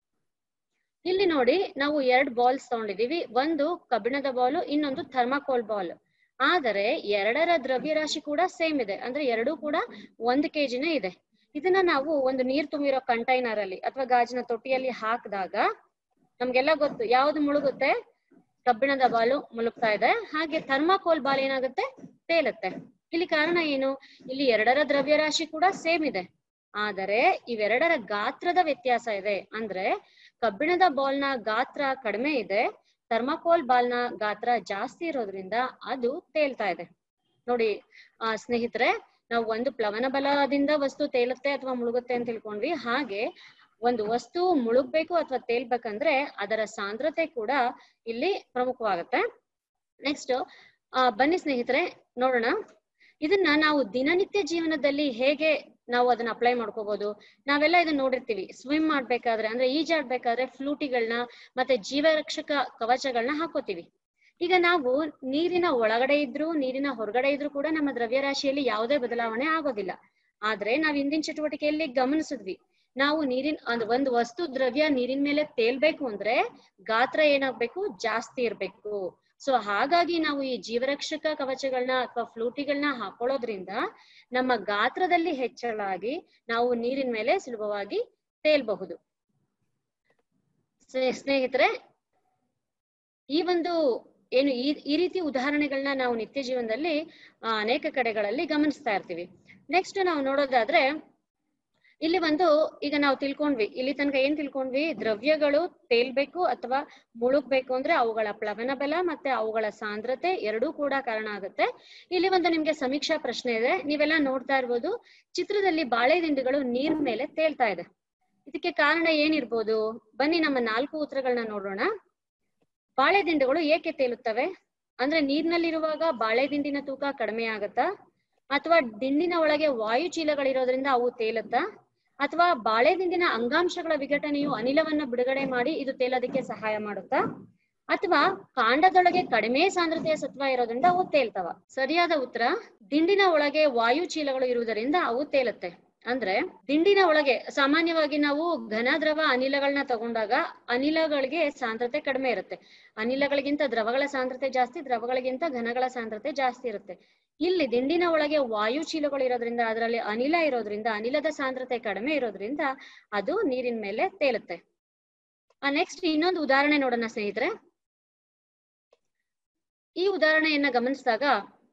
ಇಲ್ಲಿ ನೋಡಿ ನಾವು ಎರಡು ಬಾಲ್ಸ್ ತಗೊಂಡಿದೀವಿ ಒಂದು ಕಬ್ಬಿಣದ ಬಾಲ್ ಇನ್ನೊಂದು ಥರ್ಮಾಕೋಲ್ ಬಾಲ್ ಆದರೆ ಎರಡರ ದ್ರವ್ಯರಾಶಿ ಕೂಡ ಸೇಮ್ ಇದೆ ಅಂದ್ರೆ ಎರಡೂ ಕೂಡ ಒಂದು ಕೆಜಿನೇ ಇದೆ ಇದನ್ನ ನಾವು ಒಂದು ನೀರ್ ತುಂಬಿರೋ ಕಂಟೈನರ್ ಅಲ್ಲಿ ಅಥವಾ ಗಾಜಿನ ತೊಟ್ಟಿಯಲ್ಲಿ ಹಾಕಿದಾಗ ನಮ್ಗೆಲ್ಲ ಗೊತ್ತು ಯಾವ್ದು ಮುಳುಗುತ್ತೆ ಕಬ್ಬಿಣದ ಬಾಲು ಮುಳುಗ್ತಾ ಇದೆ ಹಾಗೆ ಥರ್ಮಾಕೋಲ್ ಬಾಲ್ ಏನಾಗುತ್ತೆ ತೇಲುತ್ತೆ ಇಲ್ಲಿ ಕಾರಣ ಏನು ಇಲ್ಲಿ ಎರಡರ ದ್ರವ್ಯರಾಶಿ ಕೂಡ ಸೇಮ್ ಇದೆ ಆದರೆ ಇವೆರಡರ ಗಾತ್ರದ ವ್ಯತ್ಯಾಸ ಇದೆ ಅಂದ್ರೆ ಕಬ್ಬಿಣದ ಬಾಲ್ನ ಗಾತ್ರ ಕಡಿಮೆ ಇದೆ ಥರ್ಮಾಕೋಲ್ ಬಾಲ್ನ ಗಾತ್ರ ಜಾಸ್ತಿ ಇರೋದ್ರಿಂದ ಅದು ತೇಲ್ತಾ ಇದೆ ನೋಡಿ ಆ ಸ್ನೇಹಿತರೆ ನಾವು ಒಂದು ಪ್ಲವನ ಬಲದಿಂದ ವಸ್ತು ತೇಲುತ್ತೆ ಅಥವಾ ಮುಳುಗುತ್ತೆ ಅಂತ ತಿಳ್ಕೊಂಡ್ವಿ ಹಾಗೆ ಒಂದು ವಸ್ತು ಮುಳುಗ್ಬೇಕು ಅಥವಾ ತೇಲ್ಬೇಕಂದ್ರೆ ಅದರ ಸಾಂದ್ರತೆ ಕೂಡ ಇಲ್ಲಿ ಪ್ರಮುಖವಾಗುತ್ತೆ ನೆಕ್ಸ್ಟ್ ಬನ್ನಿ ಸ್ನೇಹಿತರೆ ನೋಡೋಣ ಇದನ್ನ ನಾವು ದಿನನಿತ್ಯ ಜೀವನದಲ್ಲಿ ಹೇಗೆ ನಾವು ಅದನ್ನ ಅಪ್ಲೈ ಮಾಡ್ಕೋಬಹುದು ನಾವೆಲ್ಲ ಇದನ್ನ ನೋಡಿರ್ತೀವಿ ಸ್ವಿಮ್ ಮಾಡ್ಬೇಕಾದ್ರೆ ಅಂದ್ರೆ ಈಜಾಡ್ಬೇಕಾದ್ರೆ ಫ್ಲೂಟಿಗಳನ್ನ ಮತ್ತೆ ಜೀವರಕ್ಷಕ ಕವಚಗಳನ್ನ ಹಾಕೋತೀವಿ ಈಗ ನಾವು ನೀರಿನ ಒಳಗಡೆ ಇದ್ರು ನೀರಿನ ಹೊರಗಡೆ ಇದ್ರು ಕೂಡ ನಮ್ಮ ದ್ರವ್ಯರಾಶಿಯಲ್ಲಿ ಯಾವುದೇ ಬದಲಾವಣೆ ಆಗೋದಿಲ್ಲ ಆದ್ರೆ ನಾವ್ ಇಂದಿನ ಚಟುವಟಿಕೆಯಲ್ಲಿ ಗಮನಿಸಿದ್ವಿ ನಾವು ನೀರಿನ ಒಂದು ಒಂದು ವಸ್ತು ದ್ರವ್ಯ ನೀರಿನ ಮೇಲೆ ತೇಲ್ಬೇಕು ಅಂದ್ರೆ ಗಾತ್ರ ಏನಾಗ್ಬೇಕು ಜಾಸ್ತಿ ಇರ್ಬೇಕು ಸೊ ಹಾಗಾಗಿ ನಾವು ಈ ಜೀವರಕ್ಷಕ ಕವಚಗಳನ್ನ ಅಥವಾ ಫ್ಲೂಟಿಗಳನ್ನ ಹಾಕೊಳ್ಳೋದ್ರಿಂದ ನಮ್ಮ ಗಾತ್ರದಲ್ಲಿ ಹೆಚ್ಚಳ ಆಗಿ ನಾವು ನೀರಿನ ಮೇಲೆ ಸುಲಭವಾಗಿ ತೇಲ್ಬಹುದು ಸ್ನೇ- ಸ್ನೇಹಿತರೆ ಈ ಒಂದು ಏನು ಈ ಈ ರೀತಿ ಉದಾಹರಣೆಗಳನ್ನ ನಾವು ನಿತ್ಯ ಜೀವನದಲ್ಲಿ ಆ, ಅನೇಕ ಕಡೆಗಳಲ್ಲಿ ಗಮನಿಸ್ತಾ ಇರ್ತೀವಿ ನೆಕ್ಸ್ಟ್ ನಾವು ನೋಡೋದಾದ್ರೆ ಇಲ್ಲಿ ಒಂದು ಈಗ ನಾವು ತಿಳ್ಕೊಂಡ್ವಿ ಇಲ್ಲಿ ತನಕ ಏನ್ ತಿಳ್ಕೊಂಡ್ವಿ ದ್ರವ್ಯಗಳು ತೇಲ್ಬೇಕು ಅಥವಾ ಮುಳುಗ್ಬೇಕು ಅಂದ್ರೆ ಅವುಗಳ ಪ್ಲವನ ಬಲ ಮತ್ತೆ ಅವುಗಳ ಸಾಂದ್ರತೆ ಎರಡೂ ಕೂಡ ಕಾರಣ ಆಗುತ್ತೆ ಇಲ್ಲಿ ಒಂದು ನಿಮ್ಗೆ ಸಮೀಕ್ಷಾ ಪ್ರಶ್ನೆ ಇದೆ ನೀವೆಲ್ಲ ನೋಡ್ತಾ ಇರ್ಬೋದು ಚಿತ್ರದಲ್ಲಿ ಬಾಳೆ ದಿಂಡುಗಳು ನೀರ್ ಮೇಲೆ ತೇಲ್ತಾ ಇದೆ ಇದಕ್ಕೆ ಕಾರಣ ಏನಿರ್ಬೋದು ಬನ್ನಿ ನಮ್ಮ ನಾಲ್ಕು ಉತ್ತರಗಳನ್ನ ನೋಡೋಣ ಬಾಳೆ ದಿಂಡುಗಳು ಏಕೆ ತೇಲುತ್ತವೆ ಅಂದ್ರೆ ನೀರ್ನಲ್ಲಿರುವಾಗ ಬಾಳೆ ದಿಂಡಿನ ತೂಕ ಕಡಿಮೆ ಆಗತ್ತಾ ಅಥವಾ ದಿಂಡಿನ ಒಳಗೆ ವಾಯು ಚೀಲಗಳಿರೋದ್ರಿಂದ ಅವು ತೇಲುತ್ತಾ ಅಥವಾ ಬಾಳೆ ದಿಂಡಿನ ಅಂಗಾಂಶಗಳ ವಿಘಟನೆಯು ಅನಿಲವನ್ನ ಬಿಡುಗಡೆ ಮಾಡಿ ಇದು ತೇಲೋದಕ್ಕೆ ಸಹಾಯ ಮಾಡುತ್ತಾ ಅಥವಾ ಕಾಂಡದೊಳಗೆ ಕಡಿಮೆ ಸಾಂದ್ರತೆಯ ಸತ್ವ ಇರೋದ್ರಿಂದ ಅವು ತೇಲ್ತವ ಸರಿಯಾದ ಉತ್ತರ ದಿಂಡಿನ ಒಳಗೆ ವಾಯು ಚೀಲಗಳು ಇರುವುದರಿಂದ ಅವು ತೇಲುತ್ತೆ ಅಂದ್ರೆ ದಿಂಡಿನ ಒಳಗೆ ಸಾಮಾನ್ಯವಾಗಿ ನಾವು ಘನ ದ್ರವ ಅನಿಲಗಳನ್ನ ತಗೊಂಡಾಗ ಅನಿಲಗಳಿಗೆ ಸಾಂದ್ರತೆ ಕಡಿಮೆ ಇರುತ್ತೆ ಅನಿಲಗಳಿಗಿಂತ ದ್ರವಗಳ ಸಾಂದ್ರತೆ ಜಾಸ್ತಿ ದ್ರವಗಳಿಗಿಂತ ಘನಗಳ ಸಾಂದ್ರತೆ ಜಾಸ್ತಿ ಇರುತ್ತೆ ಇಲ್ಲಿ ದಿಂಡಿನ ಒಳಗೆ ವಾಯು ಚೀಲಗಳು ಇರೋದ್ರಿಂದ ಅದರಲ್ಲಿ ಅನಿಲ ಇರೋದ್ರಿಂದ ಅನಿಲದ ಸಾಂದ್ರತೆ ಕಡಿಮೆ ಇರೋದ್ರಿಂದ ಅದು ನೀರಿನ ಮೇಲೆ ತೇಲುತ್ತೆ ಆ ನೆಕ್ಸ್ಟ್ ಇನ್ನೊಂದು ಉದಾಹರಣೆ ನೋಡೋಣ ಸ್ನೇಹಿತರೆ ಈ ಉದಾಹರಣೆಯನ್ನ ಗಮನಿಸಿದಾಗ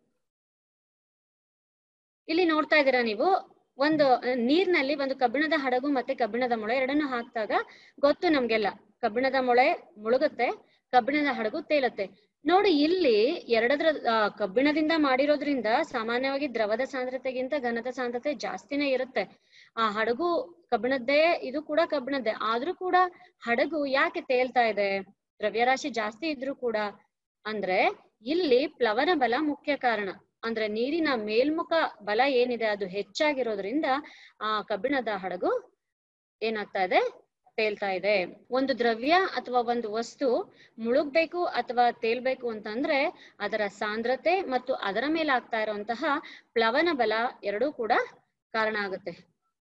ಇಲ್ಲಿ ನೋಡ್ತಾ ಇದ್ದೀರಾ ನೀವು ಒಂದು ಅಹ್, ನೀರ್ನಲ್ಲಿ ಒಂದು ಕಬ್ಬಿಣದ ಹಡಗು ಮತ್ತೆ ಕಬ್ಬಿಣದ ಮೊಳೆ ಎರಡನ್ನು ಹಾಕಿದಾಗ ಗೊತ್ತು ನಮ್ಗೆಲ್ಲ ಕಬ್ಬಿಣದ ಮೊಳೆ ಮುಳುಗುತ್ತೆ ಕಬ್ಬಿಣದ ಹಡಗು ತೇಲುತ್ತೆ ನೋಡಿ ಇಲ್ಲಿ ಎರಡದ್ರ ಆ, ಕಬ್ಬಿಣದಿಂದ ಮಾಡಿರೋದ್ರಿಂದ ಸಾಮಾನ್ಯವಾಗಿ ದ್ರವದ ಸಾಂದ್ರತೆಗಿಂತ ಘನದ ಸಾಂದ್ರತೆ ಜಾಸ್ತಿನೇ ಇರುತ್ತೆ ಆ ಹಡಗು ಕಬ್ಬಿಣದ್ದೇ ಇದು ಕೂಡ ಕಬ್ಬಿಣದ್ದೇ ಆದ್ರೂ ಕೂಡ ಹಡಗು ಯಾಕೆ ತೇಲ್ತಾ ಇದೆ ದ್ರವ್ಯರಾಶಿ ಜಾಸ್ತಿ ಇದ್ರೂ ಕೂಡ ಅಂದ್ರೆ ಇಲ್ಲಿ ಪ್ಲವನ ಬಲ ಮುಖ್ಯ ಕಾರಣ ಅಂದ್ರೆ ನೀರಿನ ಮೇಲ್ಮುಖ ಬಲ ಏನಿದೆ ಅದು ಹೆಚ್ಚಾಗಿರೋದ್ರಿಂದ ಆ ಕಬ್ಬಿಣದ ಹಡಗು ಏನಾಗ್ತಾ ಇದೆ ತೇಲ್ತಾ ಇದೆ ಒಂದು ದ್ರವ್ಯ ಅಥವಾ ಒಂದು ವಸ್ತು ಮುಳುಗ್ಬೇಕು ಅಥವಾ ತೇಲ್ಬೇಕು ಅಂತಂದ್ರೆ ಅದರ ಸಾಂದ್ರತೆ ಮತ್ತು ಅದರ ಮೇಲೆ ಆಗ್ತಾ ಇರುವಂತಹ ಪ್ಲವನ ಬಲ ಎರಡೂ ಕೂಡ ಕಾರಣ ಆಗುತ್ತೆ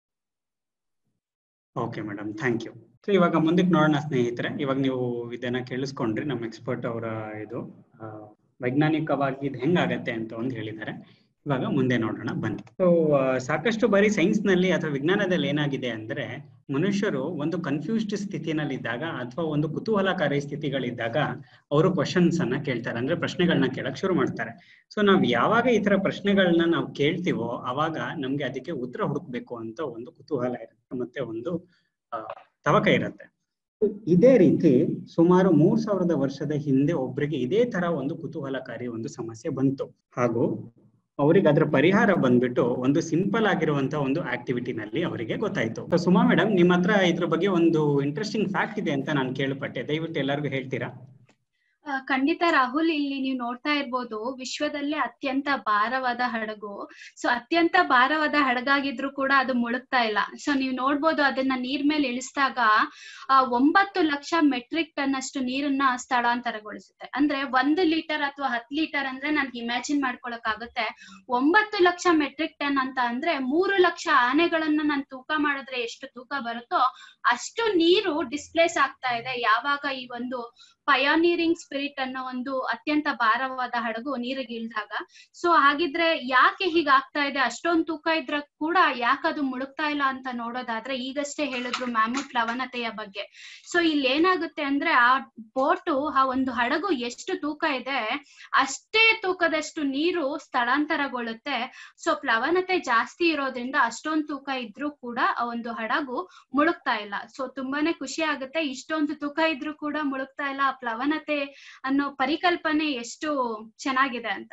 okay madam thank you so ಇವಾಗ ಮುಂದಕ್ಕೆ ನೋಡೋಣ ಸ್ನೇಹಿತರೆ ಇವಾಗ ನೀವು ಇದನ್ನ ಕೇಳಿಸ್ಕೊಂಡ್ರಿ ನಮ್ಮ ಎಕ್ಸ್ಪರ್ಟ್ ಅವರ ಇದು ಆ, ವೈಜ್ಞಾನಿಕವಾಗಿ ಇದು ಹೆಂಗಾಗತ್ತೆ ಅಂತ ಒಂದು ಹೇಳಿದ್ದಾರೆ ಇವಾಗ ಮುಂದೆ ನೋಡೋಣ ಬನ್ನಿ ಸೊ ಸಾಕಷ್ಟು ಬಾರಿ ಸೈನ್ಸ್ ನಲ್ಲಿ ಅಥವಾ ವಿಜ್ಞಾನದಲ್ಲಿ ಏನಾಗಿದೆ ಅಂದ್ರೆ ಮನುಷ್ಯರು ಒಂದು ಕನ್ಫ್ಯೂಸ್ಡ್ ಸ್ಥಿತಿನಲ್ಲಿದ್ದಾಗ ಅಥವಾ ಒಂದು ಕುತೂಹಲಕಾರಿ ಸ್ಥಿತಿಗಳಿದ್ದಾಗ ಅವರು ಕ್ವಶನ್ಸ್ ಅನ್ನ ಕೇಳ್ತಾರೆ ಅಂದ್ರೆ ಪ್ರಶ್ನೆಗಳನ್ನ ಕೇಳಕ್ ಶುರು ಮಾಡ್ತಾರೆ ಸೊ ನಾವ್ ಯಾವಾಗ ಈ ತರ ಪ್ರಶ್ನೆಗಳನ್ನ ನಾವು ಕೇಳ್ತೀವೋ ಅವಾಗ ನಮ್ಗೆ ಅದಕ್ಕೆ ಉತ್ತರ ಹುಡುಕ್ಬೇಕು ಅಂತ ಒಂದು ಕುತೂಹಲ ಇರುತ್ತೆ ಮತ್ತೆ ಒಂದು ಆ, ತವಕ ಇರುತ್ತೆ ಇದೇ ರೀತಿ ಸುಮಾರು ಮೂರ್ ಸಾವಿರದ ವರ್ಷದ ಹಿಂದೆ ಒಬ್ರಿಗೆ ಇದೇ ತರ ಒಂದು ಕುತೂಹಲಕಾರಿ ಒಂದು ಸಮಸ್ಯೆ ಬಂತು ಹಾಗೂ ಅವರಿಗೆ ಅದರ ಪರಿಹಾರ ಬಂದ್ಬಿಟ್ಟು ಒಂದು ಸಿಂಪಲ್ ಆಗಿರುವಂತ ಒಂದು ಆಕ್ಟಿವಿಟಿನಲ್ಲಿ ಅವರಿಗೆ ಗೊತ್ತಾಯ್ತು So, ಸುಮಾ ಮೇಡಮ್ ನಿಮ್ಮ ಹತ್ರ ಇದ್ರ ಬಗ್ಗೆ ಒಂದು ಇಂಟ್ರೆಸ್ಟಿಂಗ್ ಫ್ಯಾಕ್ಟ್ ಇದೆ ಅಂತ ನಾನು ಕೇಳ್ಪಟ್ಟೆ ದಯವಿಟ್ಟು ಎಲ್ಲರಿಗೂ ಹೇಳ್ತೀರಾ ಆ, ಖಂಡಿತ ರಾಹುಲ್ ಇಲ್ಲಿ ನೀವು ನೋಡ್ತಾ ಇರ್ಬೋದು ವಿಶ್ವದಲ್ಲೇ ಅತ್ಯಂತ ಭಾರವಾದ ಹಡಗು ಸೊ ಅತ್ಯಂತ ಭಾರವಾದ ಹಡಗಾಗಿದ್ರು ಕೂಡ ಅದು ಮುಳುಗ್ತಾ ಇಲ್ಲ ಸೊ ನೀವು ನೋಡ್ಬೋದು ಅದನ್ನ ನೀರ್ ಮೇಲೆ ಇಳಿಸಿದಾಗ ಆ ಒಂಬತ್ತು ಲಕ್ಷ ಮೆಟ್ರಿಕ್ ಟನ್ ಅಷ್ಟು ನೀರನ್ನ ಸ್ಥಳಾಂತರಗೊಳಿಸುತ್ತೆ ಅಂದ್ರೆ ಒಂದು ಲೀಟರ್ ಅಥವಾ ಹತ್ತು ಲೀಟರ್ ಅಂದ್ರೆ ನನ್ಗೆ ಇಮ್ಯಾಜಿನ್ ಮಾಡ್ಕೊಳಕ್ ಆಗುತ್ತೆ ಒಂಬತ್ತು ಲಕ್ಷ ಮೆಟ್ರಿಕ್ ಟನ್ ಅಂತ ಅಂದ್ರೆ ಮೂರು ಲಕ್ಷ ಆನೆಗಳನ್ನ ನಾನು ತೂಕ ಮಾಡಿದ್ರೆ ಎಷ್ಟು ತೂಕ ಬರುತ್ತೋ ಅಷ್ಟು ನೀರು ಡಿಸ್ಪ್ಲೇಸ್ ಆಗ್ತಾ ಇದೆ ಯಾವಾಗ ಈ ಒಂದು ಪಯೋನೀರಿಂಗ್ ಸ್ಪಿರಿಟ್ ಅನ್ನೋ ಒಂದು ಅತ್ಯಂತ ಭಾರವಾದ ಹಡಗು ನೀರಿಗೆ ಇಳಿದಾಗ ಸೊ ಹಾಗಿದ್ರೆ ಯಾಕೆ ಹೀಗಾಗ್ತಾ ಇದೆ ಅಷ್ಟೊಂದು ತೂಕ ಇದ್ರ ಕೂಡ ಯಾಕೆ ಅದು ಮುಳುಗ್ತಾ ಇಲ್ಲ ಅಂತ ನೋಡೋದಾದ್ರೆ ಈಗಷ್ಟೇ ಹೇಳಿದ್ರು ಮ್ಯಾಮುಟ್ ಲವಣತೆಯ ಬಗ್ಗೆ ಸೊ ಇಲ್ಲಿ ಏನಾಗುತ್ತೆ ಅಂದ್ರೆ ಆ ಬೋಟು ಆ ಒಂದು ಹಡಗು ಎಷ್ಟು ತೂಕ ಇದೆ ಅಷ್ಟೇ ತೂಕದಷ್ಟು ನೀರು ಸ್ಥಳಾಂತರಗೊಳ್ಳುತ್ತೆ ಸೊ ಪ್ಲವನತೆ ಜಾಸ್ತಿ ಇರೋದ್ರಿಂದ ಅಷ್ಟೊಂದು ತೂಕ ಇದ್ರೂ ಕೂಡ ಆ ಒಂದು ಹಡಗು ಮುಳುಗ್ತಾ ಇಲ್ಲ ಸೊ ತುಂಬಾನೇ ಖುಷಿ ಆಗುತ್ತೆ ಇಷ್ಟೊಂದು ತೂಕ ಇದ್ರೂ ಕೂಡ ಮುಳುಗ್ತಾ ಇಲ್ಲ ಆ ಪ್ಲವನತೆ ಅನ್ನೋ ಪರಿಕಲ್ಪನೆ ಎಷ್ಟು ಚೆನ್ನಾಗಿದೆ ಅಂತ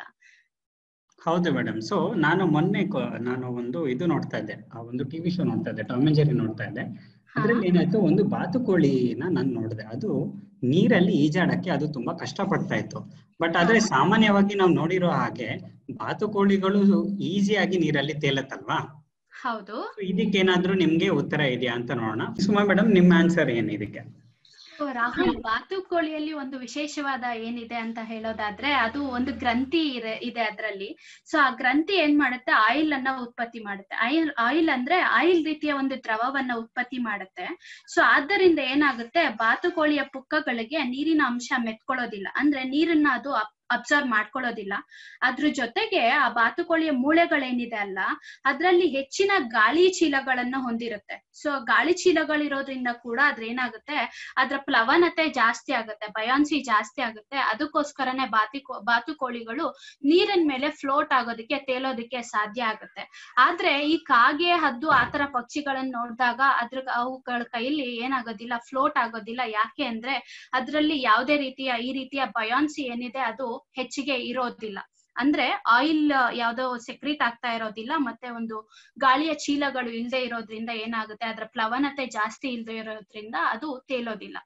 ಹೌದು ಮೇಡಮ್ ಸೊ ನಾನು ಮೊನ್ನೆ ಕೊ- ನಾನು ಒಂದು ಇದು ನೋಡ್ತಾ ಇದ್ದೆ ಆ ಒಂದು ಟಿವಿ ಶೋ ನೋಡ್ತಾ ಇದ್ದೆ ಟಾಮ್ ಅಂಡ್ ಜೆರ್ರಿ ನೋಡ್ತಾ ಇದ್ದೆ ಅದ್ರಲ್ಲಿ ಏನಾಯ್ತು ಒಂದು ಬಾತುಕೋಳಿನ ನಾನು ನೋಡಿದೆ ಅದು ನೀರಲ್ಲಿ ಈಜಾಡಕ್ಕೆ ಅದು ತುಂಬಾ ಕಷ್ಟ ಪಡ್ತಾ ಇತ್ತು ಬಟ್ ಆದ್ರೆ ಸಾಮಾನ್ಯವಾಗಿ ನಾವು ನೋಡಿರೋ ಹಾಗೆ ಬಾತುಕೋಳಿಗಳು ಈಸಿಯಾಗಿ ನೀರಲ್ಲಿ ತೇಲತ್ತಲ್ವಾ ಹೌದು So ಇದಕ್ಕೇನಾದ್ರೂ ನಿಮ್ಗೆ ಉತ್ತರ ಇದೆಯಾ ಅಂತ ನೋಡೋಣ ಸುಮಾ ಮೇಡಮ್ ನಿಮ್ಮ ಆನ್ಸರ್ ಏನ್ ಇದಕ್ಕೆ ಸೊ ರಾಹುಲ್ ಬಾತುಕೋಳಿಯಲ್ಲಿ ಒಂದು ವಿಶೇಷವಾದ ಏನಿದೆ ಅಂತ ಹೇಳೋದಾದ್ರೆ ಅದು ಒಂದು ಗ್ರಂಥಿ ಇದೆ ಇದೆ ಅದರಲ್ಲಿ ಸೊ ಆ ಗ್ರಂಥಿ ಏನ್ ಮಾಡುತ್ತೆ ಆಯಿಲ್ ಅನ್ನ ಉತ್ಪತ್ತಿ ಮಾಡುತ್ತೆ ಆಯಿಲ್ ಆಯಿಲ್ ಅಂದ್ರೆ ಆಯಿಲ್ ರೀತಿಯ ಒಂದು ದ್ರವವನ್ನ ಉತ್ಪತ್ತಿ ಮಾಡುತ್ತೆ ಸೊ ಆದ್ದರಿಂದ ಏನಾಗುತ್ತೆ ಬಾತುಕೋಳಿಯ ಪುಕ್ಕಗಳಿಗೆ ನೀರಿನ ಅಂಶ ಮೆತ್ಕೊಳ್ಳೋದಿಲ್ಲ ಅಂದ್ರೆ ನೀರನ್ನ ಅದು ಅಬ್ಸರ್ವ್ ಮಾಡ್ಕೊಳ್ಳೋದಿಲ್ಲ ಅದ್ರ ಜೊತೆಗೆ ಆ ಬಾತುಕೋಳಿಯ ಮೂಳೆಗಳೇನಿದೆ ಅಲ್ಲ ಅದ್ರಲ್ಲಿ ಹೆಚ್ಚಿನ ಗಾಳಿ ಚೀಲಗಳನ್ನ ಹೊಂದಿರುತ್ತೆ ಸೊ ಗಾಳಿ ಚೀಲಗಳಿರೋದ್ರಿಂದ ಕೂಡ ಅದ್ರ ಏನಾಗುತ್ತೆ ಅದ್ರ ಪ್ಲವನತೆ ಜಾಸ್ತಿ ಆಗುತ್ತೆ ಬಯಾನ್ಸಿ ಜಾಸ್ತಿ ಆಗುತ್ತೆ ಅದಕ್ಕೋಸ್ಕರನೇ ಬಾತಿ ಬಾತುಕೋಳಿಗಳು ನೀರಿನ ಮೇಲೆ ಫ್ಲೋಟ್ ಆಗೋದಕ್ಕೆ ತೇಲೋದಕ್ಕೆ ಸಾಧ್ಯ ಆಗುತ್ತೆ ಆದ್ರೆ ಈ ಕಾಗೆ ಹದ್ದು ಆತರ ಪಕ್ಷಿಗಳನ್ನ ನೋಡಿದಾಗ ಅದ್ರ ಅವುಗಳ ಕೈಯಲ್ಲಿ ಏನಾಗೋದಿಲ್ಲ ಫ್ಲೋಟ್ ಆಗೋದಿಲ್ಲ ಯಾಕೆ ಅಂದ್ರೆ ಅದ್ರಲ್ಲಿ ಯಾವುದೇ ರೀತಿಯ ಈ ರೀತಿಯ ಬಯಾನ್ಸಿ ಏನಿದೆ ಅದು ಹೆಚ್ಚಿಗೆ ಇರೋದಿಲ್ಲ ಅಂದ್ರೆ ಆಯಿಲ್ ಯಾವ್ದೋ ಸೆಕ್ರೀಟ್ ಆಗ್ತಾ ಇರೋದಿಲ್ಲ ಮತ್ತೆ ಒಂದು ಗಾಳಿಯ ಚೀಲಗಳು ಇಲ್ಲದೆ ಇರೋದ್ರಿಂದ ಏನಾಗುತ್ತೆ ಅದರ ಪ್ಲವನತೆ ಜಾಸ್ತಿ ಇಲ್ಲದೆ ಇರೋದ್ರಿಂದ ಅದು ತೇಲೋದಿಲ್ಲ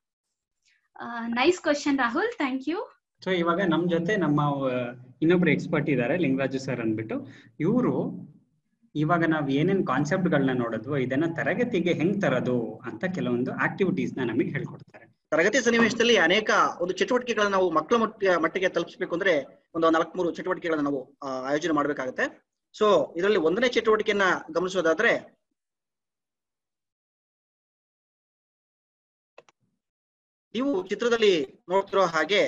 nice question Rahul thank you so ಇವಾಗ ನಮ್ ಜೊತೆ ನಮ್ಮ ಆ, ಇನ್ನೊಬ್ರು ಎಕ್ಸ್ಪರ್ಟ್ ಇದ್ದಾರೆ ಲಿಂಗರಾಜು ಸರ್ ಅಂದ್ಬಿಟ್ಟು ಇವರು ಇವಾಗ ನಾವ್ ಏನೇನ್ ಕಾನ್ಸೆಪ್ಟ್ ಗಳನ್ನ ನೋಡಿದ್ವು ಇದನ್ನ ತರಗತಿಗೆ ಹೆಂಗ್ ತರೋದು ಅಂತ ಕೆಲವೊಂದು ಆಕ್ಟಿವಿಟೀಸ್ ನ ನಮಗೆ ಹೇಳ್ಕೊಡ್ತಾರೆ ತರಗತಿ ಸನ್ನಿವೇಶದಲ್ಲಿ ಅನೇಕ ಒಂದು ಚಟುವಟಿಕೆಗಳನ್ನ ನಾವು ಮಕ್ಕಳ ಮಟ್ಟಿಗೆ ಮಟ್ಟಿಗೆ ತಲುಪಿಸಬೇಕು ಅಂದ್ರೆ ಒಂದು ನಾಲ್ಕೂರು ಚಟುವಟಿಕೆಗಳನ್ನ ನಾವು ಆ, ಆಯೋಜನೆ ಮಾಡಬೇಕಾಗುತ್ತೆ ಸೊ ಇದರಲ್ಲಿ ಒಂದನೇ ಚಟುವಟಿಕೆಯನ್ನ ಗಮನಿಸೋದಾದ್ರೆ ನೀವು ಚಿತ್ರದಲ್ಲಿ ನೋಡ್ತಿರೋ ಹಾಗೆ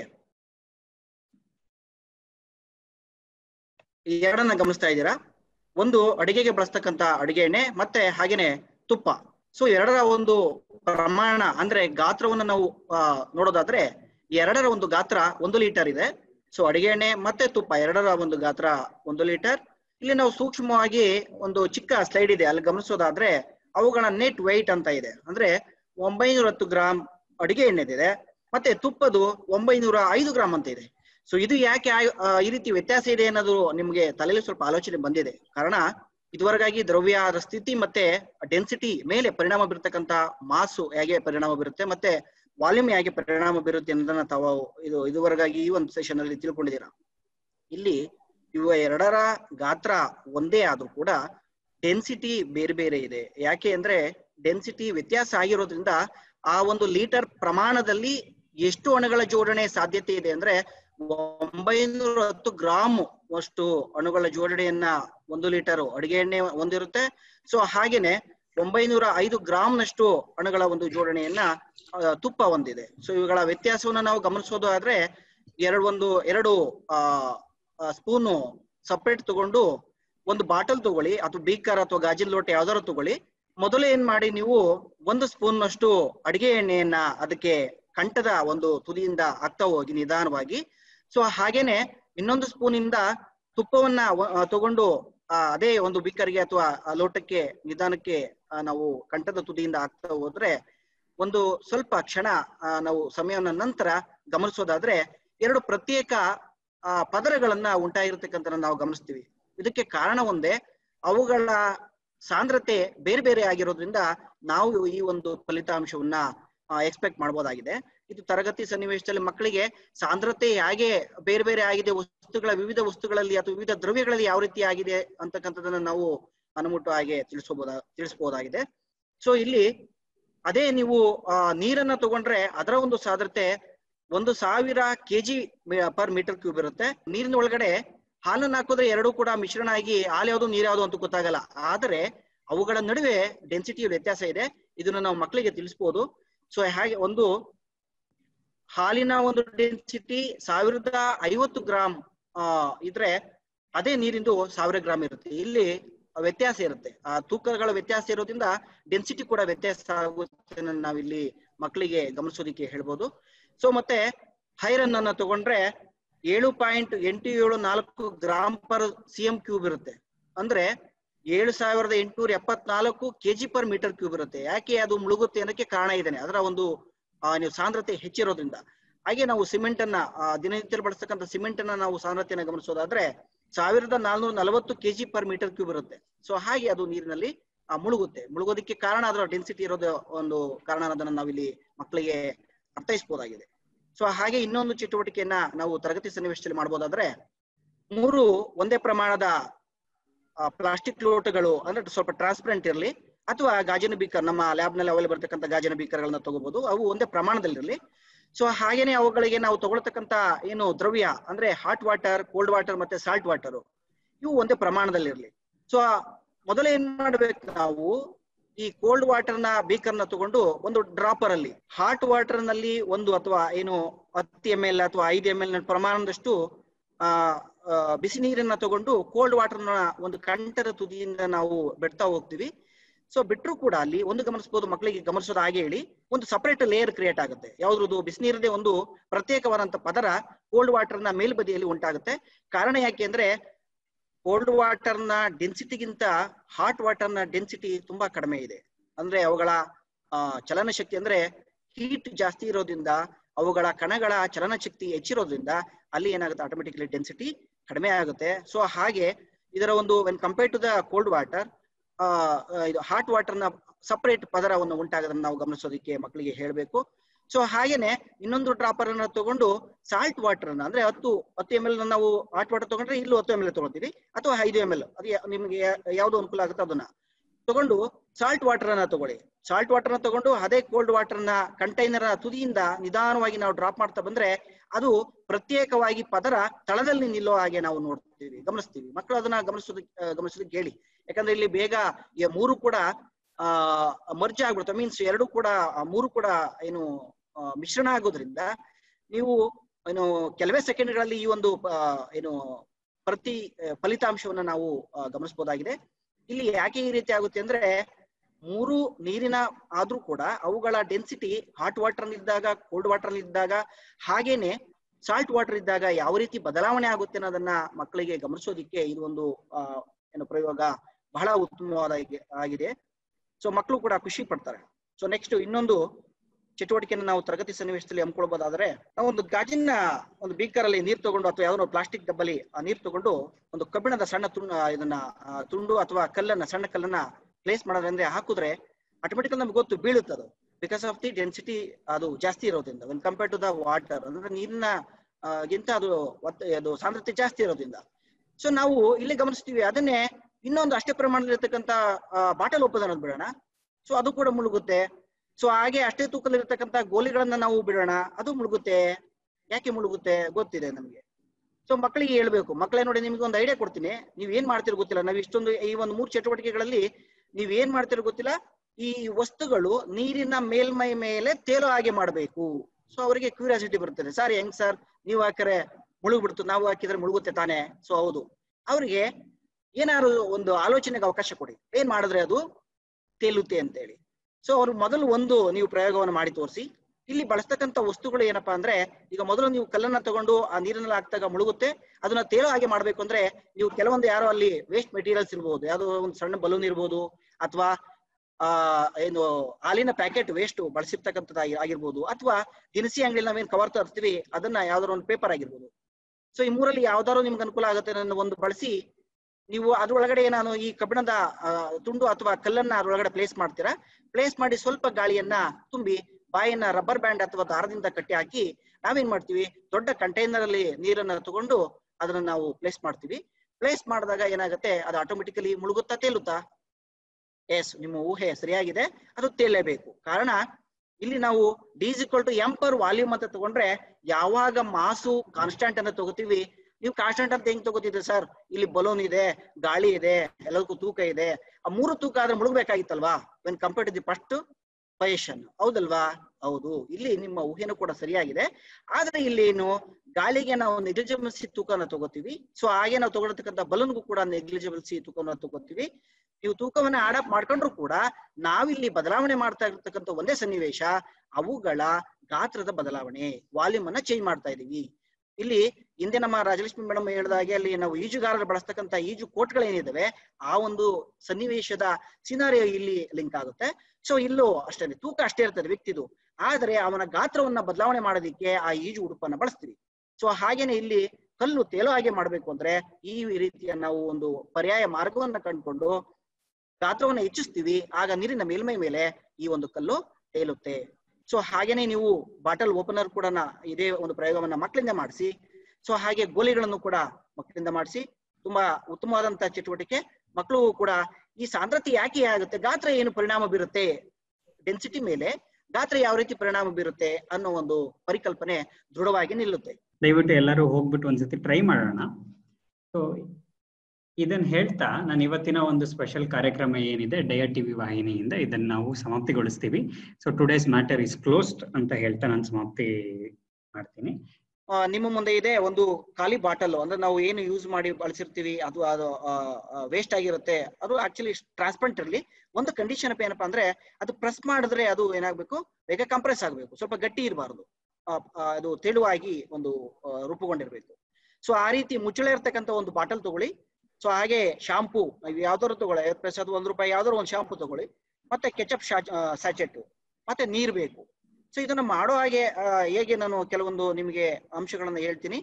ಈ ಎರಡನ್ನ ಗಮನಿಸ್ತಾ ಇದ್ದೀರಾ ಒಂದು ಅಡಿಗೆಗೆ ಬಳಸ್ತಕ್ಕಂತ ಅಡಿಗೆ ಎಣ್ಣೆ ಮತ್ತೆ ಹಾಗೇನೆ ತುಪ್ಪ ಸೊ ಎರಡರ ಒಂದು ಪ್ರಮಾಣ ಅಂದ್ರೆ ಗಾತ್ರವನ್ನು ನಾವು ಆ, ನೋಡೋದಾದ್ರೆ ಈ ಎರಡರ ಒಂದು ಗಾತ್ರ ಒಂದು ಲೀಟರ್ ಇದೆ ಸೊ ಅಡಿಗೆ ಎಣ್ಣೆ ಮತ್ತೆ ತುಪ್ಪ ಎರಡರ ಒಂದು ಗಾತ್ರ ಒಂದು ಲೀಟರ್ ಇಲ್ಲಿ ನಾವು ಸೂಕ್ಷ್ಮವಾಗಿ ಒಂದು ಚಿಕ್ಕ ಸ್ಲೈಡ್ ಇದೆ ಅಲ್ಲಿ ಗಮನಿಸೋದಾದ್ರೆ ಅವುಗಳ ನೆಟ್ ವೆಯ್ಟ್ ಅಂತ ಇದೆ ಅಂದ್ರೆ ಒಂಬೈನೂರ ಹತ್ತು ಗ್ರಾಮ್ ಅಡಿಗೆ ಎಣ್ಣೆದಿದೆ ಮತ್ತೆ ತುಪ್ಪದು ಒಂಬೈನೂರ ಐದು ಗ್ರಾಮ್ ಅಂತ ಇದೆ ಸೊ ಇದು ಯಾಕೆ ಆ- ಆ, ಈ ರೀತಿ ವ್ಯತ್ಯಾಸ ಇದೆ ಅನ್ನೋದು ನಿಮ್ಗೆ ತಲೆಯಲ್ಲಿ ಸ್ವಲ್ಪ ಆಲೋಚನೆ ಬಂದಿದೆ ಕಾರಣ ಇದುವರೆಗಾಗಿ ದ್ರವ್ಯದ ಸ್ಥಿತಿ ಮತ್ತೆ ಡೆನ್ಸಿಟಿ ಮೇಲೆ ಪರಿಣಾಮ ಬೀರತಕ್ಕಂತ ಮಾಸು ಹೇಗೆ ಪರಿಣಾಮ ಬೀರುತ್ತೆ ಮತ್ತೆ ವಾಲ್ಯೂಮ್ ಹೇಗೆ ಪರಿಣಾಮ ಬೀರುತ್ತೆ ಅನ್ನೋದನ್ನ ತಾವು ಇದು ಇದುವರೆಗಾಗಿ ಈ ಒಂದು ಸೆಷನ್ ಅಲ್ಲಿ ತಿಳ್ಕೊಂಡಿದ್ದೀರಾ ಇಲ್ಲಿ ಇವ ಎರಡರ ಗಾತ್ರ ಒಂದೇ ಆದ್ರೂ ಕೂಡ ಡೆನ್ಸಿಟಿ ಬೇರೆ ಬೇರೆ ಇದೆ ಯಾಕೆ ಅಂದ್ರೆ ಡೆನ್ಸಿಟಿ ವ್ಯತ್ಯಾಸ ಆಗಿರೋದ್ರಿಂದ ಆ ಒಂದು ಲೀಟರ್ ಪ್ರಮಾಣದಲ್ಲಿ ಎಷ್ಟು ಅಣುಗಳ ಜೋಡಣೆ ಸಾಧ್ಯತೆ ಇದೆ ಅಂದ್ರೆ ಒಂಬೈನೂರ ಹತ್ತು ಗ್ರಾಮ್ ಅಷ್ಟು ಅಣುಗಳ ಜೋಡಣೆಯನ್ನ ಒಂದು ಲೀಟರ್ ಅಡಿಗೆ ಎಣ್ಣೆ ಹೊಂದಿರುತ್ತೆ ಸೊ ಹಾಗೇನೆ ಒಂಬೈನೂರ ಐದು ಗ್ರಾಮ್ ನಷ್ಟು ಅಣುಗಳ ಒಂದು ಜೋಡಣೆಯನ್ನ ಆ, ತುಪ್ಪ ಹೊಂದಿದೆ ಸೊ ಇವುಗಳ ವ್ಯತ್ಯಾಸವನ್ನ ನಾವು ಗಮನಿಸೋದು ಆದ್ರೆ ಎರಡು ಒಂದು ಎರಡು ಆ ಸ್ಪೂನು ಸಪ್ರೇಟ್ ತಗೊಂಡು ಒಂದು ಬಾಟಲ್ ತಗೊಳ್ಳಿ ಅಥವಾ ಬೀಕರ್ ಅಥವಾ ಗಾಜಿನ ಲೋಟ ಯಾವ್ದಾದ್ರು ತಗೊಳ್ಳಿ ಮೊದಲು ಏನ್ ಮಾಡಿ ನೀವು ಒಂದು ಸ್ಪೂನ್ ಅಷ್ಟು ಅಡಿಗೆ ಎಣ್ಣೆಯನ್ನ ಅದಕ್ಕೆ ಕಂಠದ ಒಂದು ತುದಿಯಿಂದ ಹಾಕ್ತಾ ಹೋಗಿ ನಿಧಾನವಾಗಿ ಸೊ ಹಾಗೇನೆ ಇನ್ನೊಂದು ಸ್ಪೂನ್ ಇಂದ ತುಪ್ಪವನ್ನ ವ- ಆ, ತಗೊಂಡು ಆ, ಅದೇ ಒಂದು ಬಿಕ್ಕರ್ಗೆ ಅಥವಾ ಆ ಲೋಟಕ್ಕೆ ನಿಧಾನಕ್ಕೆ ಆ, ನಾವು ಕಂಠದ ತುದಿಯಿಂದ ಹಾಕ್ತಾ ಹೋದ್ರೆ ಒಂದು ಸ್ವಲ್ಪ ಕ್ಷಣ ಆ, ನಾವು ಸಮಯದ ನಂತರ ಗಮನಿಸೋದಾದ್ರೆ ಎರಡು ಪ್ರತ್ಯೇಕ ಆ, ಪದರಗಳನ್ನ ಉಂಟಾಗಿರ್ತಕ್ಕಂಥ ನಾವು ಗಮನಿಸ್ತೀವಿ ಇದಕ್ಕೆ ಕಾರಣ ಒಂದೇ ಅವುಗಳ ಸಾಂದ್ರತೆ ಬೇರೆ ಬೇರೆ ಆಗಿರೋದ್ರಿಂದ ನಾವು ಈ ಒಂದು ಫಲಿತಾಂಶವನ್ನ ಎಕ್ಸ್ಪೆಕ್ಟ್ ಮಾಡಬಹುದಾಗಿದೆ ಇದು ತರಗತಿ ಸನ್ನಿವೇಶದಲ್ಲಿ ಮಕ್ಕಳಿಗೆ ಸಾಂದ್ರತೆ ಹೇಗೆ ಬೇರೆ ಬೇರೆ ಆಗಿದೆ ವಸ್ತುಗಳ ವಿವಿಧ ವಸ್ತುಗಳಲ್ಲಿ ಅಥವಾ ವಿವಿಧ ದ್ರವ್ಯಗಳಲ್ಲಿ ಯಾವ ರೀತಿ ಆಗಿದೆ ಅಂತಕ್ಕಂಥದ್ದನ್ನ ನಾವು ಅನುಮುಟ್ಟು ಹಾಗೆ ತಿಳಿಸಬಹುದ ತಿಳಿಸಬಹುದಾಗಿದೆ ಸೊ ಇಲ್ಲಿ ಅದೇ ನೀವು ಆ, ನೀರನ್ನ ತಗೊಂಡ್ರೆ ಅದರ ಒಂದು ಸಾಂದ್ರತೆ ಒಂದು ಸಾವಿರ ಕೆಜಿ ಪರ್ ಮೀಟರ್ ಕ್ಯೂಬ್ ಇರುತ್ತೆ ನೀರಿನ ಒಳಗಡೆ ಹಾಲನ್ನ ಹಾಕಿದ್ರೆ ಎರಡೂ ಕೂಡ ಮಿಶ್ರಣ ಆಗಿ ಹಾಲು ಯಾವುದು ನೀರು ಯಾವುದು ಅಂತ ಗೊತ್ತಾಗಲ್ಲ ಆದರೆ ಅವುಗಳ ನಡುವೆ ಡೆನ್ಸಿಟಿ ವ್ಯತ್ಯಾಸ ಇದೆ ಇದನ್ನ ನಾವು ಮಕ್ಕಳಿಗೆ ತಿಳಿಸ್ಬೋದು ಸೊ ಹಾಗೆ ಒಂದು ಹಾಲಿನ ಒಂದು ಡೆನ್ಸಿಟಿ ಸಾವಿರದ ಐವತ್ತು ಗ್ರಾಮ್ ಆ ಇದ್ರೆ ಅದೇ ನೀರಿಂದು ಸಾವಿರ ಗ್ರಾಮ್ ಇರುತ್ತೆ ಇಲ್ಲಿ ವ್ಯತ್ಯಾಸ ಇರುತ್ತೆ ಆ ತೂಕಗಳ ವ್ಯತ್ಯಾಸ ಇರೋದ್ರಿಂದ ಡೆನ್ಸಿಟಿ ಕೂಡ ವ್ಯತ್ಯಾಸ ಆಗುತ್ತೆ ಅನ್ನೋದನ್ನ ನಾವಿಲ್ಲಿ ಮಕ್ಕಳಿಗೆ ಗಮನಿಸೋದಿಕ್ಕೆ ಹೇಳ್ಬೋದು ಸೊ ಮತ್ತೆ ಹೈರನ್ ಅನ್ನ ತಗೊಂಡ್ರೆ ಏಳು ಪಾಯಿಂಟ್ ಎಂಟು ಏಳು ನಾಲ್ಕು gram per C M cube ಇರುತ್ತೆ ಅಂದ್ರೆ ಏಳು ಸಾವಿರದ ಎಂಟುನೂರ ಎಪ್ಪತ್ನಾಲ್ಕು ಕೆಜಿ ಪರ್ ಮೀಟರ್ ಕ್ಯೂಬ್ ಇರುತ್ತೆ ಯಾಕೆ ಅದು ಮುಳುಗುತ್ತೆ ಅನ್ನೋಕ್ಕೆ ಕಾರಣ ಇದೇನೆ ಅದರ ಒಂದು ಆ, ನೀವು ಸಾಂದ್ರತೆ ಹೆಚ್ಚಿರೋದ್ರಿಂದ ಹಾಗೆ ನಾವು ಸಿಮೆಂಟ್ ಅನ್ನ ಆ, ದಿನನಿತ್ಯ ಬಳಸ್ತಕ್ಕಂಥ ಸಿಮೆಂಟ್ ಅನ್ನ ನಾವು ಸಾಂದ್ರತೆಯನ್ನು ಗಮನಿಸೋದಾದ್ರೆ ಸಾವಿರದ ನಾಲ್ನೂರ ನಲವತ್ತು ಕೆಜಿ ಪರ್ ಮೀಟರ್ ಕ್ಯೂಬ್ ಇರುತ್ತೆ ಸೊ ಹಾಗೆ ಅದು ನೀರಿನಲ್ಲಿ ಆ, ಮುಳುಗುತ್ತೆ ಮುಳುಗೋದಕ್ಕೆ ಕಾರಣ ಅದರ ಡೆನ್ಸಿಟಿ ಇರೋದು ಒಂದು ಕಾರಣ ಅನ್ನೋದನ್ನ ನಾವಿಲ್ಲಿ ಮಕ್ಕಳಿಗೆ ಅರ್ಥೈಸಬಹುದಾಗಿದೆ ಸೊ ಹಾಗೆ ಇನ್ನೊಂದು ಚಟುವಟಿಕೆಯನ್ನ ನಾವು ತರಗತಿ ಸನ್ನಿವೇಶದಲ್ಲಿ ಮಾಡಬಹುದಾದ್ರೆ ಮೂರು ಒಂದೇ ಪ್ರಮಾಣದ ಪ್ಲಾಸ್ಟಿಕ್ ಲೋಟಗಳು ಅಂದ್ರೆ ಸ್ವಲ್ಪ ಟ್ರಾನ್ಸ್ಪರೆಂಟ್ ಇರಲಿ ಅಥವಾ ಗಾಜಿನ ಬೀಕರ್ ನಮ್ಮ ಲ್ಯಾಬ್ ನಲ್ಲಿ ಅವೈಲೇಬಲ್ ಇರತಕ್ಕಂಥ ಗಾಜಿನ ಬೀಕರ್ಗಳನ್ನ ತಗೋಬಹುದು ಅವು ಒಂದೇ ಪ್ರಮಾಣದಲ್ಲಿರಲಿ ಸೊ ಹಾಗೇನೆ ಅವುಗಳಿಗೆ ನಾವು ತಗೊಳ್ತಕ್ಕಂತ ಏನು ದ್ರವ್ಯ ಅಂದ್ರೆ ಹಾಟ್ ವಾಟರ್ ಕೋಲ್ಡ್ ವಾಟರ್ ಮತ್ತೆ ಸಾಲ್ಟ್ ವಾಟರ್ ಇವು ಒಂದೇ ಪ್ರಮಾಣದಲ್ಲಿರಲಿ ಸೊ ಮೊದಲು ಏನ್ ಮಾಡ್ಬೇಕು ನಾವು ಈ ಕೋಲ್ಡ್ ವಾಟರ್ ನ ಬೀಕರ್ ನ ತಗೊಂಡು ಒಂದು ಡ್ರಾಪರ್ ಅಲ್ಲಿ ಹಾಟ್ ವಾಟರ್ ನಲ್ಲಿ ಒಂದು ಅಥವಾ ಏನು ಹತ್ತು ಎಂ ಎಲ್ ಅಥವಾ ಐದು ಎಂ ಎಲ್ ಪ್ರಮಾಣದಷ್ಟು ಆ ಆ, ಬಿಸಿ ನೀರನ್ನ ತಗೊಂಡು ಕೋಲ್ಡ್ ವಾಟರ್ ನ ಒಂದು ಕಂಠದ ತುದಿಯಿಂದ ನಾವು ಬಿಡ್ತಾ ಹೋಗ್ತೀವಿ ಸೊ ಬಿಟ್ರು ಕೂಡ ಅಲ್ಲಿ ಒಂದು ಗಮನಿಸಬಹುದು ಮಕ್ಕಳಿಗೆ ಗಮನಿಸೋದು ಹಾಗೆ ಹೇಳಿ ಒಂದು ಸಪರೇಟ್ ಲೇಯರ್ ಕ್ರಿಯೇಟ್ ಆಗುತ್ತೆ ಯಾವ್ದ್ರದ್ದು ಬಿಸಿನೀರದೇ ಒಂದು ಪ್ರತ್ಯೇಕವಾದಂತ ಪದರ ಕೋಲ್ಡ್ ವಾಟರ್ ನ ಮೇಲ್ಬದಿಯಲ್ಲಿ ಉಂಟಾಗುತ್ತೆ ಕಾರಣ ಯಾಕೆ ಅಂದ್ರೆ ಕೋಲ್ಡ್ ವಾಟರ್ ನ ಡೆನ್ಸಿಟಿಗಿಂತ ಹಾಟ್ ವಾಟರ್ ನ ಡೆನ್ಸಿಟಿ ತುಂಬಾ ಕಡಿಮೆ ಇದೆ ಅಂದ್ರೆ ಅವುಗಳ ಆ, ಚಲನ ಶಕ್ತಿ ಅಂದ್ರೆ ಹೀಟ್ ಜಾಸ್ತಿ ಇರೋದ್ರಿಂದ ಅವುಗಳ ಕಣಗಳ ಚಲನ ಶಕ್ತಿ ಹೆಚ್ಚಿರೋದ್ರಿಂದ ಅಲ್ಲಿ ಏನಾಗುತ್ತೆ ಆಟೋಮೆಟಿಕ್ಲಿ ಡೆನ್ಸಿಟಿ ಕಡಿಮೆ ಆಗುತ್ತೆ ಸೊ ಹಾಗೆ ಇದರ ಒಂದು when compare to the cold water ಇದು ಹಾಟ್ ವಾಟರ್ ನ ಸಪರೇಟ್ ಪದರವನ್ನು ಉಂಟಾಗೋದನ್ನ ನಾವು ಗಮನಿಸೋದಕ್ಕೆ ಮಕ್ಕಳಿಗೆ ಹೇಳಬೇಕು ಸೊ ಹಾಗೇನೆ ಇನ್ನೊಂದು ಡ್ರಾಪರ್ ಅನ್ನ ತಗೊಂಡು ಸಾಲ್ಟ್ ವಾಟರ್ ಅನ್ನ ಅಂದ್ರೆ ಹತ್ತು ಹತ್ತು ಎಂ ಎಲ್ ನಾವು ಹಾಟ್ ವಾಟರ್ ತಗೊಂಡ್ರೆ ಇಲ್ಲೂ ಹತ್ತು ಎಂ ಎಲ್ ತಗೊಳ್ತೀವಿ ಅಥವಾ ಐದು ಎಂ ಎಲ್ ಅದು ಯಾ- ನಿಮ್ಗೆ ಯಾ- ಯಾವ್ದು ಅನುಕೂಲ ಆಗುತ್ತೋ ಅದನ್ನ ತಗೊಂಡು ಸಾಲ್ಟ್ ವಾಟರ್ ಅನ್ನ ತಗೊಳ್ಳಿ ಸಾಲ್ಟ್ ವಾಟರ್ ನ ತಗೊಂಡು ಅದೇ ಕೋಲ್ಡ್ ವಾಟರ್ ನ ಕಂಟೈನರ್ ತುದಿಯಿಂದ ನಿಧಾನವಾಗಿ ನಾವು ಡ್ರಾಪ್ ಮಾಡ್ತಾ ಬಂದ್ರೆ ಅದು ಪ್ರತ್ಯೇಕವಾಗಿ ಪದರ ತಳದಲ್ಲಿ ನಿಲ್ಲೋ ಹಾಗೆ ನಾವು ನೋಡ್ತೀವಿ ಗಮನಿಸ್ತೀವಿ ಮಕ್ಕಳು ಅದನ್ನ ಗಮನಿಸೋದಕ್ಕೆ ಆ, ಗಮನಿಸೋದಕ್ಕೆ ಹೇಳಿ ಯಾಕಂದ್ರೆ ಇಲ್ಲಿ ಬೇಗ ಈ ಮೂರು ಕೂಡ ಆ ಮರ್ಜ್ ಆಗ್ಬಿಡುತ್ತೆ ಮೀನ್ಸ್ ಎರಡು ಕೂಡ ಆ, ಮೂರು ಕೂಡ ಏನು ಆ, ಮಿಶ್ರಣ ಆಗೋದ್ರಿಂದ ನೀವು ಏನು ಕೆಲವೇ ಸೆಕೆಂಡ್ಗಳಲ್ಲಿ ಈ ಒಂದು ಆ, ಏನು ಪ್ರತಿ ಆ, ಫಲಿತಾಂಶವನ್ನ ನಾವು ಆ, ಗಮನಿಸಬಹುದಾಗಿದೆ ಇಲ್ಲಿ ಯಾಕೆ ಈ ರೀತಿ ಆಗುತ್ತೆ ಅಂದ್ರೆ ಮೂರು ನೀರಿನ ಆದ್ರೂ ಕೂಡ ಅವುಗಳ ಡೆನ್ಸಿಟಿ ಹಾಟ್ ವಾಟರ್ ಇದ್ದಾಗ ಕೋಲ್ಡ್ ವಾಟರ್ ಇದ್ದಾಗ ಹಾಗೇನೆ ಸಾಲ್ಟ್ ವಾಟರ್ ಇದ್ದಾಗ ಯಾವ ರೀತಿ ಬದಲಾವಣೆ ಆಗುತ್ತೆ ಅನ್ನೋದನ್ನ ಮಕ್ಕಳಿಗೆ ಗಮನಿಸೋದಿಕ್ಕೆ ಇದು ಒಂದು ಆ, ಏನು ಪ್ರಯೋಗ ಬಹಳ ಉತ್ತಮವಾದ ಆಗಿದೆ ಸೊ ಮಕ್ಕಳು ಕೂಡ ಖುಷಿ ಪಡ್ತಾರೆ ಸೊ ನೆಕ್ಸ್ಟ್ ಇನ್ನೊಂದು ಚಟುವಟಿಕೆಯನ್ನು ನಾವು ತರಗತಿ ಸನ್ನಿವೇಶದಲ್ಲಿ ಹಮ್ಮಿಕೊಳ್ಬಹುದಾದ್ರೆ ನಾವು ಒಂದು ಗಾಜಿನ ಒಂದು ಬೀಕರ್ ಅಲ್ಲಿ ನೀರು ತಗೊಂಡು ಅಥವಾ ಯಾವ್ದೋ ಪ್ಲಾಸ್ಟಿಕ್ ಡಬ್ಬಲ್ಲಿ ಆ ನೀರು ತಗೊಂಡು ಒಂದು ಕಬ್ಬಿಣದ ಸಣ್ಣ ತುಂಡು ಇದನ್ನ ಆ, ತುಂಡು ಅಥವಾ ಕಲ್ಲನ್ನ ಸಣ್ಣ ಕಲ್ಲನ್ನ ಪ್ಲೇಸ್ ಮಾಡೋದ್ರಿಂದ ಹಾಕಿದ್ರೆ ಆಟೋಮೆಟಿಕಲ್ ನಮ್ಗೆ ಗೊತ್ತು ಬೀಳುತ್ತೆ ಅದು ಬಿಕಾಸ್ ಆಫ್ ದಿ ಡೆನ್ಸಿಟಿ ಅದು ಜಾಸ್ತಿ ಇರೋದ್ರಿಂದ when compare to the water ಅಂದ್ರೆ ನೀರಿನ ಆ, ಗಿಂತ ಅದು ಒತ್ತ ಅದು ಸಾಂದ್ರತೆ ಜಾಸ್ತಿ ಇರೋದ್ರಿಂದ ಸೊ ನಾವು ಇಲ್ಲಿ ಗಮನಿಸ್ತೀವಿ ಅದನ್ನೇ ಇನ್ನೊಂದು ಅಷ್ಟೇ ಪ್ರಮಾಣದಲ್ಲಿ ಇರ್ತಕ್ಕಂಥ ಬಾಟಲ್ ಒಪ್ಪದ ಅನ್ನೋದು ಬಿಡೋಣ ಸೊ ಅದು ಕೂಡ ಮುಳುಗುತ್ತೆ ಸೊ ಹಾಗೆ ಅಷ್ಟೇ ತೂಕದಲ್ಲಿ ಇರ್ತಕ್ಕಂಥ ಗೋಲಿಗಳನ್ನ ನಾವು ಬಿಡೋಣ ಅದು ಮುಳುಗುತ್ತೆ ಯಾಕೆ ಮುಳುಗುತ್ತೆ ಗೊತ್ತಿದೆ ನಮ್ಗೆ ಸೊ ಮಕ್ಕಳಿಗೆ ಹೇಳ್ಬೇಕು ಮಕ್ಕಳೇ ನೋಡಿ ನಿಮ್ಗೆ ಒಂದು ಐಡಿಯಾ ಕೊಡ್ತೀನಿ ನೀವ್ ಏನ್ ಮಾಡ್ತಿರೋ ಗೊತ್ತಿಲ್ಲ ನಾವು ಇಷ್ಟೊಂದು ಈ ಒಂದು ಮೂರು ಚಟುವಟಿಕೆಗಳಲ್ಲಿ ನೀವ್ ಏನ್ ಮಾಡ್ತಿರೋ ಗೊತ್ತಿಲ್ಲ ಈ ವಸ್ತುಗಳು ನೀರಿನ ಮೇಲ್ಮೈ ಮೇಲೆ ತೇಲೋ ಹಾಗೆ ಮಾಡಬೇಕು ಸೊ ಅವರಿಗೆ ಕ್ಯೂರಿಯಾಸಿಟಿ ಬರ್ತದೆ ಸರ್ ಹೆಂಗ್ ಸರ್ ನೀವು ಹಾಕಿದ್ರೆ ಮುಳುಗ್ಬಿಡ್ತು ನಾವು ಹಾಕಿದ್ರೆ ಮುಳುಗುತ್ತೆ ತಾನೆ ಸೊ ಹೌದು ಅವರಿಗೆ ಏನಾದ್ರು ಒಂದು ಆಲೋಚನೆಗೆ ಅವಕಾಶ ಕೊಡಿ ಏನ್ ಮಾಡಿದ್ರೆ ಅದು ತೇಲುತ್ತೆ ಅಂತೇಳಿ ಸೊ ಅವ್ರು ಮೊದಲು ಒಂದು ನೀವು ಪ್ರಯೋಗವನ್ನು ಮಾಡಿ ತೋರಿಸಿ ಇಲ್ಲಿ ಬಳಸ್ತಕ್ಕಂಥ ವಸ್ತುಗಳು ಏನಪ್ಪಾ ಅಂದ್ರೆ ಈಗ ಮೊದಲು ನೀವು ಕಲ್ಲನ್ನ ತಗೊಂಡು ಆ ನೀರಿನಲ್ಲಿ ಹಾಕ್ದಾಗ ಮುಳುಗುತ್ತೆ ಅದನ್ನ ತೇಲೋ ಹಾಗೆ ಮಾಡ್ಬೇಕು ಅಂದ್ರೆ ನೀವು ಕೆಲವೊಂದು ಯಾರೋ ಅಲ್ಲಿ ವೇಸ್ಟ್ ಮೆಟೀರಿಯಲ್ಸ್ ಇರ್ಬೋದು ಯಾವ್ದೋ ಒಂದು ಸಣ್ಣ ಬಲೂನ್ ಇರ್ಬೋದು ಅಥವಾ ಆ ಏನು ಹಾಲಿನ ಪ್ಯಾಕೆಟ್ ವೇಸ್ಟ್ ಬಳಸಿರ್ತಕ್ಕಂಥದ್ದು ಆಗಿ- ಆಗಿರ್ಬೋದು ಅಥವಾ ದಿನಸಿ ಅಂಗಡಿ ನಾವೇನ್ ಕವರ್ ತರ್ತೀವಿ ಅದನ್ನ ಯಾವ್ದಾದ್ರು ಒಂದು ಪೇಪರ್ ಆಗಿರ್ಬೋದು ಸೊ ಈ ಮೂರಲ್ಲಿ ಯಾವ್ದಾದ್ರು ನಿಮ್ಗೆ ಅನುಕೂಲ ಆಗುತ್ತೆ ಅನ್ನೋ ಒಂದು ಬಳಸಿ ನೀವು ಅದ್ರೊಳಗಡೆ ನಾನು ಈ ಕಬ್ಬಿಣದ ಆ, ತುಂಡು ಅಥವಾ ಕಲ್ಲನ್ನ ಅದ್ರೊಳಗಡೆ ಪ್ಲೇಸ್ ಮಾಡ್ತೀರಾ ಪ್ಲೇಸ್ ಮಾಡಿ ಸ್ವಲ್ಪ ಗಾಳಿಯನ್ನ ತುಂಬಿ ಬಾಯಿನ ರಬ್ಬರ್ ಬ್ಯಾಂಡ್ ಅಥವಾ ದಾರದಿಂದ ಕಟ್ಟಿ ಹಾಕಿ ನಾವೇನ್ ಮಾಡ್ತೀವಿ ದೊಡ್ಡ ಕಂಟೈನರ್ ಅಲ್ಲಿ ನೀರನ್ನ ತಗೊಂಡು ಅದನ್ನ ನಾವು ಪ್ಲೇಸ್ ಮಾಡ್ತೀವಿ ಪ್ಲೇಸ್ ಮಾಡಿದಾಗ ಏನಾಗುತ್ತೆ ಅದು ಆಟೋಮೆಟಿಕಲಿ ಮುಳುಗುತ್ತಾ ತೇಲುತ್ತಾ ಎಸ್ ನಿಮ್ಮ ಊಹೆ ಸರಿಯಾಗಿದೆ ಅದು ತೇಲೇಬೇಕು ಕಾರಣ ಇಲ್ಲಿ ನಾವು D equal to M per volume ಅಂತ ತಗೊಂಡ್ರೆ ಯಾವಾಗ ಮಾಸು ಕಾನ್ಸ್ಟಂಟ್ ಅನ್ನ ತಗೋತೀವಿ ನೀವು ಕಾನ್ಸ್ಟಂಟ್ ಅಂತ ಹೆಂಗ್ ತಗೋತಿದ್ರಿ ಸರ್ ಇಲ್ಲಿ ಬಲೂನ್ ಇದೆ ಗಾಳಿ ಇದೆ ಎಲ್ಲದಕ್ಕೂ ತೂಕ ಇದೆ ಆ ಮೂರು ತೂಕ ಆದ್ರೆ ಮುಳುಗಬೇಕಾಗಿತ್ತಲ್ವಾ when compare to the first position ಹೌದಲ್ವಾ ಹೌದು ಇಲ್ಲಿ ನಿಮ್ಮ ಊಹೆನೂ ಕೂಡ ಸರಿಯಾಗಿದೆ ಆದ್ರೆ ಇಲ್ಲಿ ಏನು ಗಾಳಿಗೆ ನಾವು ನೆಗ್ಲಿಜಿಬಲ್ಸಿ ತೂಕನ ತಗೋತೀವಿ ಸೊ ಹಾಗೆ ನಾವು ತಗೊಳತಕ್ಕಂಥ ಬಲೂನ್ಗೂ ಕೂಡ ನೆಗ್ಲಿಜಿಬಲ್ಸಿ ತೂಕನ ತಗೋತೀವಿ ನೀವು ತೂಕವನ್ನ ಆಡಪ್ ಮಾಡ್ಕೊಂಡ್ರು ಕೂಡ ನಾವಿಲ್ಲಿ ಬದಲಾವಣೆ ಮಾಡ್ತಾ ಇರ್ತಕ್ಕಂಥ ಒಂದೇ ಸನ್ನಿವೇಶ ಅವುಗಳ ಗಾತ್ರದ ಬದಲಾವಣೆ ವಾಲ್ಯೂಮ್ ಅನ್ನ ಚೇಂಜ್ ಮಾಡ್ತಾ ಇದೀವಿ ಇಲ್ಲಿ ಹಿಂದೆ ನಮ್ಮ ರಾಜಲಕ್ಷ್ಮಿ ಮೇಡಮ್ ಹೇಳಿದ ಹಾಗೆ ಅಲ್ಲಿ ನಾವು ಈಜುಗಾರರು ಬಳಸ್ತಕ್ಕಂಥ ಈಜು ಕೋಟ್ಗಳೇನಿದಾವೆ ಆ ಒಂದು ಸನ್ನಿವೇಶದ ಸಿನಾರಿಯೋ ಇಲ್ಲಿ ಲಿಂಕ್ ಆಗುತ್ತೆ ಸೊ ಇಲ್ಲೂ ಅಷ್ಟೇ ತೂಕ ಅಷ್ಟೇ ಇರ್ತದೆ ವ್ಯಕ್ತಿದು ಆದ್ರೆ ಅವನ ಗಾತ್ರವನ್ನ ಬದಲಾವಣೆ ಮಾಡೋದಿಕ್ಕೆ ಆ ಈಜು ಉಡುಪನ್ನ ಬಳಸ್ತೀವಿ ಸೊ ಹಾಗೇನೆ ಇಲ್ಲಿ ಕಲ್ಲು ತೇಲೋ ಹಾಗೆ ಮಾಡ್ಬೇಕು ಅಂದ್ರೆ ಈ ರೀತಿಯ ನಾವು ಒಂದು ಪರ್ಯಾಯ ಮಾರ್ಗವನ್ನ ಕಂಡುಕೊಂಡು ಗಾತ್ರವನ್ನ ಹೆಚ್ಚಿಸ್ತೀವಿ ಆಗ ನೀರಿನ ಮೇಲ್ಮೈ ಮೇಲೆ ಈ ಒಂದು ಕಲ್ಲು ತೇಲುತ್ತೆ ಸೊ ಹಾಗೇನೆ ನೀವು ಬಾಟಲ್ ಓಪನರ್ ಕೂಡ ಇದೇ ಒಂದು ಪ್ರಯೋಗವನ್ನ ಮಕ್ಕಳಿಂದ ಮಾಡಿಸಿ ಸೊ ಹಾಗೆ ಗೋಲಿಗಳನ್ನು ಕೂಡ ಮಕ್ಕಳಿಂದ ಮಾಡಿಸಿ ತುಂಬಾ ಉತ್ತಮವಾದಂತಹ ಚಟುವಟಿಕೆ ಮಕ್ಕಳು ಕೂಡ ಈ ಸಾಂದ್ರತೆ ಯಾಕೆ ಆಗುತ್ತೆ ಗಾತ್ರ ಏನು ಪರಿಣಾಮ ಬೀರುತ್ತೆ ಡೆನ್ಸಿಟಿ ಮೇಲೆ ಗಾತ್ರ ಯಾವ ರೀತಿ ಪರಿಣಾಮ ಬೀರುತ್ತೆ ಅನ್ನೋ ಒಂದು ಪರಿಕಲ್ಪನೆ ದೃಢವಾಗಿ ನಿಲ್ಲುತ್ತೆ ದಯವಿಟ್ಟು ಎಲ್ಲರೂ ಹೋಗ್ಬಿಟ್ಟು ಒಂದ್ಸತಿ ಟ್ರೈ ಮಾಡೋಣ ಸೊ ಇದನ್ನ ಹೇಳ್ತಾ ನಾನು ಇವತ್ತಿನ ಒಂದು ಸ್ಪೆಷಲ್ ಕಾರ್ಯಕ್ರಮ ಏನಿದೆ ಡಯ ಟಿವಿ ವಾಹಿನಿಯಿಂದ ಇದನ್ನ ನಾವು ಸಮಾಪ್ತಿಗೊಳಿಸ್ತೀವಿ so today's matter is closed ಅಂತ ಹೇಳ್ತಾ ನಾನು ಸಮಾಪ್ತಿ ಮಾಡ್ತೀನಿ ಆ, ನಿಮ್ಮ ಮುಂದೆ ಇದೆ ಒಂದು ಖಾಲಿ ಬಾಟಲ್ ಅಂದ್ರೆ ನಾವು ಏನು ಯೂಸ್ ಮಾಡಿ ಬಳಸಿರ್ತೀವಿ ಅದು ಅದು ವೇಸ್ಟ್ ಆಗಿರುತ್ತೆ ಅದು ಆಕ್ಚುಲಿ ಟ್ರಾನ್ಸ್ಪರೆಂಟ್ ಇರಲಿ ಒಂದು ಕಂಡೀಷನ್ ಏನಪ್ಪಾ ಅಂದ್ರೆ ಅದು ಪ್ರೆಸ್ ಮಾಡಿದ್ರೆ ಅದು ಏನಾಗ್ಬೇಕು ಬೇಗ ಕಂಪ್ರೆಸ್ ಆಗ್ಬೇಕು ಸ್ವಲ್ಪ ಗಟ್ಟಿ ಇರಬಾರ್ದು ಅದು ತೆಳುವಾಗಿ ಒಂದು ಆ, ರೂಪುಗೊಂಡಿರ್ಬೇಕು ಸೊ ಆ ರೀತಿ ಮುಚ್ಚಳ ಇರ್ತಕ್ಕಂಥ ಒಂದು ಬಾಟಲ್ ತಗೊಳ್ಳಿ ಸೊ ಹಾಗೆ ಶಾಂಪೂ ನೀವು ಯಾವ್ದಾದ್ರು ತಗೊಳ್ಳಿ ಐವತ್ತು ಪೈಸೆ ಅದು ಒಂದು ರೂಪಾಯಿ ಯಾವ್ದಾದ್ರು ಒಂದು ಶಾಂಪೂ ತಗೊಳ್ಳಿ ಮತ್ತೆ ಕೆಚಪ್ ಸ್ಯಾಚೆಟ್ ಮತ್ತೆ ನೀರ್ ಬೇಕು ಸೊ ಇದನ್ನ ಮಾಡೋ ಹಾಗೆ ಆ, ಹೇಗೆ ನಾನು ಕೆಲವೊಂದು ನಿಮಗೆ ಅಂಶಗಳನ್ನ ಹೇಳ್ತೀನಿ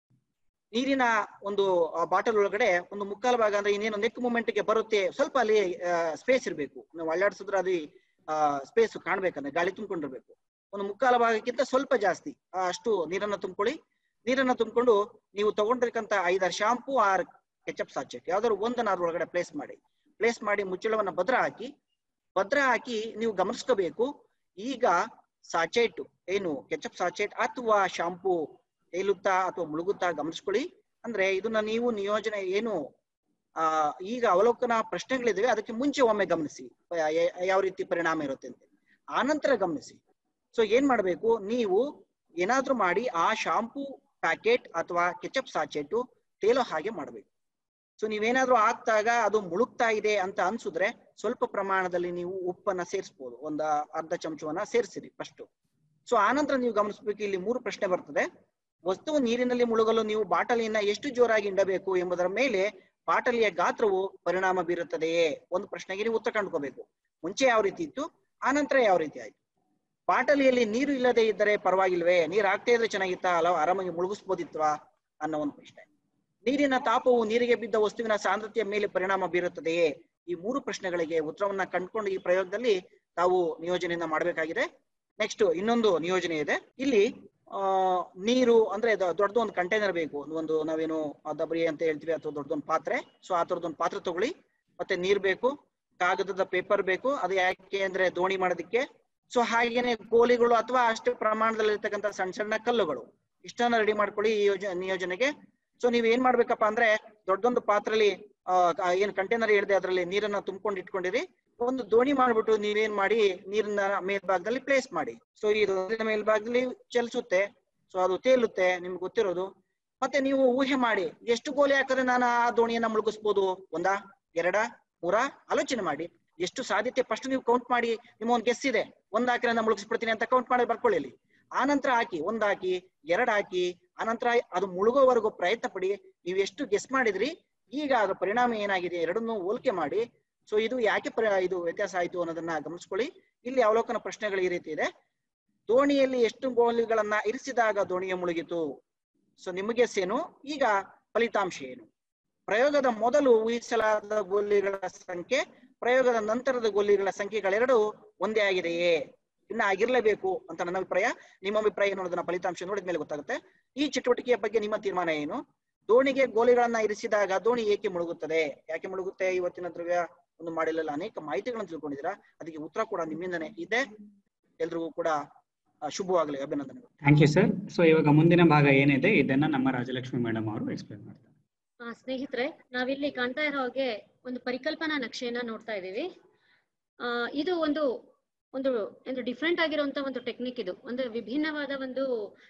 ನೀರಿನ ಒಂದು ಬಾಟಲ್ ಒಳಗಡೆ ಒಂದು ಮುಕ್ಕಾಲು ಭಾಗ ಅಂದ್ರೆ ಇನ್ನೇನು ನೆಕ್ ಮೂಮೆಂಟ್ ಗೆ ಬರುತ್ತೆ ಸ್ವಲ್ಪ ಅಲ್ಲಿ ಸ್ಪೇಸ್ ಇರಬೇಕು ನಾವು ಅಲ್ಲಾಡಿಸಿದ್ರೆ ಅದು ಸ್ಪೇಸ್ ಕಾಣ್ಬೇಕಂದ್ರೆ ಗಾಳಿ ತುಂಬಿಕೊಂಡಿರ್ಬೇಕು ಒಂದು ಮುಕ್ಕಾಲು ಭಾಗಕ್ಕಿಂತ ಸ್ವಲ್ಪ ಜಾಸ್ತಿ ಆ, ಅಷ್ಟು ನೀರನ್ನ ತುಂಬಿಕೊಳ್ಳಿ ನೀರನ್ನ ತುಂಬಿಕೊಂಡು ನೀವು ತಗೊಂಡಿರ್ತಕ್ಕಂಥ ಐದಾರು ಶಾಂಪೂ ಆರ್ ಕೆಚಪ್ ಸಾಚೆಟ್ ಯಾವ್ದಾದ್ರು ಒಂದನ್ನ ಅದ್ರ ಒಳಗಡೆ ಪ್ಲೇಸ್ ಮಾಡಿ ಪ್ಲೇಸ್ ಮಾಡಿ ಮುಚ್ಚಳವನ್ನ ಭದ್ರ ಹಾಕಿ ಭದ್ರ ಹಾಕಿ ನೀವು ಗಮನಿಸ್ಕೋಬೇಕು ಈಗ ಸಾಚೆಟ್ ಏನು ಕೆಚಪ್ ಸಾಚೆಟ್ ಅಥವಾ ಶಾಂಪೂ ತೇಲುತ್ತಾ ಅಥವಾ ಮುಳುಗುತ್ತಾ ಗಮನಿಸ್ಕೊಳ್ಳಿ ಅಂದ್ರೆ ಇದನ್ನ ನೀವು ನಿಯೋಜನೆ ಏನು ಆ ಈಗ ಅವಲೋಕನ ಪ್ರಶ್ನೆಗಳಿದಾವೆ ಅದಕ್ಕೆ ಮುಂಚೆ ಒಮ್ಮೆ ಗಮನಿಸಿ ಪ- ಯ- ಯಾವ ರೀತಿ ಪರಿಣಾಮ ಇರುತ್ತೆ ಅಂತ ಆನಂತರ ಗಮನಿಸಿ ಸೊ ಏನ್ ಮಾಡ್ಬೇಕು ನೀವು ಏನಾದ್ರೂ ಮಾಡಿ ಆ ಶಾಂಪೂ ಪ್ಯಾಕೆಟ್ ಅಥವಾ ಕೆಚಪ್ ಸಾಚೆಟ್ ತೇಲೋ ಹಾಗೆ ಮಾಡ್ಬೇಕು ಸೊ ನೀವೇನಾದ್ರೂ ಹಾಕ್ದಾಗ ಅದು ಮುಳುಗ್ತಾ ಇದೆ ಅಂತ ಅನ್ಸಿದ್ರೆ ಸ್ವಲ್ಪ ಪ್ರಮಾಣದಲ್ಲಿ ನೀವು ಉಪ್ಪನ್ನ ಸೇರಿಸಬಹುದು ಒಂದ ಅರ್ಧ ಚಮಚವನ್ನ ಸೇರಿಸಿರಿ ಫಸ್ಟ್ ಸೊ ಆನಂತರ ನೀವು ಗಮನಿಸಬೇಕು ಇಲ್ಲಿ ಮೂರು ಪ್ರಶ್ನೆ ಬರ್ತದೆ ವಸ್ತುವು ನೀರಿನಲ್ಲಿ ಮುಳುಗಲು ನೀವು ಬಾಟಲಿಯನ್ನ ಎಷ್ಟು ಜೋರಾಗಿ ಇಡಬೇಕು ಎಂಬುದರ ಮೇಲೆ ಬಾಟಲಿಯ ಗಾತ್ರವು ಪರಿಣಾಮ ಬೀರುತ್ತದೆಯೇ ಒಂದು ಪ್ರಶ್ನೆಗೆ ನೀವು ಉತ್ತರ ಕಂಡುಕೋಬೇಕು ಮುಂಚೆ ಯಾವ ರೀತಿ ಇತ್ತು ಆನಂತರ ಯಾವ ರೀತಿ ಆಯ್ತು ಬಾಟಲಿಯಲ್ಲಿ ನೀರು ಇಲ್ಲದೆ ಇದ್ದರೆ ಪರವಾಗಿಲ್ವೇ ನೀರ್ ಹಾಕ್ತಾ ಇದ್ರೆ ಚೆನ್ನಾಗಿತ್ತಾ ಅಲ್ಲ ಆರಾಮಾಗಿ ಮುಳುಗಿಸ್ಬೋದಿತ್ವಾ ಅನ್ನೋ ಒಂದು ಪ್ರಶ್ನೆ ನೀರಿನ ತಾಪವು ನೀರಿಗೆ ಬಿದ್ದ ವಸ್ತುವಿನ ಸಾಂದ್ರತೆಯ ಮೇಲೆ ಪರಿಣಾಮ ಬೀರುತ್ತದೆಯೇ ಈ ಮೂರು ಪ್ರಶ್ನೆಗಳಿಗೆ ಉತ್ತರವನ್ನ ಕಂಡುಕೊಂಡು ಈ ಪ್ರಯೋಗದಲ್ಲಿ ತಾವು ನಿಯೋಜನೆಯನ್ನ ಮಾಡಬೇಕಾಗಿದೆ ನೆಕ್ಸ್ಟ್ ಇನ್ನೊಂದು ನಿಯೋಜನೆ ಇದೆ ಇಲ್ಲಿ ಆ ನೀರು ಅಂದ್ರೆ ದ- ದೊಡ್ಡದೊಂದು ಕಂಟೈನರ್ ಬೇಕು ಒಂದು ನಾವೇನು ಆ ದಬರಿ ಅಂತ ಹೇಳ್ತೀವಿ ಅಥವಾ ದೊಡ್ಡದೊಂದು ಪಾತ್ರೆ ಸೊ ಆ ತರದೊಂದು ಪಾತ್ರೆ ತಗೊಳ್ಳಿ ಮತ್ತೆ ನೀರ್ ಬೇಕು ಕಾಗದದ ಪೇಪರ್ ಬೇಕು ಅದು ಯಾಕೆ ಅಂದ್ರೆ ದೋಣಿ ಮಾಡೋದಕ್ಕೆ ಸೊ ಹಾಗೇನೆ ಗೋಲಿಗಳು ಅಥವಾ ಅಷ್ಟು ಪ್ರಮಾಣದಲ್ಲಿ ಇರ್ತಕ್ಕಂಥ ಸಣ್ಣ ಸಣ್ಣ ಕಲ್ಲುಗಳು ಇಷ್ಟನ್ನ ರೆಡಿ ಮಾಡ್ಕೊಳ್ಳಿ ಈ ಯೋಜನೆ ನಿಯೋಜನೆಗೆ ಸೊ ನೀವ್ ಏನ್ ಮಾಡ್ಬೇಕಪ್ಪ ಅಂದ್ರೆ ದೊಡ್ಡದೊಂದು ಪಾತ್ರೆಲಿ ಆ ಕ- ಏನ್ ಕಂಟೈನರ್ ಹೇಳಿದೆ ಅದರಲ್ಲಿ ನೀರನ್ನ ತುಂಬ್ಕೊಂಡು ಇಟ್ಕೊಂಡಿರಿ ಒಂದು ದೋಣಿ ಮಾಡ್ಬಿಟ್ಟು ನೀವೇನ್ ಮಾಡಿ ನೀರಿನ ಮೇಲ್ಭಾಗದಲ್ಲಿ ಪ್ಲೇಸ್ ಮಾಡಿ ಸೊ ಇದು ನೀರಿನ ಮೇಲ್ಭಾಗದಲ್ಲಿ ಚಲಿಸುತ್ತೆ ಸೊ ಅದು ತೇಲುತ್ತೆ ನಿಮ್ಗೆ ಗೊತ್ತಿರೋದು ಮತ್ತೆ ನೀವು ಊಹೆ ಮಾಡಿ ಎಷ್ಟು ಗೋಲಿ ಹಾಕಿದ್ರೆ ನಾನು ಆ ದೋಣಿಯನ್ನ ಮುಳುಗಿಸ್ಬೋದು ಒಂದಾ ಎರಡ ಮೂರ ಆಲೋಚನೆ ಮಾಡಿ ಎಷ್ಟು ಸಾಧ್ಯತೆ ಫಸ್ಟ್ ನೀವು ಕೌಂಟ್ ಮಾಡಿ ನಿಮ್ಮ ಒಂದು ಗೆಸ್ ಇದೆ ಒಂದ್ ಹಾಕಿದ್ರೆ ನಾನು ಮುಳುಗಿಸ್ಬಿಡ್ತೀನಿ ಅಂತ ಕೌಂಟ್ ಮಾಡಿ ಬರ್ಕೊಳ್ಳಿ ಇಲ್ಲಿ. ಆನಂತರ ಹಾಕಿ ಒಂದ್ ಹಾಕಿ ಎರಡ್ ಹಾಕಿ ಆನಂತರ ಅದು ಮುಳುಗೋವರೆಗೂ ಪ್ರಯತ್ನ ಪಡಿ ನೀವು ಎಷ್ಟು ಗೆಸ್ ಮಾಡಿದ್ರಿ ಈಗ ಅದರ ಪರಿಣಾಮ ಏನಾಗಿದೆ ಎರಡನ್ನೂ ಹೋಲಿಕೆ ಮಾಡಿ ಸೊ ಇದು ಯಾಕೆ ಪರಿ- ಇದು ವ್ಯತ್ಯಾಸ ಆಯ್ತು ಅನ್ನೋದನ್ನ ಗಮನಿಸ್ಕೊಳ್ಳಿ ಇಲ್ಲಿ ಅವಲೋಕನ ಪ್ರಶ್ನೆಗಳು ಈ ರೀತಿ ಇದೆ ದೋಣಿಯಲ್ಲಿ ಎಷ್ಟು ಗೋಲಿಗಳನ್ನ ಇರಿಸಿದಾಗ ದೋಣಿಯ ಮುಳುಗಿತು ಸೊ ನಿಮಗೆ ಏನು ಈಗ ಫಲಿತಾಂಶ ಏನು ಪ್ರಯೋಗದ ಮೊದಲು ಊಹಿಸಲಾದ ಗೋಲಿಗಳ ಸಂಖ್ಯೆ ಪ್ರಯೋಗದ ನಂತರದ ಗೋಲಿಗಳ ಸಂಖ್ಯೆಗಳೆರಡು ಒಂದೇ ಆಗಿದೆಯೇ ಇನ್ನ ಆಗಿರ್ಲೇಬೇಕು ಅಂತ ನನ್ನ ಅಭಿಪ್ರಾಯ ನಿಮ್ಮ ಅಭಿಪ್ರಾಯ ಏನು ಅನ್ನೋದನ್ನ ಫಲಿತಾಂಶ ನೋಡಿದ ಮೇಲೆ ಗೊತ್ತಾಗುತ್ತೆ ಈ ಚಟುವಟಿಕೆಯ ಬಗ್ಗೆ ನಿಮ್ಮ ತೀರ್ಮಾನ ಏನು ದೋಣಿಗೆ ಗೋಲಿಗಳನ್ನ ಇರಿಸಿದಾಗ ದೋಣಿ ಏಕೆ ಮುಳುಗುತ್ತದೆ ಯಾಕೆ ಮುಳುಗುತ್ತೆ ಇವತ್ತಿನ ದ್ರವ್ಯ ಒಂದು ಮಾಡಿಲ್ಲ ಅನೇಕ ಮಾಹಿತಿಗಳನ್ನು ತಿಳ್ಕೊಂಡಿದ್ದೀರಾ ಅದಕ್ಕೆ ಉತ್ತರ ಕೂಡ ನಿಮ್ಮಿಂದನೇ ಇದೆ ಎಲ್ರಿಗೂ ಕೂಡ ಆ, ಶುಭವಾಗಲಿ ಅಭಿನಂದನೆಗಳು ಥ್ಯಾಂಕ್ ಯು ಸರ್ ಸೊ ಇವಾಗ ಮುಂದಿನ ಭಾಗ ಏನಿದೆ ಇದನ್ನ ನಮ್ಮ ರಾಜಲಕ್ಷ್ಮಿ ಮೇಡಮ್ ಅವರು ಎಕ್ಸ್ಪ್ಲೇನ್ ಮಾಡ್ತಾರೆ ಆ, ಸ್ನೇಹಿತರೆ ನಾವಿಲ್ಲಿ ಕಾಣ್ತಾ ಇರೋ ಹಾಗೆ ಒಂದು ಪರಿಕಲ್ಪನಾ ನಕ್ಷೆಯನ್ನ ನೋಡ್ತಾ ಇದ್ದೀವಿ ಆ ಇದು ಒಂದು ಒಂದು ಒಂದು ಡಿಫ್ರೆಂಟ್ ಆಗಿರುವಂತ ಒಂದು ಟೆಕ್ನಿಕ್ ಇದು ಒಂದು ವಿಭಿನ್ನವಾದ ಒಂದು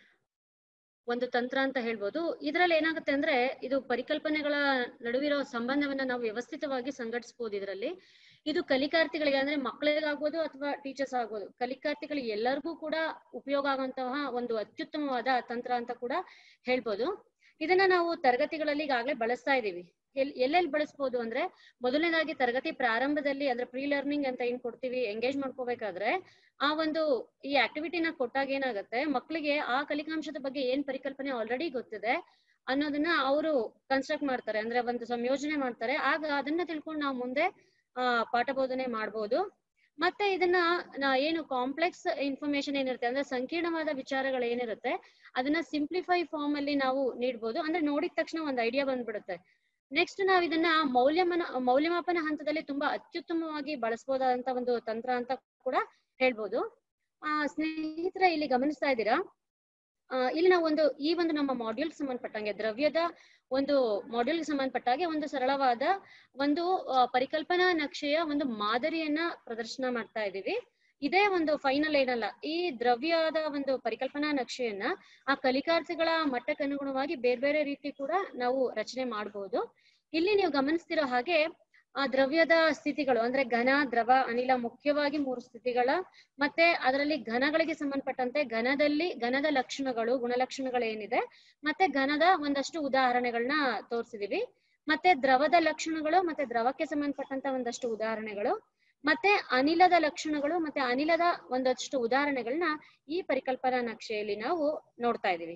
ಒಂದು ತಂತ್ರ ಅಂತ ಹೇಳ್ಬೋದು ಇದ್ರಲ್ಲಿ ಏನಾಗುತ್ತೆ ಅಂದ್ರೆ ಇದು ಪರಿಕಲ್ಪನೆಗಳ ನಡುವಿರೋ ಸಂಬಂಧವನ್ನ ನಾವು ವ್ಯವಸ್ಥಿತವಾಗಿ ಸಂಘಟಿಸಬಹುದು ಇದರಲ್ಲಿ ಇದು ಕಲಿಕಾರ್ಥಿಗಳಿಗೆ ಅಂದ್ರೆ ಮಕ್ಕಳಿಗಾಗ್ಬೋದು ಅಥವಾ ಟೀಚರ್ಸ್ ಆಗ್ಬೋದು ಕಲಿಕಾರ್ಥಿಗಳಿಗೆ ಎಲ್ಲರಿಗೂ ಕೂಡ ಉಪಯೋಗ ಆಗುವಂತಹ ಒಂದು ಅತ್ಯುತ್ತಮವಾದ ತಂತ್ರ ಅಂತ ಕೂಡ ಹೇಳ್ಬೋದು ಇದನ್ನ ನಾವು ತರಗತಿಗಳಲ್ಲಿ ಈಗಾಗಲೇ ಬಳಸ್ತಾ ಇದೀವಿ ಎಲ್ ಎಲ್ಲೆಲ್ಲಿ ಬಳಸ್ಬೋದು ಅಂದ್ರೆ ಮೊದಲನೇದಾಗಿ ತರಗತಿ ಪ್ರಾರಂಭದಲ್ಲಿ ಅಂದ್ರೆ ಪ್ರೀ ಲರ್ನಿಂಗ್ ಅಂತ ಏನ್ ಕೊಡ್ತೀವಿ ಎಂಗೇಜ್ ಮಾಡ್ಕೋಬೇಕಾದ್ರೆ ಆ ಒಂದು ಈ ಆಕ್ಟಿವಿಟಿನ ಕೊಟ್ಟಾಗ ಏನಾಗುತ್ತೆ ಮಕ್ಕಳಿಗೆ ಆ ಕಲಿಕಾಂಶದ ಬಗ್ಗೆ ಏನ್ ಪರಿಕಲ್ಪನೆ ಆಲ್ರೆಡಿ ಗೊತ್ತಿದೆ ಅನ್ನೋದನ್ನ ಅವರು ಕನ್ಸ್ಟ್ರಕ್ಟ್ ಮಾಡ್ತಾರೆ ಅಂದ್ರೆ ಒಂದು ಸಂಯೋಜನೆ ಮಾಡ್ತಾರೆ ಆಗ ಅದನ್ನ ತಿಳ್ಕೊಂಡು ನಾವು ಮುಂದೆ ಆ ಪಾಠ ಬೋಧನೆ ಮಾಡ್ಬೋದು ಮತ್ತೆ ಇದನ್ನ ನಾ ಏನು ಕಾಂಪ್ಲೆಕ್ಸ್ ಇನ್ಫಾರ್ಮೇಶನ್ ಏನಿರುತ್ತೆ ಅಂದ್ರೆ ಸಂಕೀರ್ಣವಾದ ವಿಚಾರಗಳು ಏನಿರುತ್ತೆ ಅದನ್ನ ಸಿಂಪ್ಲಿಫೈ ಫಾರ್ಮ್ ಅಲ್ಲಿ ನಾವು ನೀಡ್ಬೋದು ಅಂದ್ರೆ ನೋಡಿದ ತಕ್ಷಣ ಒಂದು ಐಡಿಯಾ ಬಂದ್ಬಿಡುತ್ತೆ ನೆಕ್ಸ್ಟ್ ನಾವ್ ಇದನ್ನ ಮೌಲ್ಯಮನ ಮೌಲ್ಯಮಾಪನ ಹಂತದಲ್ಲಿ ತುಂಬಾ ಅತ್ಯುತ್ತಮವಾಗಿ ಬಳಸಬಹುದಾದಂತ ಒಂದು ತಂತ್ರ ಅಂತ ಕೂಡ ಹೇಳ್ಬೋದು ಆ ಸ್ನೇಹಿತರೆ ಇಲ್ಲಿ ಗಮನಿಸ್ತಾ ಇದ್ದೀರಾ ಆ ಇಲ್ಲಿ ನಾವು ಒಂದು ಈ ಒಂದು ನಮ್ಮ ಮಾಡ್ಯೂಲ್ ಸಂಬಂಧಪಟ್ಟಂಗೆ ದ್ರವ್ಯದ ಒಂದು ಮಾಡ್ಯೂಲ್ ಸಂಬಂಧಪಟ್ಟಾಗೆ ಒಂದು ಸರಳವಾದ ಒಂದು ಆ, ಪರಿಕಲ್ಪನಾ ನಕ್ಷೆಯ ಒಂದು ಮಾದರಿಯನ್ನ ಪ್ರದರ್ಶನ ಮಾಡ್ತಾ ಇದ್ದೀವಿ ಇದೇ ಒಂದು ಫೈನಲ್ ಏನಲ್ಲ ಈ ದ್ರವ್ಯದ ಒಂದು ಪರಿಕಲ್ಪನಾ ನಕ್ಷೆಯನ್ನ ಆ ಕಲಿಕಾರ್ಥಿಗಳ ಮಟ್ಟಕ್ಕೆ ಅನುಗುಣವಾಗಿ ಬೇರೆ ಬೇರೆ ರೀತಿ ಕೂಡ ನಾವು ರಚನೆ ಮಾಡಬಹುದು ಇಲ್ಲಿ ನೀವು ಗಮನಿಸ್ತಿರೋ ಹಾಗೆ ಆ ದ್ರವ್ಯದ ಸ್ಥಿತಿಗಳು ಅಂದ್ರೆ ಘನ ದ್ರವ ಅನಿಲ ಮುಖ್ಯವಾಗಿ ಮೂರು ಸ್ಥಿತಿಗಳ ಮತ್ತೆ ಅದರಲ್ಲಿ ಘನಗಳಿಗೆ ಸಂಬಂಧಪಟ್ಟಂತೆ ಘನದಲ್ಲಿ ಘನದ ಲಕ್ಷಣಗಳು ಗುಣಲಕ್ಷಣಗಳು ಏನಿದೆ ಮತ್ತೆ ಘನದ ಒಂದಷ್ಟು ಉದಾಹರಣೆಗಳನ್ನ ತೋರಿಸಿದೀವಿ ಮತ್ತೆ ದ್ರವದ ಲಕ್ಷಣಗಳು ಮತ್ತೆ ದ್ರವಕ್ಕೆ ಸಂಬಂಧಪಟ್ಟಂತ ಒಂದಷ್ಟು ಉದಾಹರಣೆಗಳು ಮತ್ತೆ ಅನಿಲದ ಲಕ್ಷಣಗಳು ಮತ್ತೆ ಅನಿಲದ ಒಂದಷ್ಟು ಉದಾಹರಣೆಗಳನ್ನ ಈ ಪರಿಕಲ್ಪನಾ ನಕ್ಷೆಯಲ್ಲಿ ನಾವು ನೋಡ್ತಾ ಇದೀವಿ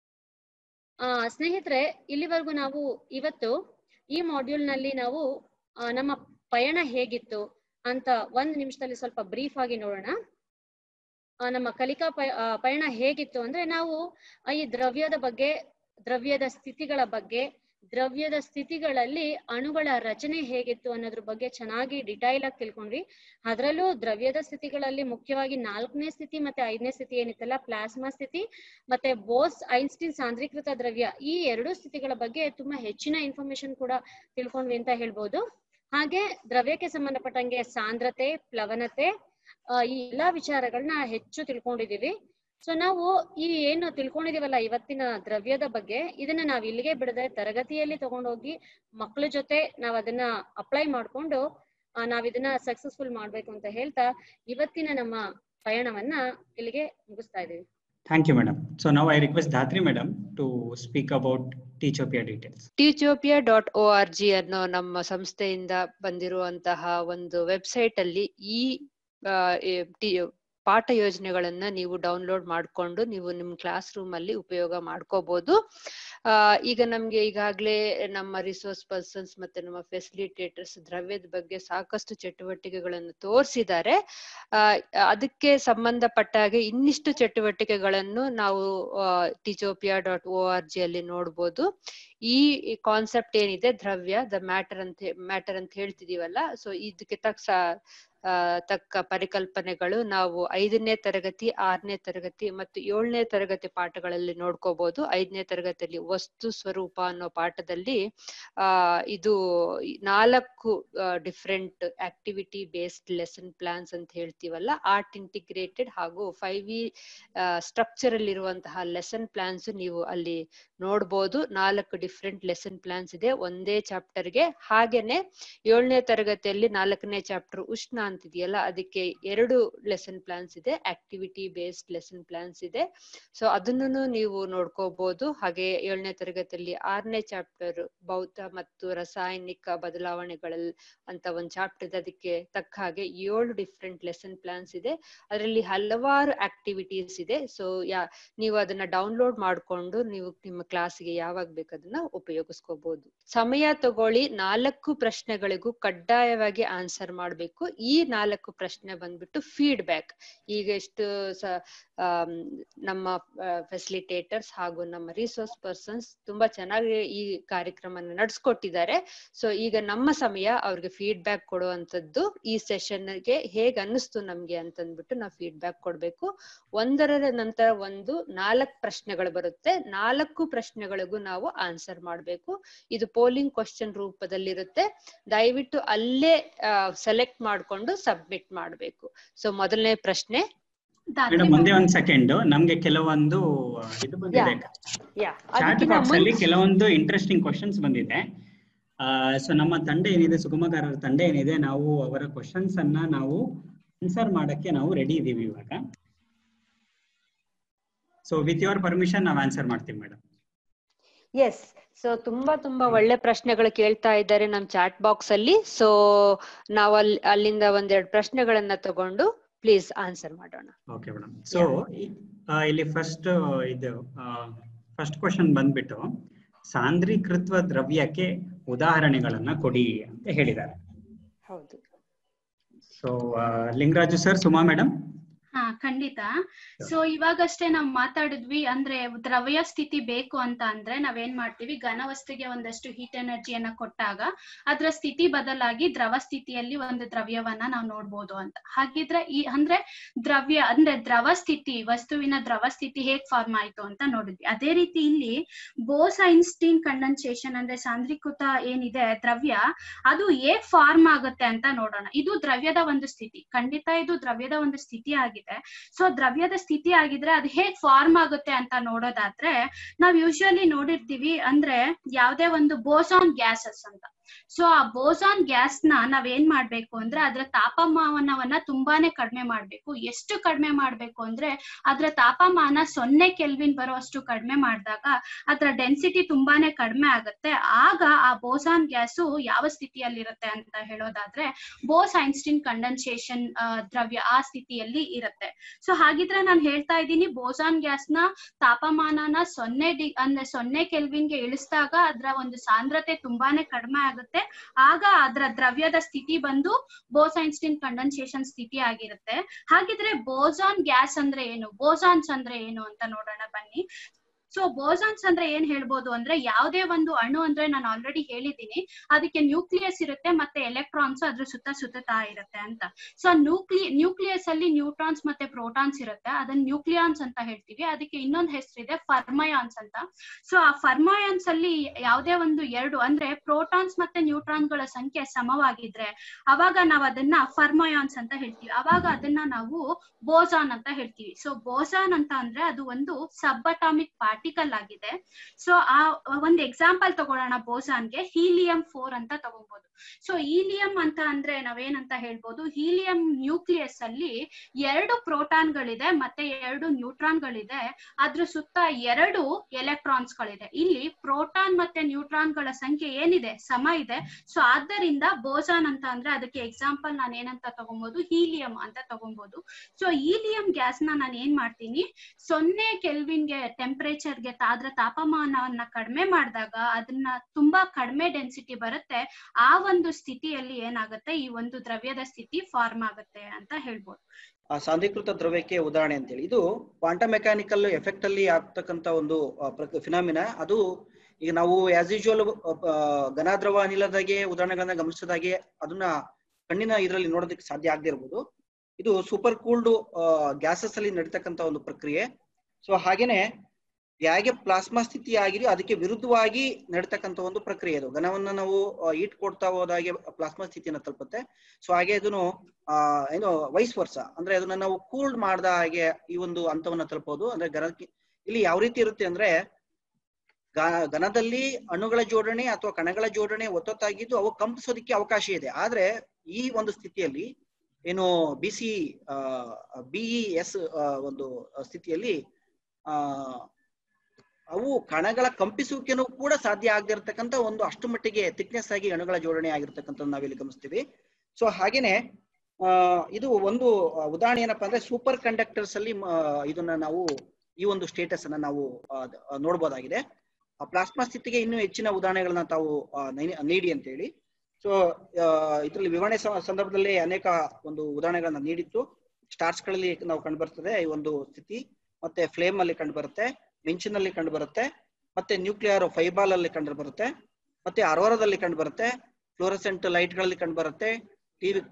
ಆ ಸ್ನೇಹಿತರೆ ಇಲ್ಲಿವರೆಗೂ ನಾವು ಇವತ್ತು ಈ ಮಾಡ್ಯೂಲ್ ನಲ್ಲಿ ನಾವು ಆ, ನಮ್ಮ ಪಯಣ ಹೇಗಿತ್ತು ಅಂತ ಒಂದ್ ನಿಮಿಷದಲ್ಲಿ ಸ್ವಲ್ಪ ಬ್ರೀಫ್ ಆಗಿ ನೋಡೋಣ ಆ, ನಮ್ಮ ಕಲಿಕಾ ಪಯ ಆ, ಪಯಣ ಹೇಗಿತ್ತು ಅಂದ್ರೆ ನಾವು ಆ, ಈ ದ್ರವ್ಯದ ಬಗ್ಗೆ ದ್ರವ್ಯದ ಸ್ಥಿತಿಗಳ ಬಗ್ಗೆ ದ್ರವ್ಯದ ಸ್ಥಿತಿಗಳಲ್ಲಿ ಅಣುಗಳ ರಚನೆ ಹೇಗಿತ್ತು ಅನ್ನೋದ್ರ ಬಗ್ಗೆ ಚೆನ್ನಾಗಿ ಡಿಟೈಲ್ ಆಗಿ ತಿಳ್ಕೊಂಡ್ವಿ ಅದರಲ್ಲೂ ದ್ರವ್ಯದ ಸ್ಥಿತಿಗಳಲ್ಲಿ ಮುಖ್ಯವಾಗಿ ನಾಲ್ಕನೇ ಸ್ಥಿತಿ ಮತ್ತೆ ಐದನೇ ಸ್ಥಿತಿ ಏನಿತ್ತಲ್ಲ ಪ್ಲಾಸ್ಮಾ ಸ್ಥಿತಿ ಮತ್ತೆ ಬೋಸ್ ಐನ್ಸ್ಟೀನ್ ಸಾಂದ್ರೀಕೃತ ದ್ರವ್ಯ ಈ ಎರಡು ಸ್ಥಿತಿಗಳ ಬಗ್ಗೆ ತುಂಬಾ ಹೆಚ್ಚಿನ ಇನ್ಫಾರ್ಮೇಶನ್ ಕೂಡ ತಿಳ್ಕೊಂಡ್ವಿ ಅಂತ ಹೇಳ್ಬೋದು ಹಾಗೆ ದ್ರವ್ಯಕ್ಕೆ ಸಂಬಂಧಪಟ್ಟಂಗೆ ಸಾಂದ್ರತೆ ಪ್ಲವನತೆ ಆ, ಈ ಎಲ್ಲಾ ವಿಚಾರಗಳನ್ನ ಹೆಚ್ಚು ತಿಳ್ಕೊಂಡಿದೀವಿ ಸೊ ನಾವು ಈ ಏನು ತಿಳ್ಕೊಂಡಿದೀವಲ್ಲ ಇವತ್ತಿನ ದ್ರವ್ಯದ ಬಗ್ಗೆ ಇದನ್ನ ನಾವ್ ಇಲ್ಲಿಗೆ ಬಿಡದೆ ತರಗತಿಯಲ್ಲಿ ತಗೊಂಡೋಗಿ ಮಕ್ಕಳ ಜೊತೆ ನಾವ್ ಅದನ್ನ ಅಪ್ಲೈ ಮಾಡ್ಕೊಂಡು ಆ, ನಾವ್ ಇದನ್ನ ಸಕ್ಸಸ್ಫುಲ್ ಮಾಡ್ಬೇಕು ಅಂತ ಹೇಳ್ತಾ ಇವತ್ತಿನ ನಮ್ಮ ಪಯಣವನ್ನ ಇಲ್ಲಿಗೆ ಮುಗಿಸ್ತಾ ಇದೀವಿ ಥ್ಯಾಂಕ್ ಯು ಮೇಡಮ್ ಸೊ ನಾವು I request Dhatri madam to speak about Teachopia details Teachopia dot O R G ಅನ್ನೋ ನಮ್ಮ ಸಂಸ್ಥೆಯಿಂದ ಬಂದಿರುವಂತಹ ಒಂದು ವೆಬ್ಸೈಟ್ ಅಲ್ಲಿ ಈ ಆ, ಈ ಟಿ- ಪಾಠ ಯೋಜನೆಗಳನ್ನ ನೀವು ಡೌನ್ಲೋಡ್ ಮಾಡ್ಕೊಂಡು ನೀವು ನಿಮ್ ಕ್ಲಾಸ್ ರೂಮ್ ಅಲ್ಲಿ ಉಪಯೋಗ ಮಾಡ್ಕೋಬಹುದು ಆ ಈಗ ನಮ್ಗೆ ಈಗಾಗ್ಲೇ ನಮ್ಮ ರಿಸೋರ್ಸ್ ಪರ್ಸನ್ಸ್ ಮತ್ತೆ ನಮ್ಮ ಫೆಸಿಲಿಟೇಟರ್ಸ್ ದ್ರವ್ಯದ ಬಗ್ಗೆ ಸಾಕಷ್ಟು ಚಟುವಟಿಕೆಗಳನ್ನು ತೋರಿಸಿದ್ದಾರೆ ಆ ಅದಕ್ಕೆ ಸಂಬಂಧಪಟ್ಟ ಹಾಗೆ ಇನ್ನಿಷ್ಟು ಚಟುವಟಿಕೆಗಳನ್ನು ನಾವು Teachopia dot O R G ಅಲ್ಲಿ ನೋಡ್ಬೋದು ಈ ಕಾನ್ಸೆಪ್ಟ್ ಏನಿದೆ ದ್ರವ್ಯ ದ ಮ್ಯಾಟರ್ ಅಂತ ಮ್ಯಾಟರ್ ಅಂತ ಹೇಳ್ತಿದೀವಲ್ಲ ಸೊ ಇದಕ್ಕೆ ತಕ್ಕ ಆ, ತಕ್ಕ ಪರಿಕಲ್ಪನೆಗಳು ನಾವು ಐದನೇ ತರಗತಿ ಆರನೇ ತರಗತಿ ಮತ್ತು ಏಳನೇ ತರಗತಿ ಪಾಠಗಳಲ್ಲಿ ನೋಡ್ಕೋಬಹುದು ಐದನೇ ತರಗತಿಯಲ್ಲಿ ವಸ್ತು ಸ್ವರೂಪ ಅನ್ನೋ ಪಾಠದಲ್ಲಿ ಆ ಇದು ಈ ನಾಲ್ಕು different activity based lesson plans ಅಂತ ಹೇಳ್ತೀವಲ್ಲ ಆರ್ಟ್ ಇಂಟಿಗ್ರೇಟೆಡ್ ಹಾಗೂ ಫೈವ್ ಇ ಸ್ಟ್ರಕ್ಚರ್ ಅಲ್ಲಿ ಇರುವಂತಹ ಲೆಸನ್ ಪ್ಲಾನ್ಸ್ ನೀವು ಅಲ್ಲಿ ನೋಡ್ಬೋದು ನಾಲ್ಕು ಡಿಫ್ರೆಂಟ್ ಲೆಸನ್ ಪ್ಲಾನ್ಸ್ ಇದೆ ಒಂದೇ ಚಾಪ್ಟರ್ ಗೆ ಹಾಗೇನೆ ಏಳನೇ ತರಗತಿಯಲ್ಲಿ ನಾಲ್ಕನೇ ಚಾಪ್ಟರ್ ಉಷ್ಣ ಅಂತಿದೆಯಲ್ಲ ಅದಕ್ಕೆ ಎರಡು ಲೆಸನ್ ಪ್ಲಾನ್ಸ್ ಇದೆ ಆಕ್ಟಿವಿಟಿ ಬೇಸ್ಡ್ ಲೆಸನ್ ಪ್ಲಾನ್ಸ್ ಇದೆ ಸೊ ಅದನ್ನು ನೀವು ನೋಡ್ಕೋಬಹುದು ಹಾಗೆ ಏಳನೇ ತರಗತಿಯಲ್ಲಿ ಆರನೇ ಚಾಪ್ಟರ್ ಭೌತ ಮತ್ತು ರಾಸಾಯನಿಕ ಬದಲಾವಣೆಗಳಲ್ಲಿ ಅಂತ ಒಂದ್ ಚಾಪ್ಟರ್ ಇದೆ ಅದಕ್ಕೆ ತಕ್ಕ ಹಾಗೆ ಏಳು ಡಿಫ್ರೆಂಟ್ ಲೆಸನ್ ಪ್ಲಾನ್ಸ್ ಇದೆ ಅದರಲ್ಲಿ ಹಲವಾರು ಆಕ್ಟಿವಿಟೀಸ್ ಇದೆ ಸೊ ಯಾ ನೀವು ಅದನ್ನ ಡೌನ್ಲೋಡ್ ಮಾಡ್ಕೊಂಡು ನೀವು ನಿಮ್ಮ ಕ್ಲಾಸ್ಗೆ ಯಾವಾಗ ಬೇಕು ಅದನ್ನ ಉಪಯೋಗಿಸ್ಕೋಬಹುದು ಸಮಯ ತಗೊಳ್ಳಿ ನಾಲ್ಕು ಪ್ರಶ್ನೆಗಳಿಗೂ ಕಡ್ಡಾಯವಾಗಿ ಆನ್ಸರ್ ಮಾಡ್ಬೇಕು ಈ ನಾಲ್ಕು ಪ್ರಶ್ನೆ ಬಂದ್ಬಿಟ್ಟು ಫೀಡ್ಬ್ಯಾಕ್ ಈಗ ಎಷ್ಟು ಸ ಆಮ್, ನಮ್ಮ ಫೆಸಿಲಿಟೇಟರ್ಸ್ ಹಾಗೂ ನಮ್ಮ ರಿಸೋರ್ಸ್ ಪರ್ಸನ್ಸ್ ತುಂಬಾ ಚೆನ್ನಾಗಿ ಈ ಕಾರ್ಯಕ್ರಮನ ನಡೆಸ್ಕೊಟ್ಟಿದ್ದಾರೆ ಸೊ ಈಗ ನಮ್ಮ ಸಮಯ ಅವ್ರಿಗೆ ಫೀಡ್ಬ್ಯಾಕ್ ಕೊಡುವಂತದ್ದು ಈ ಸೆಷನ್ಗೆ ಹೇಗ್ ಅನ್ನಿಸ್ತು ನಮ್ಗೆ ಅಂತಂದ್ಬಿಟ್ಟು ನಾವು ಫೀಡ್ಬ್ಯಾಕ್ ಕೊಡ್ಬೇಕು ಒಂದರ ನಂತರ ಒಂದು ನಾಲ್ಕು ಪ್ರಶ್ನೆಗಳು ಬರುತ್ತೆ ನಾಲ್ಕು ಪ್ರಶ್ನೆಗಳಿಗೂ ನಾವು ಆನ್ಸರ್ ಮಾಡ್ಬೇಕು ಇದು ಪೋಲಿಂಗ್ ಕ್ವಶನ್ ರೂಪದಲ್ಲಿರುತ್ತೆ ದಯವಿಟ್ಟು ಅಲ್ಲೇ ಸೆಲೆಕ್ಟ್ ಮಾಡ್ಕೊಂಡು ಸಬ್ಮಿಟ್ ಮಾಡ್ಬೇಕು ಸೊ ಮೊದಲನೇ ಪ್ರಶ್ನೆ ಮೇಡಮ್ ಒಂದೇ ಒಂದ್ ಸೆಕೆಂಡ್ ನಮ್ಗೆ ಕೆಲವೊಂದು ಆ, ಇದು ಬಂದಿದೆ ಯಾ ಚಾಟ್ ಬಾಕ್ಸ್ ಅಲ್ಲಿ ಕೆಲವೊಂದು ಇಂಟ್ರೆಸ್ಟಿಂಗ್ ಕ್ವಶನ್ಸ್ ಬಂದಿದೆ ಸೊ ನಮ್ಮ ತಂಡ ಏನಿದೆ ಸುಗಮಗಾರರ ತಂಡ ಏನಿದೆ ನಾವು ಅವರ ಕ್ವಶನ್ಸ್ ಅನ್ನ ನಾವು ಆನ್ಸರ್ ಮಾಡಕ್ಕೆ ನಾವು ರೆಡಿ ಇದೀವಿ ಇವಾಗ ಸೊ ವಿತ್ ಯುವರ್ ಪರ್ಮಿಷನ್ ನಾವು ಆನ್ಸರ್ ಮಾಡ್ತೀವಿ ಮೇಡಮ್ ಎಸ್ ಸೊ ತುಂಬಾ ತುಂಬಾ ಒಳ್ಳೆ ಪ್ರಶ್ನೆಗಳು ಕೇಳ್ತಾ ಇದ್ದಾರೆ ನಮ್ ಚಾಟ್ ಬಾಕ್ಸ್ ಅಲ್ಲಿ ಸೊ ನಾವು ಅಲ್ಲಿ ಅಲ್ಲಿಂದ ಒಂದೆರಡು ಪ್ರಶ್ನೆಗಳನ್ನ ತಗೊಂಡು ಪ್ಲೀಸ್ ಆನ್ಸರ್ ಮಾಡೋಣ ಓಕೆ ಮೇಡಮ್ ಸೊ ಇಲ್ಲಿ ಫಸ್ಟ್ ಇದು ಫಸ್ಟ್ ಕ್ವಶನ್ ಬಂದ್ಬಿಟ್ಟು ಸಾಂದ್ರೀಕೃತ ದ್ರವ್ಯಕ್ಕೆ ಉದಾಹರಣೆಗಳನ್ನ ಕೊಡಿ ಅಂತ ಹೇಳಿದ್ದಾರೆ ಹೌದು so Lingaraju sir Suma madam ಹಾ ಖಂಡಿತ ಸೊ ಇವಾಗಷ್ಟೇ ನಾವ್ ಮಾತಾಡಿದ್ವಿ ಅಂದ್ರೆ ದ್ರವ್ಯ ಸ್ಥಿತಿ ಬೇಕು ಅಂತ ಅಂದ್ರೆ ನಾವೇನ್ ಮಾಡ್ತೀವಿ ಘನವಸ್ತುಗೆ ಒಂದಷ್ಟು ಹೀಟ್ ಎನರ್ಜಿಯನ್ನ ಕೊಟ್ಟಾಗ ಅದ್ರ ಸ್ಥಿತಿ ಬದಲಾಗಿ ದ್ರವ ಸ್ಥಿತಿಯಲ್ಲಿ ಒಂದು ದ್ರವ್ಯವನ್ನ ನಾವು ನೋಡ್ಬೋದು ಅಂತ ಹಾಗಿದ್ರೆ ಈ ಅಂದ್ರೆ ದ್ರವ್ಯ ಅಂದ್ರೆ ದ್ರವ ಸ್ಥಿತಿ ವಸ್ತುವಿನ ದ್ರವ ಸ್ಥಿತಿ ಹೇಗ್ ಫಾರ್ಮ್ ಆಯ್ತು ಅಂತ ನೋಡಿದ್ವಿ ಅದೇ ರೀತಿ ಇಲ್ಲಿ ಬೋಸ್ ಐನ್ಸ್ಟೀನ್ ಕಂಡನ್ಸೇಷನ್ ಅಂದ್ರೆ ಸಾಂದ್ರೀಕೃತ ಏನಿದೆ ದ್ರವ್ಯ ಅದು ಹೇಗ್ ಫಾರ್ಮ್ ಆಗುತ್ತೆ ಅಂತ ನೋಡೋಣ ಇದು ದ್ರವ್ಯದ ಒಂದು ಸ್ಥಿತಿ ಖಂಡಿತ ಇದು ದ್ರವ್ಯದ ಒಂದು ಸ್ಥಿತಿ ಆಗಿದೆ ಸೊ ದ್ರವ್ಯದ ಸ್ಥಿತಿ ಆಗಿದ್ರೆ ಅದು ಹೇಗ್ ಫಾರ್ಮ್ ಆಗುತ್ತೆ ಅಂತ ನೋಡೋದಾದ್ರೆ ನಾವ್ ಯೂಶುವಲಿ ನೋಡಿರ್ತೀವಿ ಅಂದ್ರೆ ಯಾವ್ದೇ ಒಂದು ಬೋಸಾನ್ ಗ್ಯಾಸಸ್ ಅಂತ ಸೊ ಆ ಬೋಸಾನ್ ಗ್ಯಾಸ್ ನ ನಾವ್ ಏನ್ ಮಾಡ್ಬೇಕು ಅಂದ್ರೆ ಅದ್ರ ತಾಪಮಾನವನ್ನ ತುಂಬಾನೇ ಕಡಿಮೆ ಮಾಡ್ಬೇಕು ಎಷ್ಟು ಕಡಿಮೆ ಮಾಡ್ಬೇಕು ಅಂದ್ರೆ ಅದ್ರ ತಾಪಮಾನ ಸೊನ್ನೆ ಕೆಲ್ವಿನ್ ಬರುವಷ್ಟು ಕಡಿಮೆ ಮಾಡಿದಾಗ ಅದ್ರ ಡೆನ್ಸಿಟಿ ತುಂಬಾನೇ ಕಡಿಮೆ ಆಗುತ್ತೆ ಆಗ ಆ ಬೋಸಾನ್ ಗ್ಯಾಸು ಯಾವ ಸ್ಥಿತಿಯಲ್ಲಿರುತ್ತೆ ಅಂತ ಹೇಳೋದಾದ್ರೆ ಬೋಸ್ ಐನ್ಸ್ಟೀನ್ ಕಂಡನ್ಸೇಷನ್ ದ್ರವ್ಯ ಆ ಸ್ಥಿತಿಯಲ್ಲಿ ಇರುತ್ತೆ ಸೊ ಹಾಗಿದ್ರೆ ನಾನು ಹೇಳ್ತಾ ಇದ್ದೀನಿ ಬೋಸಾನ್ ಗ್ಯಾಸ್ ನ ತಾಪಮಾನನ ಸೊನ್ನೆ ಡಿ ಅಂದ್ರೆ ಸೊನ್ನೆ ಕೆಲ್ವಿನ್ಗೆ ಇಳಿಸಿದಾಗ ಅದ್ರ ಒಂದು ಸಾಂದ್ರತೆ ತುಂಬಾನೇ ಕಡಿಮೆ ಆಗುತ್ತೆ ಆಗ ಅದ್ರ ದ್ರವ್ಯದ ಸ್ಥಿತಿ ಬಂದು ಬೋಸ್ ಐನ್ಸ್ಟೀನ್ ಕಂಡನ್ಸೇಷನ್ ಸ್ಥಿತಿ ಆಗಿರುತ್ತೆ ಹಾಗಿದ್ರೆ ಬೋಸಾನ್ ಗ್ಯಾಸ್ ಅಂದ್ರೆ ಏನು ಬೋಸಾನ್ಸ್ ಅಂದ್ರೆ ಏನು ಅಂತ ನೋಡೋಣ ಬನ್ನಿ ಸೊ ಬೋಸಾನ್ಸ್ ಅಂದ್ರೆ ಏನ್ ಹೇಳ್ಬೋದು ಅಂದ್ರೆ ಯಾವುದೇ ಒಂದು ಅಣು ಅಂದ್ರೆ ನಾನು ಆಲ್ರೆಡಿ ಹೇಳಿದ್ದೀನಿ ಅದಕ್ಕೆ ನ್ಯೂಕ್ಲಿಯಸ್ ಇರುತ್ತೆ ಮತ್ತೆ ಎಲೆಕ್ಟ್ರಾನ್ಸ್ ಅದ್ರ ಸುತ್ತ ಸುತ್ತಾ ಇರುತ್ತೆ ಅಂತ ಸೊ ನ್ಯೂಕ್ಲಿ ನ್ಯೂಕ್ಲಿಯಸ್ ಅಲ್ಲಿ ನ್ಯೂಟ್ರಾನ್ಸ್ ಮತ್ತೆ ಪ್ರೋಟಾನ್ಸ್ ಇರುತ್ತೆ ಅದನ್ನ ನ್ಯೂಕ್ಲಿಯಾನ್ಸ್ ಅಂತ ಹೇಳ್ತೀವಿ ಅದಕ್ಕೆ ಇನ್ನೊಂದು ಹೆಸರಿದೆ ಫರ್ಮಯಾನ್ಸ್ ಅಂತ ಸೊ ಆ ಫರ್ಮಯಾನ್ಸ್ ಅಲ್ಲಿ ಯಾವುದೇ ಒಂದು ಎರಡು ಅಂದ್ರೆ ಪ್ರೋಟಾನ್ಸ್ ಮತ್ತೆ ನ್ಯೂಟ್ರಾನ್ ಗಳ ಸಂಖ್ಯೆ ಸಮವಾಗಿದ್ರೆ ಅವಾಗ ನಾವ್ ಅದನ್ನ ಫರ್ಮಯಾನ್ಸ್ ಅಂತ ಹೇಳ್ತೀವಿ ಅವಾಗ ಅದನ್ನ ನಾವು ಬೋಸಾನ್ ಅಂತ ಹೇಳ್ತೀವಿ ಸೊ ಬೋಸಾನ್ ಅಂತ ಅಂದ್ರೆ ಅದು ಒಂದು ಸಬ್ ಅಟಾಮಿಕ್ ಪಾರ್ಟಿಕಲ್ ಆಗಿದೆ ಸೊ ಆ ಒಂದು ಎಕ್ಸಾಂಪಲ್ ತಗೊಳ್ಳೋಣ ಬೋಸಾನ್ಗೆ ಹೀಲಿಯಂ ಫೋರ್ ಅಂತ ತಗೊಬಹುದು ಸೊ ಹೀಲಿಯಂ ಅಂತ ಅಂದ್ರೆ ನಾವೇನಂತ ಹೇಳ್ಬೋದು ಹೀಲಿಯಂ ನ್ಯೂಕ್ಲಿಯಸ್ ಅಲ್ಲಿ ಎರಡು ಪ್ರೋಟಾನ್ಗಳಿದೆ ಮತ್ತೆ ಎರಡು ನ್ಯೂಟ್ರಾನ್ಗಳಿದೆ ಅದ್ರ ಸುತ್ತ ಎರಡು ಎಲೆಕ್ಟ್ರಾನ್ಸ್ ಗಳಿದೆ ಇಲ್ಲಿ ಪ್ರೋಟಾನ್ ಮತ್ತೆ ನ್ಯೂಟ್ರಾನ್ ಗಳ ಸಂಖ್ಯೆ ಏನಿದೆ ಸಮ ಇದೆ ಸೊ ಆದ್ದರಿಂದ ಬೋಸಾನ್ ಅಂತ ಅಂದ್ರೆ ಅದಕ್ಕೆ ಎಕ್ಸಾಂಪಲ್ ನಾನು ಏನಂತ ತಗೊಬಹುದು ಹೀಲಿಯಂ ಅಂತ ತಗೊಬಹುದು ಸೊ ಹೀಲಿಯಂ ಗ್ಯಾಸ್ ನ ನಾನು ಏನ್ ಮಾಡ್ತೀನಿ ಸೊನ್ನೆ ಕೆಲ್ವಿನ್ಗೆ ಟೆಂಪರೇಚರ್ಗೆ ಅದ್ರ ತಾಪಮಾನವನ್ನ ಕಡಿಮೆ ಮಾಡಿದಾಗ ಅದನ್ನ ತುಂಬಾ ಕಡಿಮೆ ಡೆನ್ಸಿಟಿ ಬರುತ್ತೆ ಆ ಒಂದು ಸ್ಥಿತಿಯಲ್ಲಿ ಏನಾಗುತ್ತೆ ಈ ಒಂದು ದ್ರವ್ಯದ ಸ್ಥಿತಿ ಫಾರ್ಮ್ ಆಗುತ್ತೆ ಅಂತ ಹೇಳ್ಬೋದು ಆ ಸಾಂದ್ರೀಕೃತ ದ್ರವ್ಯಕ್ಕೆ ಉದಾಹರಣೆ ಅಂತೇಳಿ ಇದು ಕ್ವಾಂಟಮ್ ಮೆಕ್ಯಾನಿಕಲ್ ಎಫೆಕ್ಟ್ ಅಲ್ಲಿ ಆಗ್ತಕ್ಕಂತ ಒಂದು ಫಿನಾಮಿನ ಅದು ಈಗ ನಾವು ಆಸ್ ಯೂಶುವಲ್ ಘನದ್ರವ ಅನಿಲದಾಗೆ ಉದಾಹರಣೆಗಳನ್ನ ಗಮನಿಸಿದಾಗೆ ಅದನ್ನ ಕಣ್ಣಿನ ಇದರಲ್ಲಿ ನೋಡೋದಕ್ಕೆ ಸಾಧ್ಯ ಆಗದೆ ಇರ್ಬೋದು ಇದು ಸೂಪರ್ ಕೂಲ್ಡ್ ಗ್ಯಾಸಸ್ ಅಲ್ಲಿ ನಡೀತಕ್ಕಂತ ಒಂದು ಪ್ರಕ್ರಿಯೆ ಸೊ ಹಾಗೇನೆ ಹೇಗೆ ಪ್ಲಾಸ್ಮಾ ಸ್ಥಿತಿ ಆಗಿದೆಯೋ ಅದಕ್ಕೆ ವಿರುದ್ಧವಾಗಿ ನಡೀತಕ್ಕಂತ ಒಂದು ಪ್ರಕ್ರಿಯೆ ಇದು ಘನವನ್ನ ನಾವು ಈಟ್ ಕೊಡ್ತಾ ಹೋದಾಗೆ ಪ್ಲಾಸ್ಮಾ ಸ್ಥಿತಿಯನ್ನು ತಲುಪುತ್ತೆ ಸೊ ಹಾಗೆ ಇದನ್ನು ಆ ಏನು ವೈಸ್ ವರ್ಷ ಅಂದ್ರೆ ಅದನ್ನ ನಾವು ಕೂಲ್ಡ್ ಮಾಡ್ದ ಹಾಗೆ ಈ ಒಂದು ಹಂತವನ್ನ ತಲುಪೋದು ಅಂದ್ರೆ ಘನಕ್ಕೆ ಇಲ್ಲಿ ಯಾವ ರೀತಿ ಇರುತ್ತೆ ಅಂದ್ರೆ ಗ- ಘನದಲ್ಲಿ ಅಣುಗಳ ಜೋಡಣೆ ಅಥವಾ ಕಣಗಳ ಜೋಡಣೆ ಒತ್ತೊತ್ತಾಗಿದ್ದು ಅವು ಕಂಪಿಸೋದಕ್ಕೆ ಅವಕಾಶ ಇದೆ ಆದ್ರೆ ಈ ಒಂದು ಸ್ಥಿತಿಯಲ್ಲಿ ಏನು ಬಿ ಸಿ ಬಿಇ ಎಸ್ ಒಂದು ಸ್ಥಿತಿಯಲ್ಲಿ ಆ ಅವು ಕಣಗಳ ಕಂಪಿಸುವಿಕೆನೂ ಕೂಡ ಸಾಧ್ಯ ಆಗದಿರ್ತಕ್ಕಂಥ ಒಂದು ಅಷ್ಟು ಮಟ್ಟಿಗೆ ಥಿಕ್ನೆಸ್ ಆಗಿ ಅಣುಗಳ ಜೋಡಣೆ ಆಗಿರ್ತಕ್ಕಂಥ ನಾವಿಲ್ಲಿ ಗಮನಿಸ್ತೀವಿ ಸೊ ಹಾಗೇನೆ ಆ ಇದು ಒಂದು ಆ, ಉದಾಹರಣೆ ಏನಪ್ಪಾ ಅಂದ್ರೆ ಸೂಪರ್ ಕಂಡಕ್ಟರ್ಸ್ ಅಲ್ಲಿ ಮ, ಇದನ್ನ ನಾವು ಈ ಒಂದು ಸ್ಟೇಟಸ್ ಅನ್ನ ನಾವು ಆ, ದ- ಆ, ನೋಡ್ಬೋದಾಗಿದೆ ಆ ಪ್ಲಾಸ್ಮಾ ಸ್ಥಿತಿಗೆ ಇನ್ನೂ ಹೆಚ್ಚಿನ ಉದಾಹರಣೆಗಳನ್ನ ತಾವು ಆ, ನೈ- ನೀಡಿ ಅಂತ ಹೇಳಿ ಸೊ ಇದರಲ್ಲಿ ವಿವರಣೆ ಸ- ಸಂದರ್ಭದಲ್ಲಿ ಅನೇಕ ಒಂದು ಉದಾಹರಣೆಗಳನ್ನ ನೀಡಿತ್ತು ಸ್ಟಾರ್ಸ್ ಗಳಲ್ಲಿ ನಾವು ಕಂಡುಬರ್ತದೆ ಈ ಒಂದು ಸ್ಥಿತಿ ಮತ್ತೆ ಫ್ಲೇಮ್ ಅಲ್ಲಿ ಕಂಡುಬರುತ್ತೆ ಮಿಂಚಿನಲ್ಲಿ ಕಂಡುಬರುತ್ತೆ ಮತ್ತೆ ನ್ಯೂಕ್ಲಿಯರ್ ಫೈಬಾಲ್ ಅಲ್ಲಿ ಕಂಡು ಬರುತ್ತೆ ಮತ್ತೆ ಅರೋರದಲ್ಲಿ ಕಂಡು ಬರುತ್ತೆ ಫ್ಲೋರಸೆಂಟ್ ಲೈಟ್ ಗಳಲ್ಲಿ ಕಂಡು ಬರುತ್ತೆ ಟಿವಿ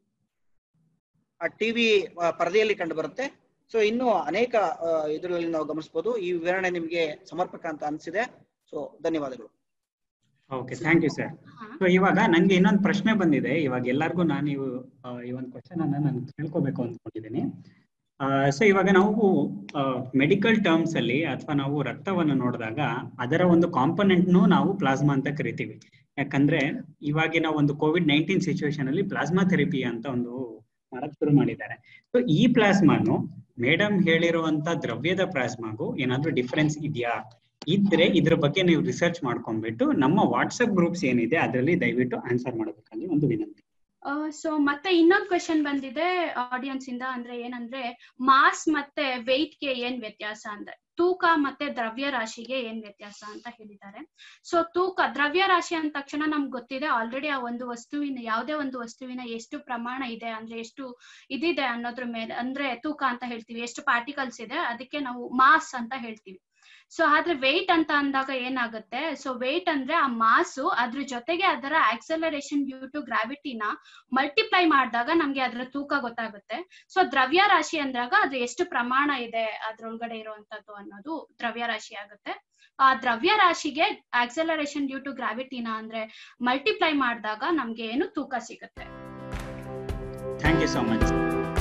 ಆ ಟಿವಿ ಪರದೆಯಲ್ಲಿ ಕಂಡು ಬರುತ್ತೆ ಸೊ ಇನ್ನು ಅನೇಕ ಇದರಲ್ಲಿ ನಾವು ಗಮನಿಸಬಹುದು ಈ ವಿವರಣೆ ನಿಮಗೆ ಸಮರ್ಪಕ ಅಂತ ಅನಿಸಿದೆ ಸೊ ಧನ್ಯವಾದಗಳು ಓಕೆ ಥ್ಯಾಂಕ್ ಯು ಸರ್ ಹಾ. ಸೊ ಇವಾಗ ನಂಗೆ ಇನ್ನೊಂದು ಪ್ರಶ್ನೆ ಬಂದಿದೆ ಇವಾಗ ಎಲ್ಲರಿಗೂ ನಾನು ಇವು ಆ, ಈ ಒಂದು ಕ್ವಶನ್ ಅನ್ನ ನಾನು ಕೇಳ್ಕೋಬೇಕು ಅಂದ್ಕೊಂಡಿದ್ದೀನಿ ಸೊ ಇವಾಗ ನಾವು ಮೆಡಿಕಲ್ ಟರ್ಮ್ಸ್ ಅಲ್ಲಿ ಅಥವಾ ನಾವು ರಕ್ತವನ್ನು ನೋಡಿದಾಗ ಅದರ ಒಂದು ಕಾಂಪೊನೆಂಟ್ನು ನಾವು ಪ್ಲಾಸ್ಮಾ ಅಂತ ಕರಿತೀವಿ ಯಾಕಂದ್ರೆ ಇವಾಗಿನ ಒಂದು ಕೋವಿಡ್ ನೈನ್ಟೀನ್ ಸಿಚುವೇಶನ್ ಅಲ್ಲಿ ಪ್ಲಾಸ್ಮಾ ಥೆರಪಿ ಅಂತ ಒಂದು ಮಾಡಕ್ ಶುರು ಮಾಡಿದ್ದಾರೆ ಸೊ ಈ ಪ್ಲಾಸ್ಮಾನು ಮೇಡಮ್ ಹೇಳಿರುವಂತ ದ್ರವ್ಯದ ಪ್ಲಾಸ್ಮಾಗೂ ಏನಾದ್ರೂ ಡಿಫರೆನ್ಸ್ ಇದೆಯಾ ಇದ್ರೆ ಇದ್ರ ಬಗ್ಗೆ ನೀವು ರಿಸರ್ಚ್ ಮಾಡ್ಕೊಂಡ್ಬಿಟ್ಟು ನಮ್ಮ ವಾಟ್ಸ್ಆಪ್ ಗ್ರೂಪ್ಸ್ ಏನಿದೆ ಅದರಲ್ಲಿ ದಯವಿಟ್ಟು ಆನ್ಸರ್ ಮಾಡಬೇಕಂದ್ರೆ ಒಂದು ವಿನಂತಿ ಸೊ ಮತ್ತೆ ಇನ್ನೊಂದು ಕ್ವೆಶನ್ ಬಂದಿದೆ ಆಡಿಯನ್ಸ್ ಇಂದ ಅಂದ್ರೆ ಏನಂದ್ರೆ ಮಾಸ್ ಮತ್ತೆ weight ಗೆ ಏನ್ ವ್ಯತ್ಯಾಸ ಅಂದ್ರೆ ತೂಕ ಮತ್ತೆ ದ್ರವ್ಯ ರಾಶಿಗೆ ಏನ್ ವ್ಯತ್ಯಾಸ ಅಂತ ಹೇಳಿದ್ದಾರೆ ಸೊ ತೂಕ ದ್ರವ್ಯ ರಾಶಿ ಅಂದ ತಕ್ಷಣ ನಮ್ಗೆ ಗೊತ್ತಿದೆ ಆಲ್ರೆಡಿ ಆ ಒಂದು ವಸ್ತುವಿನ ಯಾವುದೇ ಒಂದು ವಸ್ತುವಿನ ಎಷ್ಟು ಪ್ರಮಾಣ ಇದೆ ಅಂದ್ರೆ ಎಷ್ಟು ಇದಿದೆ ಅನ್ನೋದ್ರ ಮೇಲೆ ಅಂದ್ರೆ ತೂಕ ಅಂತ ಹೇಳ್ತೀವಿ ಎಷ್ಟು ಪಾರ್ಟಿಕಲ್ಸ್ ಇದೆ ಅದಕ್ಕೆ ನಾವು ಮಾಸ್ ಅಂತ ಹೇಳ್ತೀವಿ ಸೊ ಆದ್ರೆ ವೆಯ್ಟ್ ಅಂತ ಅಂದಾಗ ಏನಾಗುತ್ತೆ ಸೊ ವೆಯ್ಟ್ ಅಂದ್ರೆ ಆ ಮಾಸು ಅದ್ರ ಜೊತೆಗೆ ಅದರ ಆಕ್ಸಲರೇಷನ್ ಡ್ಯೂ ಟು ಗ್ರಾವಿಟಿನ ಮಲ್ಟಿಪ್ಲೈ ಮಾಡಿದಾಗ ನಮ್ಗೆ ಅದರ ತೂಕ ಗೊತ್ತಾಗುತ್ತೆ ಸೊ ದ್ರವ್ಯ ರಾಶಿ ಅಂದಾಗ ಅದು ಎಷ್ಟು ಪ್ರಮಾಣ ಇದೆ ಅದ್ರೊಳಗಡೆ ಇರುವಂತದ್ದು ಅನ್ನೋದು ದ್ರವ್ಯ ರಾಶಿ ಆಗುತ್ತೆ ಆ ದ್ರವ್ಯ ರಾಶಿಗೆ ಆಕ್ಸಲರೇಷನ್ ಡ್ಯೂ ಟು ಗ್ರಾವಿಟಿನ ಅಂದ್ರೆ ಮಲ್ಟಿಪ್ಲೈ ಮಾಡಿದಾಗ ನಮ್ಗೆ ಏನು ತೂಕ ಸಿಗುತ್ತೆ ಥ್ಯಾಂಕ್ ಯು ಸೋ ಮಚ್